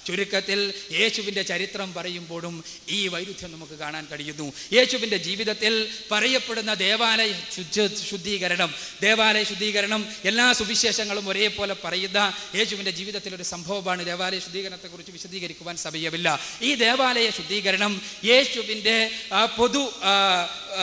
ചുരുക്കത്തിൽ യേശുവിൻ്റെ ചരിത്രം പറയുമ്പോഴും ഈ വൈരുദ്ധ്യം നമുക്ക് കാണാൻ കഴിയുന്നു യേശുവിൻ്റെ ജീവിതത്തിൽ പറയപ്പെടുന്ന ദേവാലയ ശുദ്ധ ശുദ്ധീകരണം ദേവാലയ ശുദ്ധീകരണം എല്ലാ സുവിശേഷങ്ങളും ഒരേപോലെ പറയുന്ന യേശുവിൻ്റെ ജീവിതത്തിൽ ഒരു സംഭവമാണ് ദേവാലയ ശുദ്ധീകരണത്തെക്കുറിച്ച് വിശദീകരിക്കുവാൻ സമയമില്ല ഈ ദേവാലയ ശുദ്ധീകരണം യേശുവിൻ്റെ ആ, പൊതു ആ, ആ,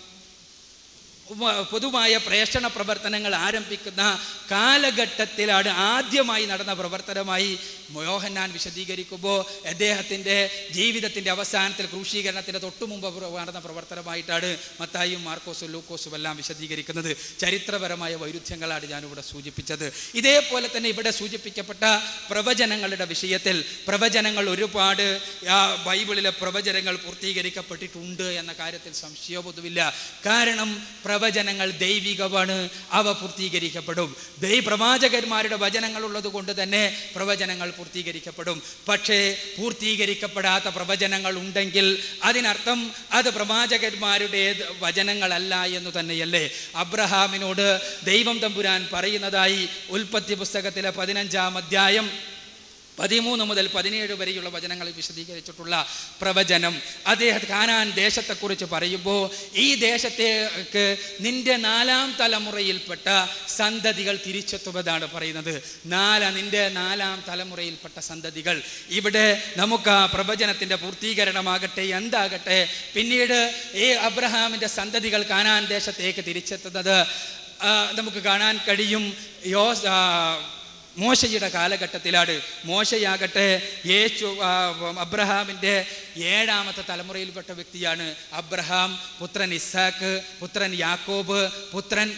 ഉപ- പൊതുവായ പ്രേഷണ പ്രവർത്തനങ്ങൾ ആരംഭിക്കുന്ന കാലഘട്ടത്തിലാണ് ആദ്യമായി നടന്ന പ്രവർത്തനമായി യോഹന്നാൻ വിശദീകരിക്കുമ്പോൾ അദ്ദേഹത്തിൻ്റെ ജീവിതത്തിൻ്റെ അവസാനത്തിൽ ക്രൂശീകരണത്തിൻ്റെ തൊട്ടു മുമ്പ് പ്ര- നടന്ന പ്രവർത്തനമായിട്ടാണ് മത്തായും മാർക്കോസും ലൂക്കോസും എല്ലാം വിശദീകരിക്കുന്നത് ചരിത്രപരമായ വൈരുദ്ധ്യങ്ങളാണ് ഞാനിവിടെ സൂചിപ്പിച്ചത് ഇതേപോലെ തന്നെ ഇവിടെ സൂചിപ്പിക്കപ്പെട്ട പ്രവചനങ്ങളുടെ വിഷയത്തിൽ പ്രവചനങ്ങൾ ഒരുപാട് ആ, ബൈബിളിലെ പ്രവചനങ്ങൾ പൂർത്തീകരിക്കപ്പെട്ടിട്ടുണ്ട് എന്ന കാര്യത്തിൽ സംശയമൊന്നുമില്ല കാരണം പ്രവചനങ്ങൾ ദൈവികമാണ് അവ പൂർത്തീകരിക്കപ്പെടും ദൈ പ്രവാചകന്മാരുടെ വചനങ്ങൾ ഉള്ളത് കൊണ്ട് തന്നെ പ്രവചനങ്ങൾ പൂർത്തീകരിക്കപ്പെടും പക്ഷേ പൂർത്തീകരിക്കപ്പെടാത്ത പ്രവചനങ്ങൾ ഉണ്ടെങ്കിൽ അതിനർത്ഥം അത് പ്രവാചകന്മാരുടെ വചനങ്ങളല്ല എന്ന് തന്നെയല്ലേ അബ്രഹാമിനോട് ദൈവം തമ്പുരാൻ പറയുന്നതായി ഉൽപ്പത്തി പുസ്തകത്തിലെ പതിനഞ്ചാം അധ്യായം പതിമൂന്ന് മുതൽ പതിനേഴ് വരെയുള്ള വചനങ്ങളിൽ വിശദീകരിച്ചിട്ടുള്ള പ്രവചനം അദ്ദേഹം കാനാൻ ദേശത്തെക്കുറിച്ച് പറയുമ്പോൾ ഈ ദേശത്തേക്ക് നിന്റെ നാലാം തലമുറയിൽപ്പെട്ട സന്തതികൾ തിരിച്ചെത്തുന്നതാണ് പറയുന്നത് നാല നിന്റെ നാലാം തലമുറയിൽപ്പെട്ട സന്തതികൾ ഇവിടെ നമുക്ക് ആ പ്രവചനത്തിൻ്റെ പൂർത്തീകരണമാകട്ടെ എന്താകട്ടെ പിന്നീട് ഈ അബ്രഹാമിൻ്റെ സന്തതികൾ കാനാൻ ദേശത്തേക്ക് തിരിച്ചെത്തുന്നത് ആ, നമുക്ക് കാണാൻ കഴിയും യോ ആ, മോശയുടെ കാലഘട്ടത്തിലാണ് മോശയാകട്ടെ യേശു ആ, അബ്രഹാമിൻ്റെ ഏഴാമത്തെ തലമുറയിൽപ്പെട്ട വ്യക്തിയാണ് അബ്രഹാം പുത്രൻ ഇസാക്ക് പുത്രൻ യാക്കോബ് പുത്രൻ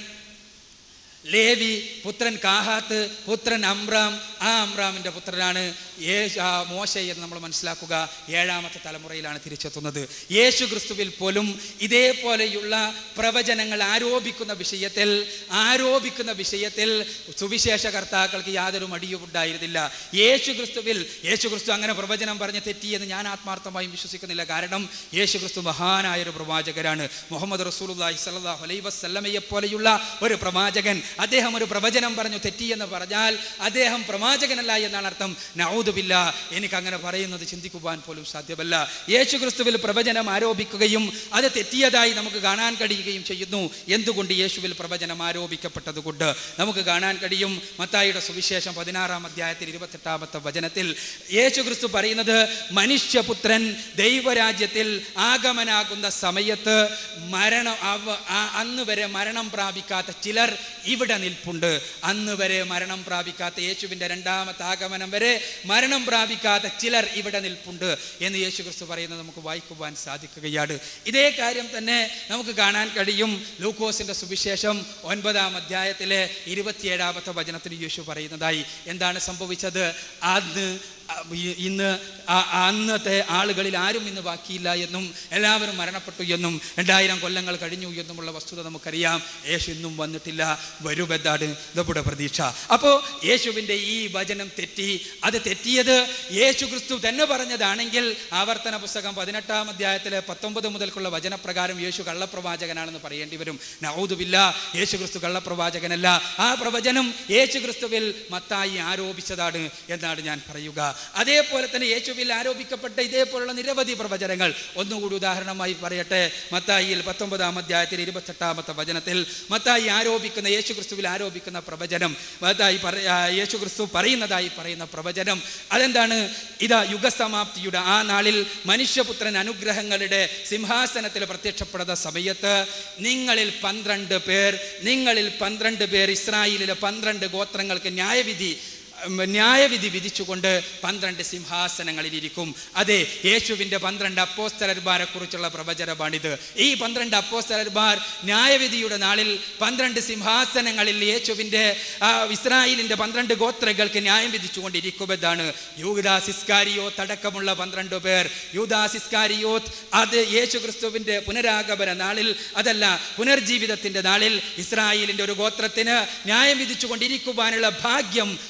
ലേവി പുത്രൻ കാഹാത്ത് പുത്രൻ അമ്രാം ആ അമ്രാമിൻ്റെ പുത്രനാണ് യേശു ആ മോശ എന്ന് നമ്മൾ മനസ്സിലാക്കുക ഏഴാമത്തെ തലമുറയിലാണ് തിരിച്ചെത്തുന്നത് യേശു ക്രിസ്തുവിൽ പോലും ഇതേപോലെയുള്ള പ്രവചനങ്ങൾ ആരോപിക്കുന്ന വിഷയത്തിൽ ആരോപിക്കുന്ന വിഷയത്തിൽ സുവിശേഷ കർത്താക്കൾക്ക് യാതൊരു മടിയും ഉണ്ടായിരുന്നില്ല യേശു ക്രിസ്തുവിൽ യേശു ക്രിസ്തു അങ്ങനെ പ്രവചനം പറഞ്ഞ് തെറ്റിയെന്ന് ഞാൻ ആത്മാർത്ഥമായും വിശ്വസിക്കുന്നില്ല കാരണം യേശു ക്രിസ്തു മഹാനായ ഒരു പ്രവാചകരാണ് മുഹമ്മദ് റസൂലുള്ളാഹി സ്വല്ലല്ലാഹു അലൈഹി വസല്ലമയെ പോലെയുള്ള ഒരു പ്രവാചകൻ അദ്ദേഹം ഒരു പ്രവചനം പറഞ്ഞു തെറ്റിയെന്ന് പറഞ്ഞാൽ അദ്ദേഹം പ്രവാചകനല്ല എന്നാണ് അർത്ഥം നൗദുബില്ല എനിക്ക് അങ്ങനെ പറയുന്നത് ചിന്തിക്കുവാൻ പോലും സാധ്യമല്ല യേശു ക്രിസ്തുവിൽ പ്രവചനം ആരോപിക്കുകയും അത് തെറ്റിയതായി നമുക്ക് കാണാൻ കഴിയുകയും ചെയ്യുന്നു എന്തുകൊണ്ട് യേശുവിൽ പ്രവചനം ആരോപിക്കപ്പെട്ടതുകൊണ്ട് നമുക്ക് കാണാൻ കഴിയും മത്തായിയുടെ സുവിശേഷം പതിനാറാം അധ്യായത്തിൽ ഇരുപത്തെട്ടാമത്തെ വചനത്തിൽ യേശു ക്രിസ്തു പറയുന്നത് മനുഷ്യപുത്രൻ ദൈവരാജ്യത്തിൽ ആഗമനാകുന്ന സമയത്ത് മരണം അവ- ആ- അന്ന് വരെ മരണം പ്രാപിക്കാത്ത ചിലർ ഇവിടെ നിൽപ്പുണ്ട് അന്ന് വരെ മരണം പ്രാപിക്കാത്ത യേശുവിൻ്റെ രണ്ടാമത്തെ ആഗമനം വരെ മരണം പ്രാപിക്കാത്ത ചിലർ ഇവിടെ നിൽപ്പുണ്ട് എന്ന് യേശു ക്രിസ്തു പറയുന്നത് നമുക്ക് വായിക്കുവാൻ സാധിക്കുകയാണ് ഇതേ കാര്യം തന്നെ നമുക്ക് കാണാൻ കഴിയും ലൂക്കോസിന്റെ സുവിശേഷം ഒൻപതാം അധ്യായത്തിലെ ഇരുപത്തിയേഴാമത്തെ വചനത്തിൽ യേശു പറയുന്നതായി എന്താണ് സംഭവിച്ചത് അന്ന് അ- ഇ- ഇന്ന് ആ- അന്നത്തെ ആളുകളിൽ ആരും ഇന്ന് ബാക്കിയില്ല എന്നും എല്ലാവരും മരണപ്പെട്ടു എന്നും രണ്ടായിരം കൊല്ലങ്ങൾ കഴിഞ്ഞു എന്നുമുള്ള വസ്തുത നമുക്കറിയാം യേശു ഇന്നും വന്നിട്ടില്ല വരുമെന്നാണ് നമ്മുടെ പ്രതീക്ഷ അപ്പോൾ യേശുവിൻ്റെ ഈ വചനം തെറ്റി അത് തെറ്റിയത് യേശു ക്രിസ്തു തന്നെ പറഞ്ഞതാണെങ്കിൽ ആവർത്തന പുസ്തകം പതിനെട്ടാം അധ്യായത്തിലെ പത്തൊമ്പത് മുതൽക്കുള്ള വചനപ്രകാരം യേശു കള്ളപ്രവാചകനാണെന്ന് പറയേണ്ടി വരും നൗദുബില്ല യേശു ക്രിസ്തു കള്ളപ്രവാചകനല്ല ആ പ്രവചനം യേശു ക്രിസ്തുവിൽ മത്തായി ആരോപിച്ചതാണ് എന്നാണ് ഞാൻ പറയുക അതേപോലെ തന്നെ യേശുവിൽ ആരോപിക്കപ്പെട്ട ഇതേപോലുള്ള നിരവധി പ്രവചനങ്ങൾ ഒന്നുകൂടി ഉദാഹരണമായി പറയട്ടെ മത്തായിയിൽ പത്തൊമ്പതാം അധ്യായത്തിൽ ഇരുപത്തെട്ടാമത്തെ വചനത്തിൽ മത്തായി ആരോപിക്കുന്ന യേശു ക്രിസ്തുവിൽ ആരോപിക്കുന്ന പ്രവചനം മത്തായി പറ- ആ, യേശു ക്രിസ്തു പറയുന്നതായി പറയുന്ന പ്രവചനം അതെന്താണ് ഇതാ യുഗസമാപ്തിയുടെ ആ നാളിൽ മനുഷ്യപുത്രൻ അനുഗ്രഹങ്ങളുടെ സിംഹാസനത്തിൽ പ്രത്യക്ഷപ്പെടുന്ന സമയത്ത് നിങ്ങളിൽ പന്ത്രണ്ട് പേർ നിങ്ങളിൽ പന്ത്രണ്ട് പേർ ഇസ്രായേലിലെ പന്ത്രണ്ട് ഗോത്രങ്ങൾക്ക് ന്യായവിധി ഉം, ന്യായവിധി വിധിച്ചുകൊണ്ട് പന്ത്രണ്ട് സിംഹാസനങ്ങളിൽ ഇരിക്കും അതെ യേശുവിൻ്റെ പന്ത്രണ്ട് അപ്പോസ്തലന്മാരെ കുറിച്ചുള്ള പ്രവചനമാണിത് ഈ പന്ത്രണ്ട് അപ്പോസ്തലന്മാർ ന്യായവിധിയുടെ നാളിൽ പന്ത്രണ്ട് സിംഹാസനങ്ങളിൽ യേശുവിൻ്റെ ആ, ഇസ്രായേലിൻ്റെ പന്ത്രണ്ട് ഗോത്രങ്ങൾക്ക് ന്യായം വിധിച്ചുകൊണ്ടിരിക്കുമെന്നാണ് യൂദാസ് ഇസ്കാരിയോത്ത് അടക്കമുള്ള പന്ത്രണ്ട് പേർ യൂദാസ് ഇസ്കാരിയോത്ത് അത് യേശു ക്രിസ്തുവിൻ്റെ പുനരാഗമന നാളിൽ അതല്ല പുനർജീവിതത്തിൻ്റെ നാളിൽ ഇസ്രായേലിൻ്റെ ഒരു ഗോത്രത്തിന് ന്യായം വിധിച്ചുകൊണ്ടിരിക്കുവാനുള്ള ഭാഗ്യം അനുഗ്രഹം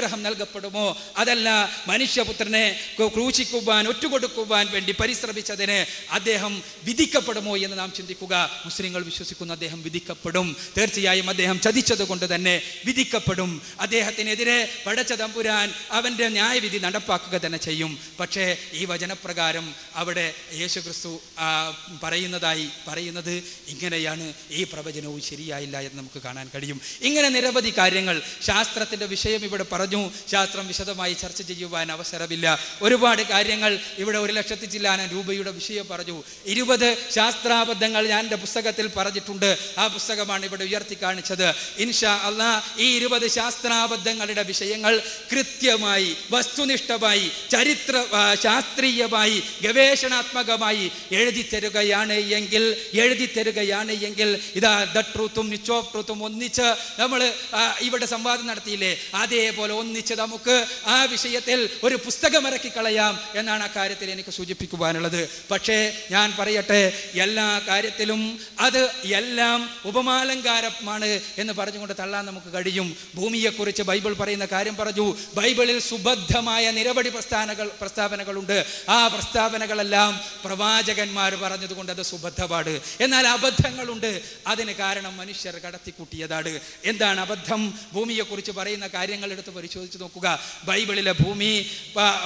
അനുഗ്രഹം നൽകപ്പെടുമോ അതല്ല മനുഷ്യപുത്രനെ ക്രൂ- ക്രൂശിക്കുവാൻ ഒറ്റുകൊടുക്കുവാൻ വേണ്ടി പരിശ്രമിച്ചതിന് അദ്ദേഹം വിധിക്കപ്പെടുമോ എന്ന് നാം ചിന്തിക്കുക മുസ്ലിങ്ങൾ വിശ്വസിക്കുന്ന അദ്ദേഹം വിധിക്കപ്പെടും തീർച്ചയായും അദ്ദേഹം ചതിച്ചത് കൊണ്ട് തന്നെ വിധിക്കപ്പെടും അദ്ദേഹത്തിനെതിരെ പടച്ച തമ്പുരാൻ അവൻ്റെ ന്യായവിധി നടപ്പാക്കുക തന്നെ ചെയ്യും പക്ഷേ ഈ വചനപ്രകാരം അവിടെ യേശുക്രിസ്തു ആ, പറയുന്നതായി പറയുന്നത് ഇങ്ങനെയാണ് ഈ പ്രവചനവും ശരിയായില്ല എന്ന് നമുക്ക് കാണാൻ കഴിയും ഇങ്ങനെ നിരവധി കാര്യങ്ങൾ ശാസ്ത്രത്തിൻ്റെ വിഷയം ഇവിടെ പറഞ്ഞു ശാസ്ത്രം വിശദമായി ചർച്ച ചെയ്യുവാൻ അവസരമില്ല ഒരുപാട് കാര്യങ്ങൾ ഇവിടെ ഒരു ലക്ഷത്തി ചില്ലാനം രൂപയുടെ വിഷയം പറഞ്ഞു ഇരുപത് ശാസ്ത്രാബദ്ധങ്ങൾ ഞാൻ എൻ്റെ പുസ്തകത്തിൽ പറഞ്ഞിട്ടുണ്ട് ആ പുസ്തകമാണ് ഇവിടെ ഉയർത്തി കാണിച്ചത് ഇൻഷാ അള്ളാ ഈ ഇരുപത് ശാസ്ത്രാബദ്ധങ്ങളുടെ വിഷയങ്ങൾ കൃത്യമായി വസ്തുനിഷ്ഠമായി ചരിത്ര ആ, ശാസ്ത്രീയമായി ഗവേഷണാത്മകമായി എഴുതി തരുകയാണ് എങ്കിൽ എഴുതി തരുകയാണ് എങ്കിൽ ഇതാ ദ ട്രൂത്തും നിച്ച് ഓഫ് ട്രൂത്തും ഒന്നിച്ച് നമ്മൾ ഇവിടെ സംവാദം നടത്തിയില്ലേ അതേപോലെ ഒന്നിച്ച് നമുക്ക് ആ വിഷയത്തിൽ ഒരു പുസ്തകം ഇറക്കി കളയാം എന്നാണ് ആ കാര്യത്തിൽ എനിക്ക് സൂചിപ്പിക്കുവാനുള്ളത് പക്ഷേ ഞാൻ പറയട്ടെ എല്ലാ കാര്യത്തിലും അത് എല്ലാം ഉപമാലങ്കാരമാണ് എന്ന് പറഞ്ഞുകൊണ്ട് തള്ളാൻ നമുക്ക് കഴിയും ഭൂമിയെക്കുറിച്ച് ബൈബിൾ പറയുന്ന കാര്യം പറഞ്ഞു ബൈബിളിൽ സുബദ്ധമായ നിരവധി പ്രസ്ഥാനകൾ പ്രസ്താവനകളുണ്ട് ആ പ്രസ്താവനകളെല്ലാം പ്രവാചകന്മാർ പറഞ്ഞതുകൊണ്ട് അത് സുബദ്ധപാട് എന്നാൽ അബദ്ധങ്ങളുണ്ട് അതിന് കാരണം മനുഷ്യർ കടത്തിക്കൂട്ടിയതാണ് എന്താണ് അബദ്ധം ഭൂമിയെക്കുറിച്ച് പറയുന്ന കാര്യങ്ങൾ എടുത്ത് പരിശോധിച്ച് നോക്കുക ബൈബിളിലെ ഭൂമി പ-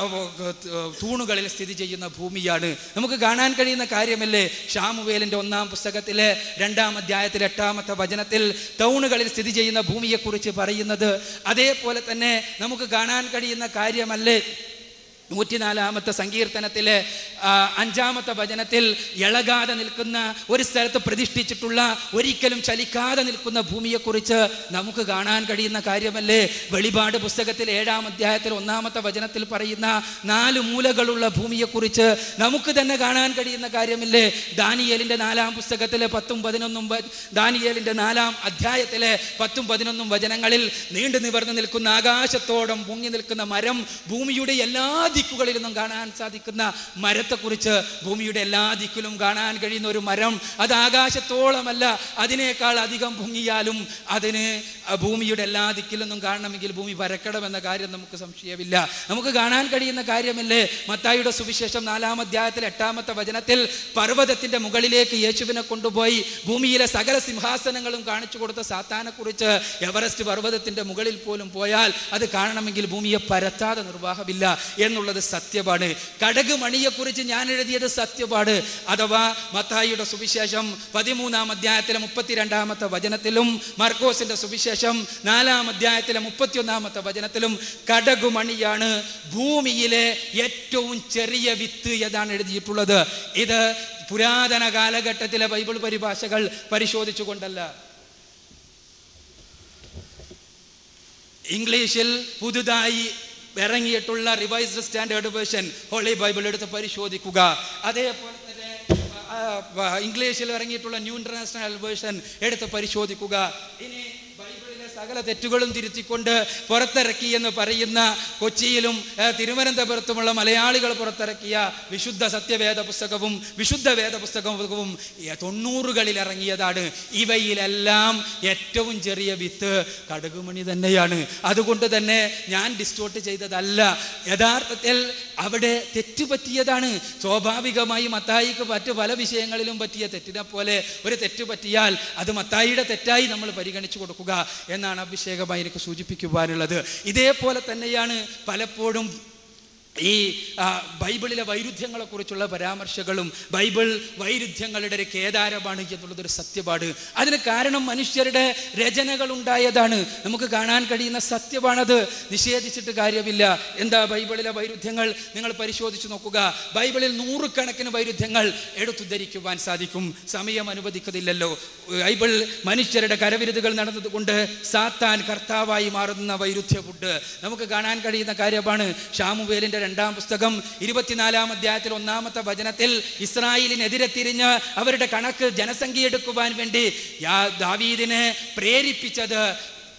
തൂണുകളിൽ സ്ഥിതി ചെയ്യുന്ന ഭൂമിയാണ് നമുക്ക് കാണാൻ കഴിയുന്ന കാര്യമല്ലേ ഷാമുവേലിന്റെ ഒന്നാം പുസ്തകത്തിലെ രണ്ടാം അധ്യായത്തിൽ എട്ടാമത്തെ വചനത്തിൽ തൗണുകളിൽ സ്ഥിതി ചെയ്യുന്ന ഭൂമിയെക്കുറിച്ച് പറയുന്നത് അതേപോലെ തന്നെ നമുക്ക് കാണാൻ കഴിയുന്ന കാര്യമല്ലേ നൂറ്റിനാലാമത്തെ സങ്കീർത്തനത്തിലെ ആ, അഞ്ചാമത്തെ വചനത്തിൽ ഇളകാതെ നിൽക്കുന്ന ഒരു സ്ഥലത്ത് പ്രതിഷ്ഠിച്ചിട്ടുള്ള ഒരിക്കലും ചലിക്കാതെ നിൽക്കുന്ന ഭൂമിയെക്കുറിച്ച് നമുക്ക് കാണാൻ കഴിയുന്ന കാര്യമല്ലേ വെളിപാട് പുസ്തകത്തിൽ ഏഴാം അധ്യായത്തിൽ ഒന്നാമത്തെ വചനത്തിൽ പറയുന്ന നാല് മൂലകളുള്ള ഭൂമിയെക്കുറിച്ച് നമുക്ക് തന്നെ കാണാൻ കഴിയുന്ന കാര്യമില്ലേ ദാനിയേലിന്റെ നാലാം പുസ്തകത്തിലെ പത്തും പതിനൊന്നും വ- ദാനിയേലിന്റെ നാലാം അധ്യായത്തിലെ പത്തും പതിനൊന്നും വചനങ്ങളിൽ നീണ്ടു നിവർന്നു നിൽക്കുന്ന ആകാശത്തോളം പൊങ്ങി നിൽക്കുന്ന മരം ഭൂമിയുടെ എല്ലാ ദിക്കുകളിൽ നിന്നും കാണാൻ സാധിക്കുന്ന മരത്തെക്കുറിച്ച് ഭൂമിയുടെ എല്ലാ ദിക്കിലും കാണാൻ കഴിയുന്ന ഒരു മരം അത് ആകാശത്തോളമല്ല അതിനേക്കാൾ അധികം പൊങ്ങിയാലും അതിന് ആ ഭൂമിയുടെ എല്ലാ ദിക്കിൽ നിന്നും കാണണമെങ്കിൽ ഭൂമി പരക്കണമെന്ന കാര്യം നമുക്ക് സംശയമില്ല നമുക്ക് കാണാൻ കഴിയുന്ന കാര്യമല്ലേ മത്തായിയുടെ സുവിശേഷം നാലാം അധ്യായത്തിൽ എട്ടാമത്തെ വചനത്തിൽ പർവ്വതത്തിന്റെ മുകളിലേക്ക് യേശുവിനെ കൊണ്ടുപോയി ഭൂമിയിലെ സകല സിംഹാസനങ്ങളും കാണിച്ചു കൊടുത്ത സാത്താനെ കുറിച്ച് എവറസ്റ്റ് പർവ്വതത്തിന്റെ മുകളിൽ പോലും പോയാൽ അത് കാണണമെങ്കിൽ ഭൂമിയെ പരത്താതെ നിർവാഹമില്ല എന്നുള്ളത് സത്യമാണ് കടക് മണിയെക്കുറിച്ച് ഞാൻ എഴുതിയത് സത്യമാണ് അഥവാ മത്തായിയുടെ സുവിശേഷം പതിമൂന്നാം അധ്യായത്തിലെ മുപ്പത്തിരണ്ടാമത്തെ വചനത്തിലും മർക്കോസിന്റെ സുവിശേഷം നാലാം അധ്യായത്തിലെ മുപ്പത്തിയൊന്നാമത്തെ വചനത്തിലും കടകുമണിയാണ് ഭൂമിയിലെ ഏറ്റവും ചെറിയ വിത്ത് എന്നാണ് എഴുതിയിട്ടുള്ളത് ഇത് പുരാതന കാലഘട്ടത്തിലെ ബൈബിൾ പരിഭാഷകൾ പരിശോധിച്ചുകൊണ്ടല്ല ഇംഗ്ലീഷിൽ പുതുതായി ഇറങ്ങിയിട്ടുള്ള revised standard version holy Bible എടുത്ത് പരിശോധിക്കുക അതേപോലെ തന്നെ ആ, ആ, ഇംഗ്ലീഷിൽ ഇറങ്ങിയിട്ടുള്ള ന്യൂ ഇന്റർനാഷണൽ വേർഷൻ എടുത്ത് പരിശോധിക്കുക ഇനി ബൈബിളിലെ സകല തെറ്റുകളും തിരുത്തിക്കൊണ്ട് പുറത്തിറക്കി എന്ന് പറയുന്ന കൊച്ചിയിലും ആ, തിരുവനന്തപുരത്തുമുള്ള മലയാളികൾ പുറത്തിറക്കിയ വിശുദ്ധ സത്യവേദ പുസ്തകവും വിശുദ്ധ വേദ പുസ്തകവും ഈ തൊണ്ണൂറുകളിൽ ഇറങ്ങിയതാണ് ഇവയിലെല്ലാം ഏറ്റവും ചെറിയ വിത്ത് കടുകുമണി തന്നെയാണ് അതുകൊണ്ട് തന്നെ ഞാൻ ഡിസ്റ്റോർട്ട് ചെയ്തതല്ല യഥാർത്ഥത്തിൽ അവിടെ തെറ്റുപറ്റിയതാണ് സ്വാഭാവികമായി മത്തായിക്ക് മറ്റു പല വിഷയങ്ങളിലും പറ്റിയ തെറ്റിനെ പോലെ ഒരു തെറ്റ് പറ്റിയാൽ അത് മത്തായിയുടെ തെറ്റായി നമ്മൾ പരിഗണിച്ചു കൊടുക്കുക എന്നാണ് അഭിഷേകമായി എനിക്ക് സൂചിപ്പിക്കുവാനുള്ളത് ഇതേപോലെ തന്നെയാണ് പലപ്പോഴും ഈ ആ, ബൈബിളിലെ വൈരുദ്ധ്യങ്ങളെ കുറിച്ചുള്ള പരാമർശങ്ങളും ബൈബിൾ വൈരുദ്ധ്യങ്ങളുടെ ഒരു കേദാരമാണ് എന്നുള്ളതൊരു സത്യപാട് അതിന് കാരണം മനുഷ്യരുടെ രചനകൾ ഉണ്ടായതാണ് നമുക്ക് കാണാൻ കഴിയുന്ന സത്യമാണത് നിഷേധിച്ചിട്ട് കാര്യമില്ല എന്താ ബൈബിളിലെ വൈരുദ്ധ്യങ്ങൾ നിങ്ങൾ പരിശോധിച്ച് നോക്കുക ബൈബിളിൽ നൂറുകണക്കിന് വൈരുദ്ധ്യങ്ങൾ എടുത്തുദ്ധരിക്കുവാൻ സാധിക്കും സമയം അനുവദിക്കുന്നില്ലല്ലോ ബൈബിൾ മനുഷ്യരുടെ കരവിരുതുകൾ നടന്നതുകൊണ്ട് സാത്താൻ കർത്താവായി മാറുന്ന വൈരുദ്ധ്യമുണ്ട് നമുക്ക് കാണാൻ കഴിയുന്ന കാര്യമാണ് ഷാമുവേലിന്റെ രണ്ടാം പുസ്തകം ഇരുപത്തിനാലാം അധ്യായത്തിൽ ഒന്നാമത്തെ വചനത്തിൽ ഇസ്രായേലിനെതിരെ തിരിഞ്ഞ് അവരുടെ കണക്ക് ജനസംഖ്യ എടുക്കുവാൻ വേണ്ടി യാ- ദാവീദിനെ പ്രേരിപ്പിച്ചത്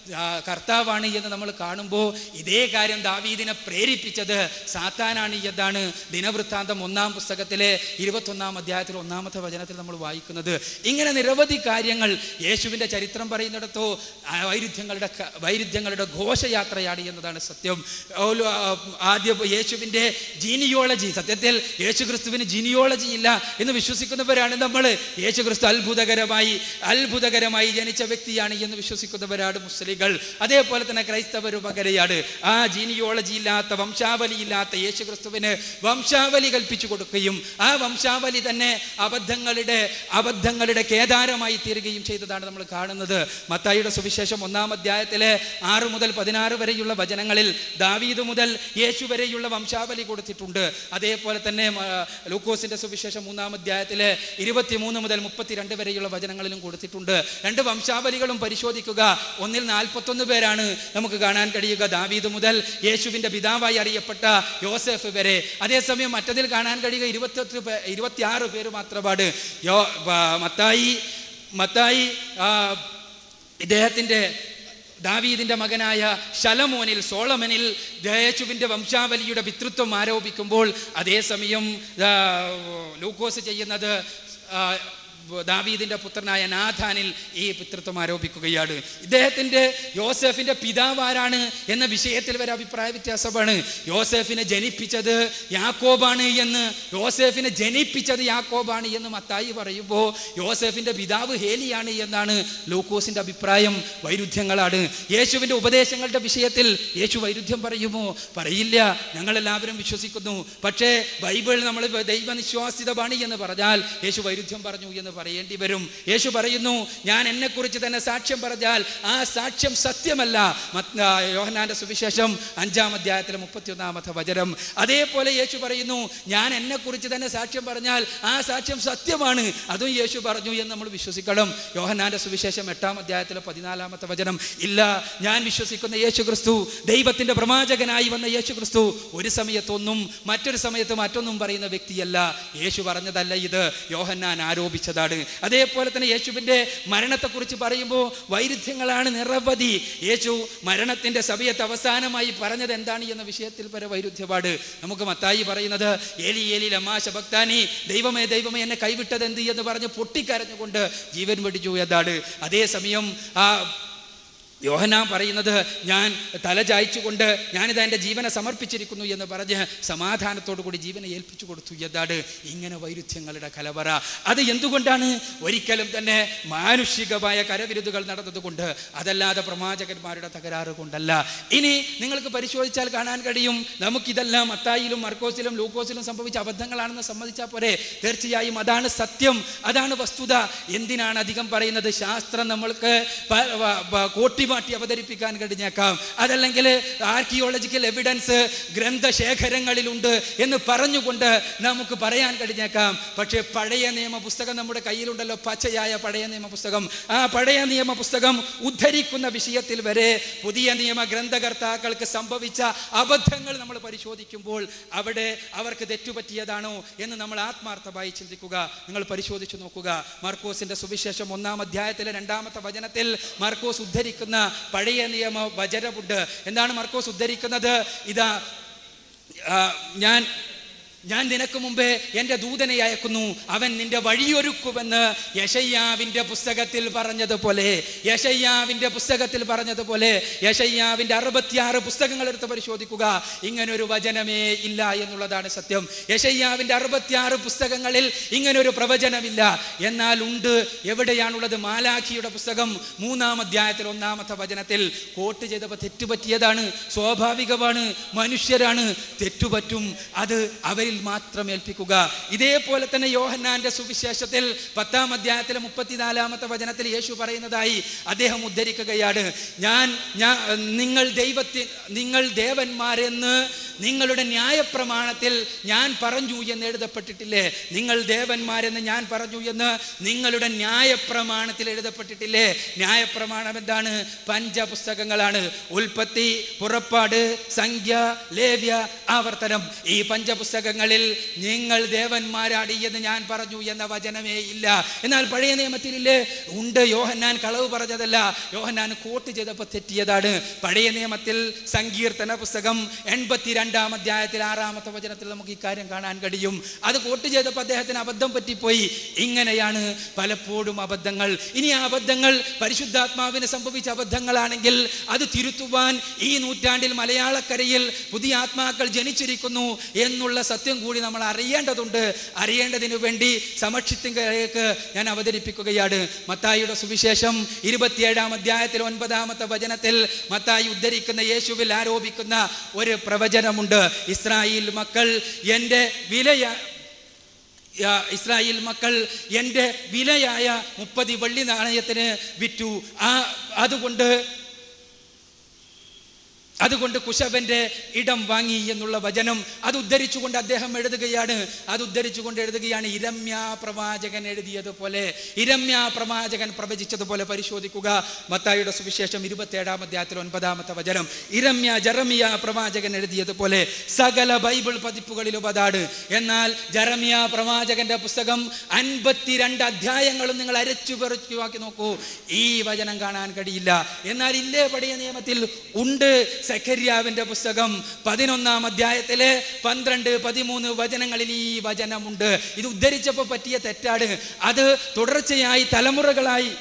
ആ, കർത്താവാണ് എന്ന് നമ്മൾ കാണുമ്പോൾ ഇതേ കാര്യം ദാവീദിനെ പ്രേരിപ്പിച്ചത് സാത്താനാണ് എന്നാണ് ദിനവൃത്താന്തം ഒന്നാം പുസ്തകത്തിലെ ഇരുപത്തൊന്നാം അധ്യായത്തിൽ ഒന്നാമത്തെ വചനത്തിൽ നമ്മൾ വായിക്കുന്നത് ഇങ്ങനെ നിരവധി കാര്യങ്ങൾ യേശുവിൻ്റെ ചരിത്രം പറയുന്നിടത്തോ ആ വൈരുദ്ധ്യങ്ങളുടെ ക- വൈരുദ്ധ്യങ്ങളുടെ ഘോഷയാത്രയാണ് എന്നതാണ് സത്യം ഓലോ, ആ, ആദ്യ യേശുവിൻ്റെ ജീനിയോളജി സത്യത്തിൽ യേശു ക്രിസ്തുവിന് ജീനിയോളജി ഇല്ല എന്ന് വിശ്വസിക്കുന്നവരാണ് നമ്മൾ യേശു ക്രിസ്തു അത്ഭുതകരമായി അത്ഭുതകരമായി ജനിച്ച വ്യക്തിയാണ് എന്ന് വിശ്വസിക്കുന്നവരാണ് മുസ്ലിങ്ങൾ അതേപോലെ തന്നെ ക്രൈസ്തവരും പകരയാണ് ആ ജീനിയോളജി ഇല്ലാത്ത വംശാവലി ഇല്ലാത്ത യേശു ക്രിസ്തുവിന് വംശാവലി കൽപ്പിച്ചു കൊടുക്കുകയും ആ വംശാവലി തന്നെ അബദ്ധങ്ങളുടെ അബദ്ധങ്ങളുടെ കേദാരമായി തീരുകയും ചെയ്തതാണ് നമ്മൾ കാണുന്നത് മത്തായിയുടെ സുവിശേഷം ഒന്നാം അധ്യായത്തിലെ ആറ് മുതൽ പതിനാറ് വരെയുള്ള വചനങ്ങളിൽ ദാവീദ് മുതൽ യേശു വരെയുള്ള വംശാവലി കൊടുത്തിട്ടുണ്ട് അതേപോലെ തന്നെ ആ, ലൂക്കോസിന്റെ സുവിശേഷം മൂന്നാം അധ്യായത്തിലെ ഇരുപത്തിമൂന്ന് മുതൽ മുപ്പത്തിരണ്ട് വരെയുള്ള വചനങ്ങളിലും കൊടുത്തിട്ടുണ്ട് രണ്ട് വംശാവലികളും പരിശോധിക്കുക ഒന്നിൽ നാൽപ്പത്തൊന്ന് പേരാണ് നമുക്ക് കാണാൻ കഴിയുക ദാവീദ് മുതൽ യേശുവിന്റെ പിതാവായി അറിയപ്പെട്ട യോസെഫ് വരെ അതേസമയം മറ്റതിൽ കാണാൻ കഴിയുക ഇരുപത്തെട്ട് പേ ഇരുപത്തിയാറ് പേര് മാത്രമാണ് യോ ബ- മത്തായി മത്തായി ആ, ഇദ്ദേഹത്തിൻ്റെ ദാവീദിന്റെ മകനായ ശലമോനിൽ സോളമനിൽ യേശുവിൻ്റെ വംശാവലിയുടെ പിതൃത്വം ആരോപിക്കുമ്പോൾ അതേസമയം ആ, ലൂക്കോസ് ചെയ്യുന്നത് ആ, ദാവീദിന്റെ പുത്രനായ നാഥാനിൽ ഈ പിതൃത്വം ആരോപിക്കുകയാണ് ഇദ്ദേഹത്തിന്റെ യോസെഫിന്റെ പിതാവ് ആരാണ് എന്ന വിഷയത്തിൽ വരെ അഭിപ്രായ വ്യത്യാസമാണ് യോസെഫിനെ ജനിപ്പിച്ചത് യാക്കോബാണ് എന്ന് യോസെഫിനെ ജനിപ്പിച്ചത് യാക്കോബാണ് എന്ന് മത്തായി പറയുമ്പോൾ യോസെഫിന്റെ പിതാവ് ഹേലിയാണ് എന്നാണ് ലൂക്കോസിന്റെ അഭിപ്രായം വൈരുദ്ധ്യങ്ങളാണ് യേശുവിന്റെ ഉപദേശങ്ങളുടെ വിഷയത്തിൽ യേശു വൈരുദ്ധ്യം പറയുമോ പറയില്ല ഞങ്ങളെല്ലാവരും വിശ്വസിക്കുന്നു പക്ഷേ ബൈബിൾ നമ്മൾ ദൈവനിശ്വാസിതമാണ് എന്ന് പറഞ്ഞാൽ യേശു വൈരുദ്ധ്യം പറഞ്ഞു എന്ന് പറയേണ്ടി വരും യേശു പറയുന്നു ഞാൻ എന്നെക്കുറിച്ച് തന്നെ സാക്ഷ്യം പറഞ്ഞാൽ ആ സാക്ഷ്യം സത്യമല്ല മത്ത്- ആ, യോഹന്നാന്റെ സുവിശേഷം അഞ്ചാം അധ്യായത്തിലെ മുപ്പത്തിയൊന്നാമത്തെ വചനം അതേപോലെ യേശു പറയുന്നു ഞാൻ എന്നെക്കുറിച്ച് തന്നെ സാക്ഷ്യം പറഞ്ഞാൽ ആ സാക്ഷ്യം സത്യമാണ് അതും യേശു പറഞ്ഞു എന്ന് നമ്മൾ വിശ്വസിക്കണം യോഹന്നാന്റെ സുവിശേഷം എട്ടാം അധ്യായത്തിലെ പതിനാലാമത്തെ വചനം ഇല്ല ഞാൻ വിശ്വസിക്കുന്ന യേശു ക്രിസ്തു ദൈവത്തിന്റെ പ്രവാചകനായി വന്ന യേശു ക്രിസ്തു ഒരു സമയത്തൊന്നും മറ്റൊരു സമയത്ത് മറ്റൊന്നും പറയുന്ന വ്യക്തിയല്ല യേശു പറഞ്ഞതല്ല ഇത് യോഹന്നാൻ ആരോപിച്ചതാണ് അതേപോലെ തന്നെ യേശുവിൻ്റെ മരണത്തെക്കുറിച്ച് പറയുമ്പോൾ വൈരുദ്ധ്യങ്ങളാണ് നിരവധി യേശു മരണത്തിന്റെ സമയത്ത് അവസാനമായി പറഞ്ഞത് എന്താണ് എന്ന വിഷയത്തിൽ വരെ വൈരുദ്ധ്യപാട് നമുക്ക് മത്തായി പറയുന്നത് ഏലി ഏലി ലമാശ ഭക്താനി ദൈവമേ ദൈവമേ എന്നെ കൈവിട്ടത് എന്ത് എന്ന് പറഞ്ഞ് പൊട്ടിക്കരഞ്ഞുകൊണ്ട് ജീവൻ വെടിച്ചു എന്നാണ് അതേസമയം ആ യോഹനാൻ പറയുന്നത് ഞാൻ തല ചായ്ച്ചുകൊണ്ട് ഞാനിത് എൻ്റെ ജീവനെ സമർപ്പിച്ചിരിക്കുന്നു എന്ന് പറഞ്ഞ് സമാധാനത്തോടു കൂടി ജീവനെ ഏൽപ്പിച്ചു കൊടുത്തു എന്നാണ് ഇങ്ങനെ വൈരുദ്ധ്യങ്ങളുടെ കലവറ അത് എന്തുകൊണ്ടാണ് ഒരിക്കലും തന്നെ മാനുഷികമായ കരവിരുതുകൾ നടന്നതുകൊണ്ട് അതല്ലാതെ പ്രവാചകന്മാരുടെ തകരാറ് കൊണ്ടല്ല ഇനി നിങ്ങൾക്ക് പരിശോധിച്ചാൽ കാണാൻ കഴിയും നമുക്കിതെല്ലാം മത്തായിലും മർക്കോസിലും ലൂക്കോസിലും സംഭവിച്ച അബദ്ധങ്ങളാണെന്ന് സമ്മതിച്ചാൽ പോരെ തീർച്ചയായും അതാണ് സത്യം അതാണ് വസ്തുത എന്തിനാണ് അധികം പറയുന്നത് ശാസ്ത്രം നമ്മൾക്ക് പ- വ- വ- കോട്ടിമാട്ടി അവതരിപ്പിക്കാൻ കഴിഞ്ഞേക്കാം അതല്ലെങ്കിൽ ആർക്കിയോളജിക്കൽ എവിഡൻസ് ഗ്രന്ഥശേഖരങ്ങളിലുണ്ട് എന്ന് പറഞ്ഞുകൊണ്ട് നമുക്ക് പറയാൻ കഴിഞ്ഞേക്കാം പക്ഷേ പഴയ നിയമ പുസ്തകം നമ്മുടെ കയ്യിലുണ്ടല്ലോ പച്ചയായ പഴയ നിയമ പുസ്തകം ആ പഴയ നിയമ പുസ്തകം ഉദ്ധരിക്കുന്ന വിഷയത്തിൽ വരെ പുതിയ നിയമ ഗ്രന്ഥകർത്താക്കൾക്ക് സംഭവിച്ച അബദ്ധങ്ങൾ നമ്മൾ പരിശോധിക്കുമ്പോൾ അവിടെ അവർക്ക് തെറ്റുപറ്റിയതാണോ എന്ന് നമ്മൾ ആത്മാർത്ഥമായി ചിന്തിക്കുക നിങ്ങൾ പരിശോധിച്ചു നോക്കുക മാർക്കോസിന്റെ സുവിശേഷം ഒന്നാം അധ്യായത്തിലെ രണ്ടാമത്തെ വചനത്തിൽ മാർക്കോസ് ഉദ്ധരിക്കുന്ന പഴയ നിയമ വചനമുണ്ട് എന്താണ് മാർക്കോസ് ഉദ്ധരിക്കുന്നത് ഇതാ ആ, ഞാൻ ഞാൻ നിനക്ക് മുമ്പേ എൻ്റെ ദൂതനെ അയക്കുന്നു അവൻ നിന്റെ വഴിയൊരുക്കുമെന്ന് യശയ്യാവിൻ്റെ പുസ്തകത്തിൽ പറഞ്ഞതുപോലെ യശയ്യാവിൻ്റെ പുസ്തകത്തിൽ പറഞ്ഞതുപോലെ യശയ്യാവിൻ്റെ അറുപത്തിയാറ് പുസ്തകങ്ങൾ എടുത്ത് പരിശോധിക്കുക ഇങ്ങനൊരു വചനമേ ഇല്ല എന്നുള്ളതാണ് സത്യം യശയ്യാവിൻ്റെ അറുപത്തിയാറ് പുസ്തകങ്ങളിൽ ഇങ്ങനൊരു പ്രവചനമില്ല എന്നാൽ ഉണ്ട് എവിടെയാണുള്ളത് മാലാഖിയുടെ പുസ്തകം മൂന്നാം അധ്യായത്തിൽ ഒന്നാമത്തെ വചനത്തിൽ കോട്ട് ചെയ്തപ്പോൾ തെറ്റുപറ്റിയതാണ് സ്വാഭാവികമാണ് മനുഷ്യരാണ് തെറ്റുപറ്റും അത് അവരിൽ മാത്രം ഏൽപ്പിക്കുക ഇതേപോലെ തന്നെ യോഹന്നാന്റെ സുവിശേഷത്തിൽ പത്താം അധ്യായത്തിലെ മുപ്പത്തിനാലാമത്തെ വചനത്തിൽ യേശു പറയുന്നതായി അദ്ദേഹം ഉദ്ധരിക്കുകയാണ് ഞാൻ ഞാൻ നിങ്ങൾ ദൈവത്തി നിങ്ങൾ ദേവന്മാരെന്ന് നിങ്ങളുടെ ന്യായപ്രമാണത്തിൽ ഞാൻ പറഞ്ഞു എന്ന് എഴുതപ്പെട്ടിട്ടില്ലേ നിങ്ങൾ ദേവന്മാരെന്ന് ഞാൻ പറഞ്ഞു എന്ന് നിങ്ങളുടെ ന്യായപ്രമാണത്തിൽ എഴുതപ്പെട്ടിട്ടില്ലേ ന്യായപ്രമാണം എന്താണ് പഞ്ചപുസ്തകങ്ങളാണ് ഉൽപ്പത്തി പുറപ്പാട് സംഖ്യ ലേവ്യ ആവർത്തനം ഈ പഞ്ചപുസ്തകങ്ങളിൽ നിങ്ങൾ ദേവന്മാരാടി എന്ന് ഞാൻ പറഞ്ഞു എന്ന വചനമേ ഇല്ല എന്നാൽ പഴയ നിയമത്തിലില്ലേ ഉണ്ട് യോഹന്നാൻ കളവ് പറഞ്ഞതല്ല യോഹന്നാൻ കോട്ട് ചെയ്തപ്പോൾ തെറ്റിയതാണ് പഴയ നിയമത്തിൽ സങ്കീർത്തന പുസ്തകം എൺപത്തിരണ്ടാം അധ്യായത്തിൽ ആറാമത്തെ വചനത്തിൽ നമുക്ക് ഇക്കാര്യം കാണാൻ കഴിയും അത് കോട്ട് ചെയ്തപ്പോൾ അദ്ദേഹത്തിന് അബദ്ധം പറ്റിപ്പോയി ഇങ്ങനെയാണ് പലപ്പോഴും അബദ്ധങ്ങൾ ഇനി ആ അബദ്ധങ്ങൾ പരിശുദ്ധാത്മാവിന് സംഭവിച്ച അബദ്ധങ്ങളാണെങ്കിൽ അത് തിരുത്തുവാൻ ഈ നൂറ്റാണ്ടിൽ മലയാളക്കരയിൽ പുതിയ ആത്മാക്കൾ ജനിച്ചിരിക്കുന്നു എന്നുള്ള സത്യം കൂടി നമ്മൾ അറിയേണ്ടതുണ്ട് അറിയേണ്ടതിനു വേണ്ടി സമക്ഷിത്തിലേക്ക് ഞാൻ അവതരിപ്പിക്കുകയാണ് മത്തായിയുടെ സുവിശേഷം ഇരുപത്തിയേഴാം അധ്യായത്തിൽ ഒൻപതാമത്തെ വചനത്തിൽ മത്തായി ഉദ്ധരിക്കുന്ന യേശുവിൽ ആരോപിക്കുന്ന ഒരു പ്രവചനമുണ്ട് ഇസ്രായേൽ മക്കൾ എൻ്റെ വിലയ ആ, ഇസ്രായേൽ മക്കൾ എൻ്റെ വിലയായ മുപ്പത് വെള്ളി നാണയത്തിന് വിറ്റു ആ അതുകൊണ്ട് അതുകൊണ്ട് കുശവന്റെ ഇടം വാങ്ങി എന്നുള്ള വചനം അത് ഉദ്ധരിച്ചുകൊണ്ട് അദ്ദേഹം എഴുതുകയാണ് അത് ഉദ്ധരിച്ചുകൊണ്ട് എഴുതുകയാണ് ഇരമ്യ പ്രവാചകൻ എഴുതിയതുപോലെ ഇരമ്യ പ്രവാചകൻ പ്രവചിച്ചതുപോലെ പരിശോധിക്കുക മത്തായിയുടെ സുവിശേഷം ഇരുപത്തേഴാം അധ്യായത്തിൽ ഒൻപതാമത്തെ വചനം ഇരമ്യ ജറമിയ പ്രവാചകൻ എഴുതിയതുപോലെ സകല ബൈബിൾ പതിപ്പുകളിലും അതാണ് എന്നാൽ ജറമിയ പ്രവാചകന്റെ പുസ്തകം അൻപത്തിരണ്ട് അധ്യായങ്ങളും നിങ്ങൾ അരച്ചു പെറുക്കി നോക്കൂ ഈ വചനം കാണാൻ കഴിയില്ല എന്നാൽ ഇല്ലേ പടിയ നിയമത്തിൽ ഉണ്ട് സെഖര്യാവിന്റെ പുസ്തകം പതിനൊന്നാം അധ്യായത്തിലെ പന്ത്രണ്ട് പതിമൂന്ന് വചനങ്ങളിൽ ഈ വചനമുണ്ട് ഇത് ഉദ്ധരിച്ചപ്പോൾ പറ്റിയ തെറ്റാണ് അത് തുടർച്ചയായി തലമുറകളായി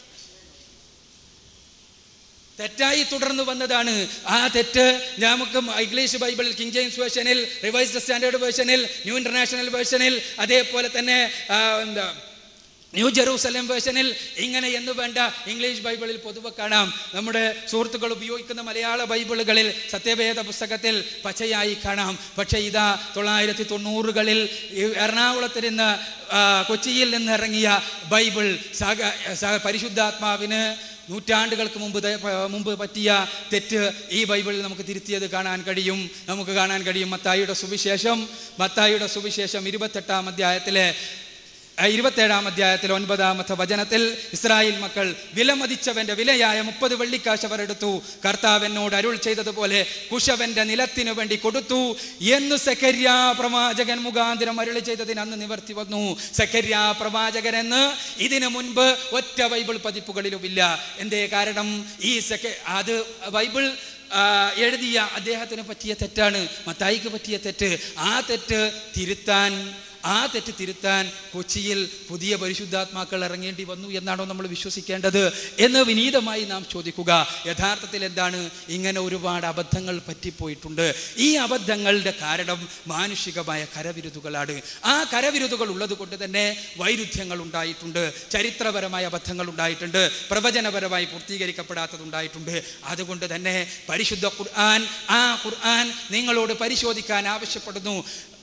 തെറ്റായി തുടർന്നു വന്നതാണ് ആ തെറ്റ് നമുക്ക് ഇംഗ്ലീഷ് ബൈബിളിൽ കിങ് ജെയിംസ് വേർഷനിൽ റിവൈസ്ഡ് സ്റ്റാൻഡേർഡ് വേർഷനിൽ ന്യൂ ഇന്റർനാഷണൽ വേർഷനിൽ അതേപോലെ തന്നെ ആ, എന്താ ന്യൂ ജെറൂസലം വേർഷനിൽ ഇങ്ങനെ എന്ന് വേണ്ട ഇംഗ്ലീഷ് ബൈബിളിൽ പൊതുവെ കാണാം നമ്മുടെ സുഹൃത്തുക്കൾ ഉപയോഗിക്കുന്ന മലയാള ബൈബിളുകളിൽ സത്യവേദ പുസ്തകത്തിൽ പച്ചയായി കാണാം പക്ഷേ ഇതാ തൊള്ളായിരത്തി തൊണ്ണൂറുകളിൽ ഈ എറണാകുളത്ത് നിന്ന് ആ, കൊച്ചിയിൽ നിന്ന് ഇറങ്ങിയ ബൈബിൾ സഹ സഹ പരിശുദ്ധാത്മാവിന് നൂറ്റാണ്ടുകൾക്ക് മുമ്പ് ത- പ- മുമ്പ് പറ്റിയ തെറ്റ് ഈ ബൈബിളിൽ നമുക്ക് തിരുത്തിയത് കാണാൻ കഴിയും നമുക്ക് കാണാൻ കഴിയും മത്തായിയുടെ സുവിശേഷം മത്തായിയുടെ സുവിശേഷം ഇരുപത്തെട്ടാം അധ്യായത്തിലെ ആ, ഇരുപത്തേഴാം അധ്യായത്തിൽ ഒൻപതാമത്തെ വചനത്തിൽ ഇസ്രായേൽ മക്കൾ വിലമതിച്ചവന്റെ വിലയായ മുപ്പത് വെള്ളിക്കാശ് അവർ എടുത്തു കർത്താവ് എന്നോട് അരുൾ ചെയ്തതുപോലെ കുശവന്റെ നിലത്തിനു വേണ്ടി കൊടുത്തു എന്ന് സെക്കരിയ പ്രവാചകൻ മുഖാന്തരം അരുളി ചെയ്തതിന് അന്ന് നിവർത്തി വന്നു സെക്കരിയ പ്രവാചകൻ എന്ന് ഇതിനു മുൻപ് ഒറ്റ ബൈബിൾ പതിപ്പുകളിലുമില്ല എന്തേ കാരണം ഈ സെക്ക അത് ബൈബിൾ ആ, എഴുതിയ അദ്ദേഹത്തിന് പറ്റിയ തെറ്റാണ് മത്തായിക്ക് പറ്റിയ തെറ്റ് ആ തെറ്റ് തിരുത്താൻ ആ തെറ്റ് തിരുത്താൻ കൊച്ചിയിൽ പുതിയ പരിശുദ്ധാത്മാക്കൾ ഇറങ്ങേണ്ടി വന്നു എന്നാണോ നമ്മൾ വിശ്വസിക്കേണ്ടത് എന്ന് വിനീതമായി നാം ചോദിക്കുക യഥാർത്ഥത്തിൽ എന്താണ് ഇങ്ങനെ ഒരുപാട് അബദ്ധങ്ങൾ പറ്റിപ്പോയിട്ടുണ്ട് ഈ അബദ്ധങ്ങളുടെ കാരണം മാനുഷികമായ കരവിരുതുകളാണ് ആ കരവിരുതുകൾ ഉള്ളത് കൊണ്ട് തന്നെ വൈരുദ്ധ്യങ്ങൾ ഉണ്ടായിട്ടുണ്ട് ചരിത്രപരമായ അബദ്ധങ്ങൾ ഉണ്ടായിട്ടുണ്ട് പ്രവചനപരമായി പൂർത്തീകരിക്കപ്പെടാത്തതുണ്ടായിട്ടുണ്ട് അതുകൊണ്ട് തന്നെ പരിശുദ്ധ ഖുർആൻ ആ ഖുർആൻ നിങ്ങളോട് പരിശോധിക്കാൻ ആവശ്യപ്പെടുന്നു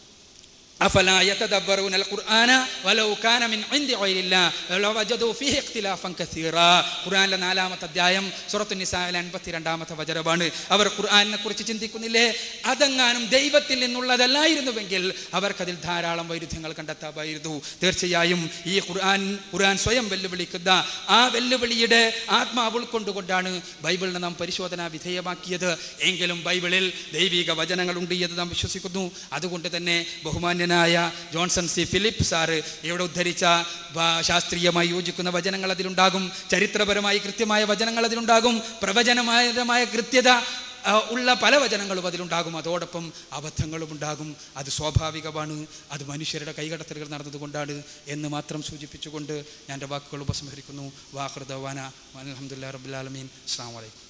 أفلا يتدبرون القرآن ولو كان من عند غير الله لوجدوا فيه اختلافا كثيرا ഖുർആനിലെ നാലാമത്തെ അധ്യായം സൂറത്തു നിസായിലെ അൻപത്തിരണ്ടാമത്തെ വചനമാണ് അവർ ഖുർആനിനെ കുറിച്ച് ചിന്തിക്കുന്നില്ലേ അതെങ്ങാനും ദൈവത്തിൽ നിന്നുള്ളതല്ലായിരുന്നുവെങ്കിൽ അവർക്കതിൽ ധാരാളം വൈരുദ്ധ്യങ്ങൾ കണ്ടെത്താമായിരുന്നു തീർച്ചയായും ഈ ഖുർആൻ ഖുർആൻ സ്വയം വെല്ലുവിളിക്കുന്ന ആ വെല്ലുവിളിയുടെ ആത്മാവ് ഉൾക്കൊണ്ടുകൊണ്ടാണ് ബൈബിളിനെ നാം പരിശോധന വിധേയമാക്കിയത് എങ്കിലും ബൈബിളിൽ ദൈവിക വചനങ്ങളുണ്ട് എന്ന് നാം വിശ്വസിക്കുന്നു അതുകൊണ്ട് തന്നെ ബഹുമാന്യനായ ജോൺസൺ സി ഫിലിപ്പ് സാറ് ഇവിടെ ഉദ്ധരിച്ച വ- ശാസ്ത്രീയമായി യോജിക്കുന്ന വചനങ്ങൾ അതിലുണ്ടാകും ചരിത്രപരമായി കൃത്യമായ വചനങ്ങൾ അതിലുണ്ടാകും പ്രവചനപരമായ കൃത്യത ആ, ഉള്ള പല വചനങ്ങളും അതിലുണ്ടാകും അതോടൊപ്പം അബദ്ധങ്ങളും ഉണ്ടാകും അത് സ്വാഭാവികമാണ് അത് മനുഷ്യരുടെ കൈകടത്തലുകൾ നടന്നതുകൊണ്ടാണ് എന്ന് മാത്രം സൂചിപ്പിച്ചുകൊണ്ട് ഞാൻ എൻ്റെ വാക്കുകൾ ഉപസംഹരിക്കുന്നു വാഹൃദവാന അലഹമുല്ലാ റബുലാലമീൻ അസ്സാം വലൈക്കും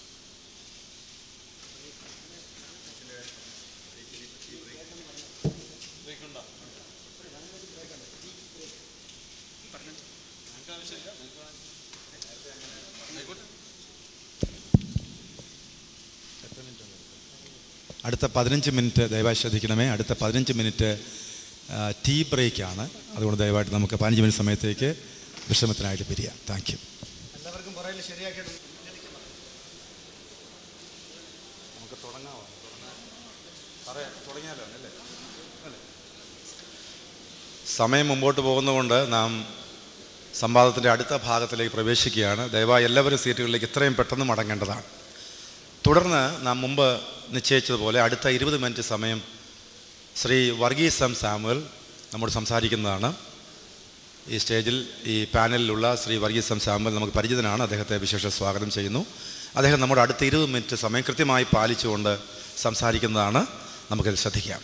അടുത്ത പതിനഞ്ച് മിനിറ്റ് ദയവായി ശ്രദ്ധിക്കണമേ അടുത്ത പതിനഞ്ച് മിനിറ്റ് ആ, ടീ ബ്രേക്കാണ് അതുകൊണ്ട് ദയവായിട്ട് നമുക്ക് പതിനഞ്ച് മിനിറ്റ് സമയത്തേക്ക് വിശ്രമത്തിനായിട്ട് പിരിയാം താങ്ക് യു എല്ലാവർക്കും പുറകിൽ ശരിയാക്കിയിട്ട് നമുക്ക് തുടങ്ങാമോ സമയം മുമ്പോട്ട് പോകുന്നതുകൊണ്ട് നാം സംവാദത്തിൻ്റെ അടുത്ത ഭാഗത്തിലേക്ക് പ്രവേശിക്കുകയാണ് ദയവായി എല്ലാവരും സീറ്റുകളിലേക്ക് ഇത്രയും പെട്ടെന്ന് മടങ്ങേണ്ടതാണ് തുടർന്ന് നാം മുമ്പ് നിശ്ചയിച്ചതുപോലെ അടുത്ത ഇരുപത് മിനിറ്റ് സമയം ശ്രീ വർഗീസ് എം സാമുവൽ നമ്മോട് സംസാരിക്കുന്നതാണ് ഈ സ്റ്റേജിൽ ഈ പാനലിലുള്ള ശ്രീ വർഗീസ് എം സാമുവൽ നമുക്ക് പരിചിതനാണ് അദ്ദേഹത്തെ വിശേഷ സ്വാഗതം ചെയ്യുന്നു അദ്ദേഹം നമ്മുടെ അടുത്ത ഇരുപത് മിനിറ്റ് സമയം കൃത്യമായി പാലിച്ചുകൊണ്ട് സംസാരിക്കുന്നതാണ് നമുക്കിത് ശ്രദ്ധിക്കാം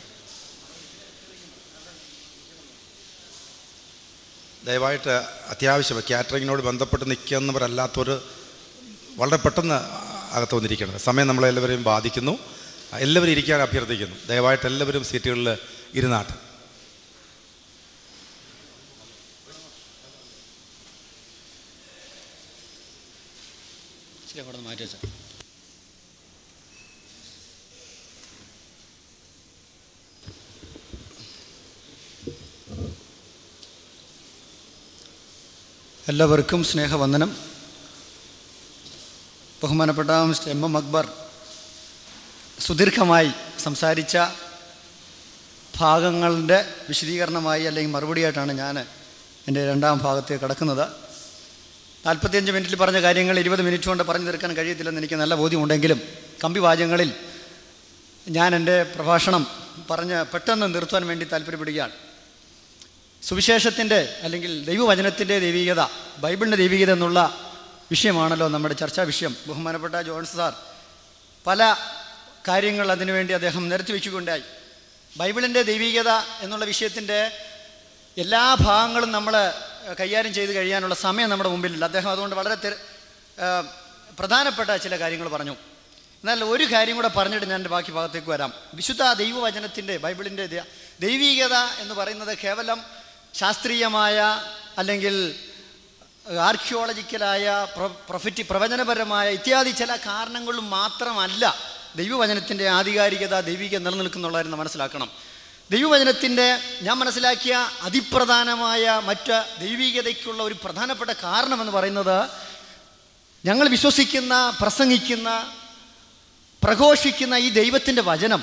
ദയവായിട്ട് അത്യാവശ്യം കാറ്ററിങ്ങിനോട് ബന്ധപ്പെട്ട് നിൽക്കുന്നവരല്ലാത്തവർ വളരെ പെട്ടെന്ന് അകത്ത് വന്നിരിക്കണം സമയം നമ്മളെല്ലാവരെയും ബാധിക്കുന്നു എല്ലാവരും ഇരിക്കാൻ അഭ്യർത്ഥിക്കുന്നു ദയവായിട്ട് എല്ലാവരും സീറ്റുകളിൽ ഇരുന്നാട്ട് ഇച്ചിരി അങ്ങോട്ട് മാറ്റി വെച്ചാൽ എല്ലാവർക്കും സ്നേഹവന്ദനം ബഹുമാനപ്പെട്ട മിസ്റ്റർ എം എം അക്ബർ സുദീർഘമായി സംസാരിച്ച ഭാഗങ്ങളുടെ വിശദീകരണമായി അല്ലെങ്കിൽ മറുപടിയായിട്ടാണ് ഞാൻ എൻ്റെ രണ്ടാം ഭാഗത്തേക്ക് കടക്കുന്നത് നാൽപ്പത്തിയഞ്ച് മിനിറ്റിൽ പറഞ്ഞ കാര്യങ്ങൾ ഇരുപത് മിനിറ്റ് കൊണ്ട് പറഞ്ഞു തീർക്കാൻ കഴിയത്തില്ലെന്ന് എനിക്ക് നല്ല ബോധ്യമുണ്ടെങ്കിലും കമ്പിവാചകങ്ങളിൽ ഞാൻ എൻ്റെ പ്രഭാഷണം പറഞ്ഞ് പെട്ടെന്ന് നിർത്തുവാൻ വേണ്ടി താല്പര്യപ്പെടുകയാണ് സുവിശേഷത്തിൻ്റെ അല്ലെങ്കിൽ ദൈവവചനത്തിൻ്റെ ദൈവികത ബൈബിളിൻ്റെ ദൈവികത എന്നുള്ള വിഷയമാണല്ലോ നമ്മുടെ ചർച്ചാ വിഷയം ബഹുമാനപ്പെട്ട ജോൺസ് സാർ പല കാര്യങ്ങൾ അതിനുവേണ്ടി അദ്ദേഹം നിരത്തി വയ്ക്കുകയുണ്ടായി ബൈബിളിൻ്റെ ദൈവികത എന്നുള്ള വിഷയത്തിൻ്റെ എല്ലാ ഭാഗങ്ങളും നമ്മൾ കൈകാര്യം ചെയ്ത് കഴിയാനുള്ള സമയം നമ്മുടെ മുമ്പിലില്ല അദ്ദേഹം അതുകൊണ്ട് വളരെ തെര- ആ, പ്രധാനപ്പെട്ട ചില കാര്യങ്ങൾ പറഞ്ഞു എന്നാൽ ഒരു കാര്യം കൂടെ പറഞ്ഞിട്ട് ഞാൻ എൻ്റെ ബാക്കി ഭാഗത്തേക്ക് വരാം വിശുദ്ധ ദൈവവചനത്തിൻ്റെ ബൈബിളിൻ്റെ ദ- ദൈവികത എന്ന് പറയുന്നത് കേവലം ശാസ്ത്രീയമായ അല്ലെങ്കിൽ ആർക്കിയോളജിക്കലായ പ്രൊഫറ്റി പ്രവചനപരമായ ഇത്യാദി ചില കാരണങ്ങളും മാത്രമല്ല ദൈവവചനത്തിൻ്റെ ആധികാരികത ദൈവിക നിലനിൽക്കുന്നുള്ളതെന്ന് മനസ്സിലാക്കണം ദൈവവചനത്തിൻ്റെ ഞാൻ മനസ്സിലാക്കിയ അതിപ്രധാനമായ മറ്റ് ദൈവികതയ്ക്കുള്ള ഒരു പ്രധാനപ്പെട്ട കാരണമെന്ന് പറയുന്നത് ഞങ്ങൾ വിശ്വസിക്കുന്ന പ്രസംഗിക്കുന്ന പ്രഘോഷിക്കുന്ന ഈ ദൈവത്തിൻ്റെ വചനം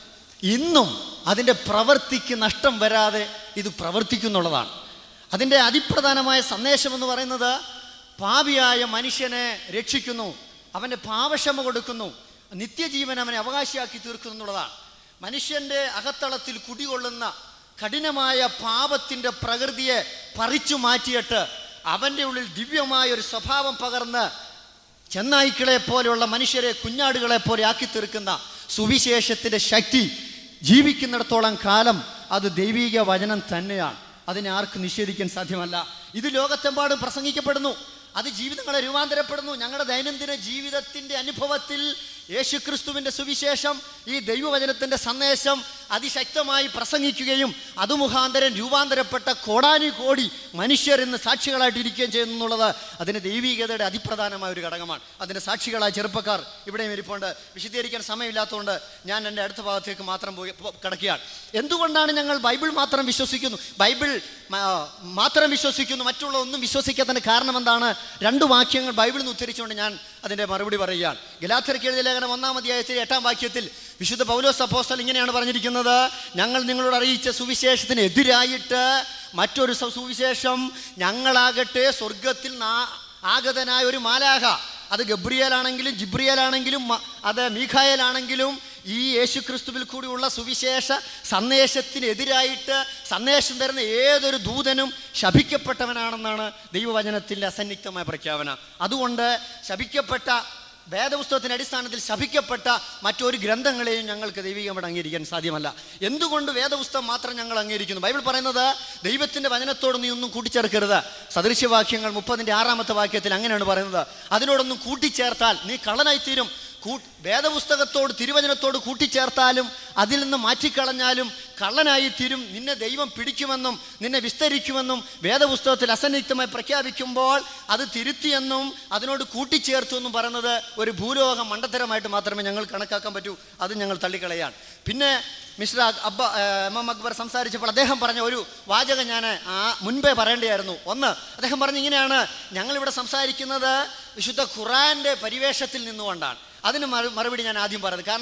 ഇന്നും അതിൻ്റെ പ്രവൃത്തിക്ക് നഷ്ടം വരാതെ ഇത് പ്രവർത്തിക്കുന്നുള്ളതാണ് അതിൻ്റെ അതിപ്രധാനമായ സന്ദേശം എന്ന് പറയുന്നത് പാപിയായ മനുഷ്യനെ രക്ഷിക്കുന്നു അവൻ്റെ പാവക്ഷമ കൊടുക്കുന്നു നിത്യജീവൻ അവനെ അവകാശിയാക്കി തീർക്കുന്നു എന്നുള്ളതാണ് മനുഷ്യൻ്റെ അകത്തളത്തിൽ കുടികൊള്ളുന്ന കഠിനമായ പാപത്തിൻ്റെ പ്രകൃതിയെ പറിച്ചു മാറ്റിയിട്ട് അവൻ്റെ ഉള്ളിൽ ദിവ്യമായ ഒരു സ്വഭാവം പകർന്ന് ചെന്നായ്ക്കളെ പോലെയുള്ള മനുഷ്യരെ കുഞ്ഞാടുകളെ പോലെ ആക്കി തീർക്കുന്ന സുവിശേഷത്തിൻ്റെ ശക്തി ജീവിക്കുന്നിടത്തോളം കാലം അത് ദൈവിക വചനം തന്നെയാണ് അതിനെ ആർക്കും നിഷേധിക്കാൻ സാധ്യമല്ല ഇത് ലോകത്തെമ്പാടും പ്രസംഗിക്കപ്പെടുന്നു അത് ജീവിതങ്ങളെ രൂപാന്തരപ്പെടുന്നു ഞങ്ങളുടെ ദൈനംദിന ജീവിതത്തിൻ്റെ അനുഭവത്തിൽ യേശുക്രിസ്തുവിൻ്റെ സുവിശേഷം ഈ ദൈവവചനത്തിൻ്റെ സന്ദേശം അതിശക്തമായി പ്രസംഗിക്കുകയും അത് മുഖാന്തരം രൂപാന്തരപ്പെട്ട കോടാനി കോടി മനുഷ്യർ ഇന്ന് സാക്ഷികളായിട്ടിരിക്കുകയും ചെയ്യുന്നു എന്നുള്ളത് അതിന് ദൈവികതയുടെ അതിപ്രധാനമായ ഒരു ഘടകമാണ് അതിൻ്റെ സാക്ഷികളായ ചെറുപ്പക്കാർ ഇവിടെയും ഇരിപ്പുണ്ട് വിശദീകരിക്കാൻ സമയമില്ലാത്തതുകൊണ്ട് ഞാൻ എൻ്റെ അടുത്ത ഭാഗത്തേക്ക് മാത്രം പോയി പോ- കടക്കുകയാണ് എന്തുകൊണ്ടാണ് ഞങ്ങൾ ബൈബിൾ മാത്രം വിശ്വസിക്കുന്നു ബൈബിൾ മ- മാത്രം വിശ്വസിക്കുന്നു മറ്റുള്ള ഒന്നും വിശ്വസിക്കാത്തതിന് കാരണം എന്താണ് രണ്ട് വാക്യങ്ങൾ ബൈബിളിൽ നിന്ന് ഉദ്ധരിച്ചുകൊണ്ട് ഞാൻ അതിൻ്റെ മറുപടി പറയുകയാണ് ഗലാത്തർക്ക് എഴുതിയ ലേഖനം ഒന്നാം അധ്യായത്തിൽ എട്ടാം വാക്യത്തിൽ വിശുദ്ധ പൗലോസ് അപ്പോസ്തൽ ഇങ്ങനെയാണ് പറഞ്ഞിരിക്കുന്നത് ഞങ്ങൾ നിങ്ങളോട് അറിയിച്ച സുവിശേഷത്തിന് എതിരായിട്ട് മറ്റൊരു സ- സുവിശേഷം ഞങ്ങളാകട്ടെ സ്വർഗത്തിൽ നാ- ആഗതനായ ഒരു മാലാഹ അത് ഗബ്രിയേലാണെങ്കിലും ജിബ്രിയേലാണെങ്കിലും മ- അത് മീഖായേലാണെങ്കിലും ഈ യേശു ക്രിസ്തുവിൽ കൂടിയുള്ള സുവിശേഷ സന്ദേശത്തിന് എതിരായിട്ട് സന്ദേശം തരുന്ന ഏതൊരു ദൂതനും ശപിക്കപ്പെട്ടവനാണെന്നാണ് ദൈവവചനത്തിൻ്റെ അസന്നിഗ്ധമായ പ്രഖ്യാപന അതുകൊണ്ട് ശപിക്കപ്പെട്ട വേദപുസ്തകത്തിൻ്റെ അടിസ്ഥാനത്തിൽ ശപിക്കപ്പെട്ട മറ്റൊരു ഗ്രന്ഥങ്ങളെയും ഞങ്ങൾക്ക് ദൈവികമായിട്ട് അംഗീകരിക്കാൻ സാധ്യമല്ല എന്തുകൊണ്ട് വേദപുസ്തകം മാത്രം ഞങ്ങൾ അംഗീകരിക്കുന്നു ബൈബിൾ പറയുന്നത് ദൈവത്തിൻ്റെ വചനത്തോട് നീ ഒന്നും കൂട്ടിച്ചേർക്കരുത് സദൃശ്യവാക്യങ്ങൾ മുപ്പതിൻ്റെ ആറാമത്തെ വാക്യത്തിൽ അങ്ങനെയാണ് പറയുന്നത് അതിനോടൊന്നും കൂട്ടിച്ചേർത്താൽ നീ കള്ളനായിത്തീരും കൂ വേദപുസ്തകത്തോട് തിരുവചനത്തോട് കൂട്ടിച്ചേർത്താലും അതിൽ നിന്ന് മാറ്റിക്കളഞ്ഞാലും കള്ളനായി തീരും നിന്നെ ദൈവം പിടിക്കുമെന്നും നിന്നെ വിസ്തരിക്കുമെന്നും വേദപുസ്തകത്തിൽ അസന്നിഗ്ധമായി പ്രഖ്യാപിക്കുമ്പോൾ അത് തിരുത്തിയെന്നും അതിനോട് കൂട്ടിച്ചേർത്തു എന്നും പറയുന്നത് ഒരു ഭൂലോക മണ്ടത്തരമായിട്ട് മാത്രമേ ഞങ്ങൾ കണക്കാക്കാൻ പറ്റൂ അത് ഞങ്ങൾ തള്ളിക്കളയാണ് പിന്നെ മിസ്റ്റർ അക്- അബ്ബ ഏഹ്, എം എം അക്ബർ സംസാരിച്ചപ്പോൾ അദ്ദേഹം പറഞ്ഞ ഒരു വാചകം ഞാൻ ആ മുൻപേ പറയേണ്ടിയായിരുന്നു ഒന്ന് അദ്ദേഹം പറഞ്ഞ ഇങ്ങനെയാണ് ഞങ്ങളിവിടെ സംസാരിക്കുന്നത് വിശുദ്ധ ഖുറാന്റെ പരിവേഷത്തിൽ നിന്നുകൊണ്ടാണ് അതിന് മറു- മറുപടി ഞാൻ ആദ്യം പറയുന്നത് കാരണം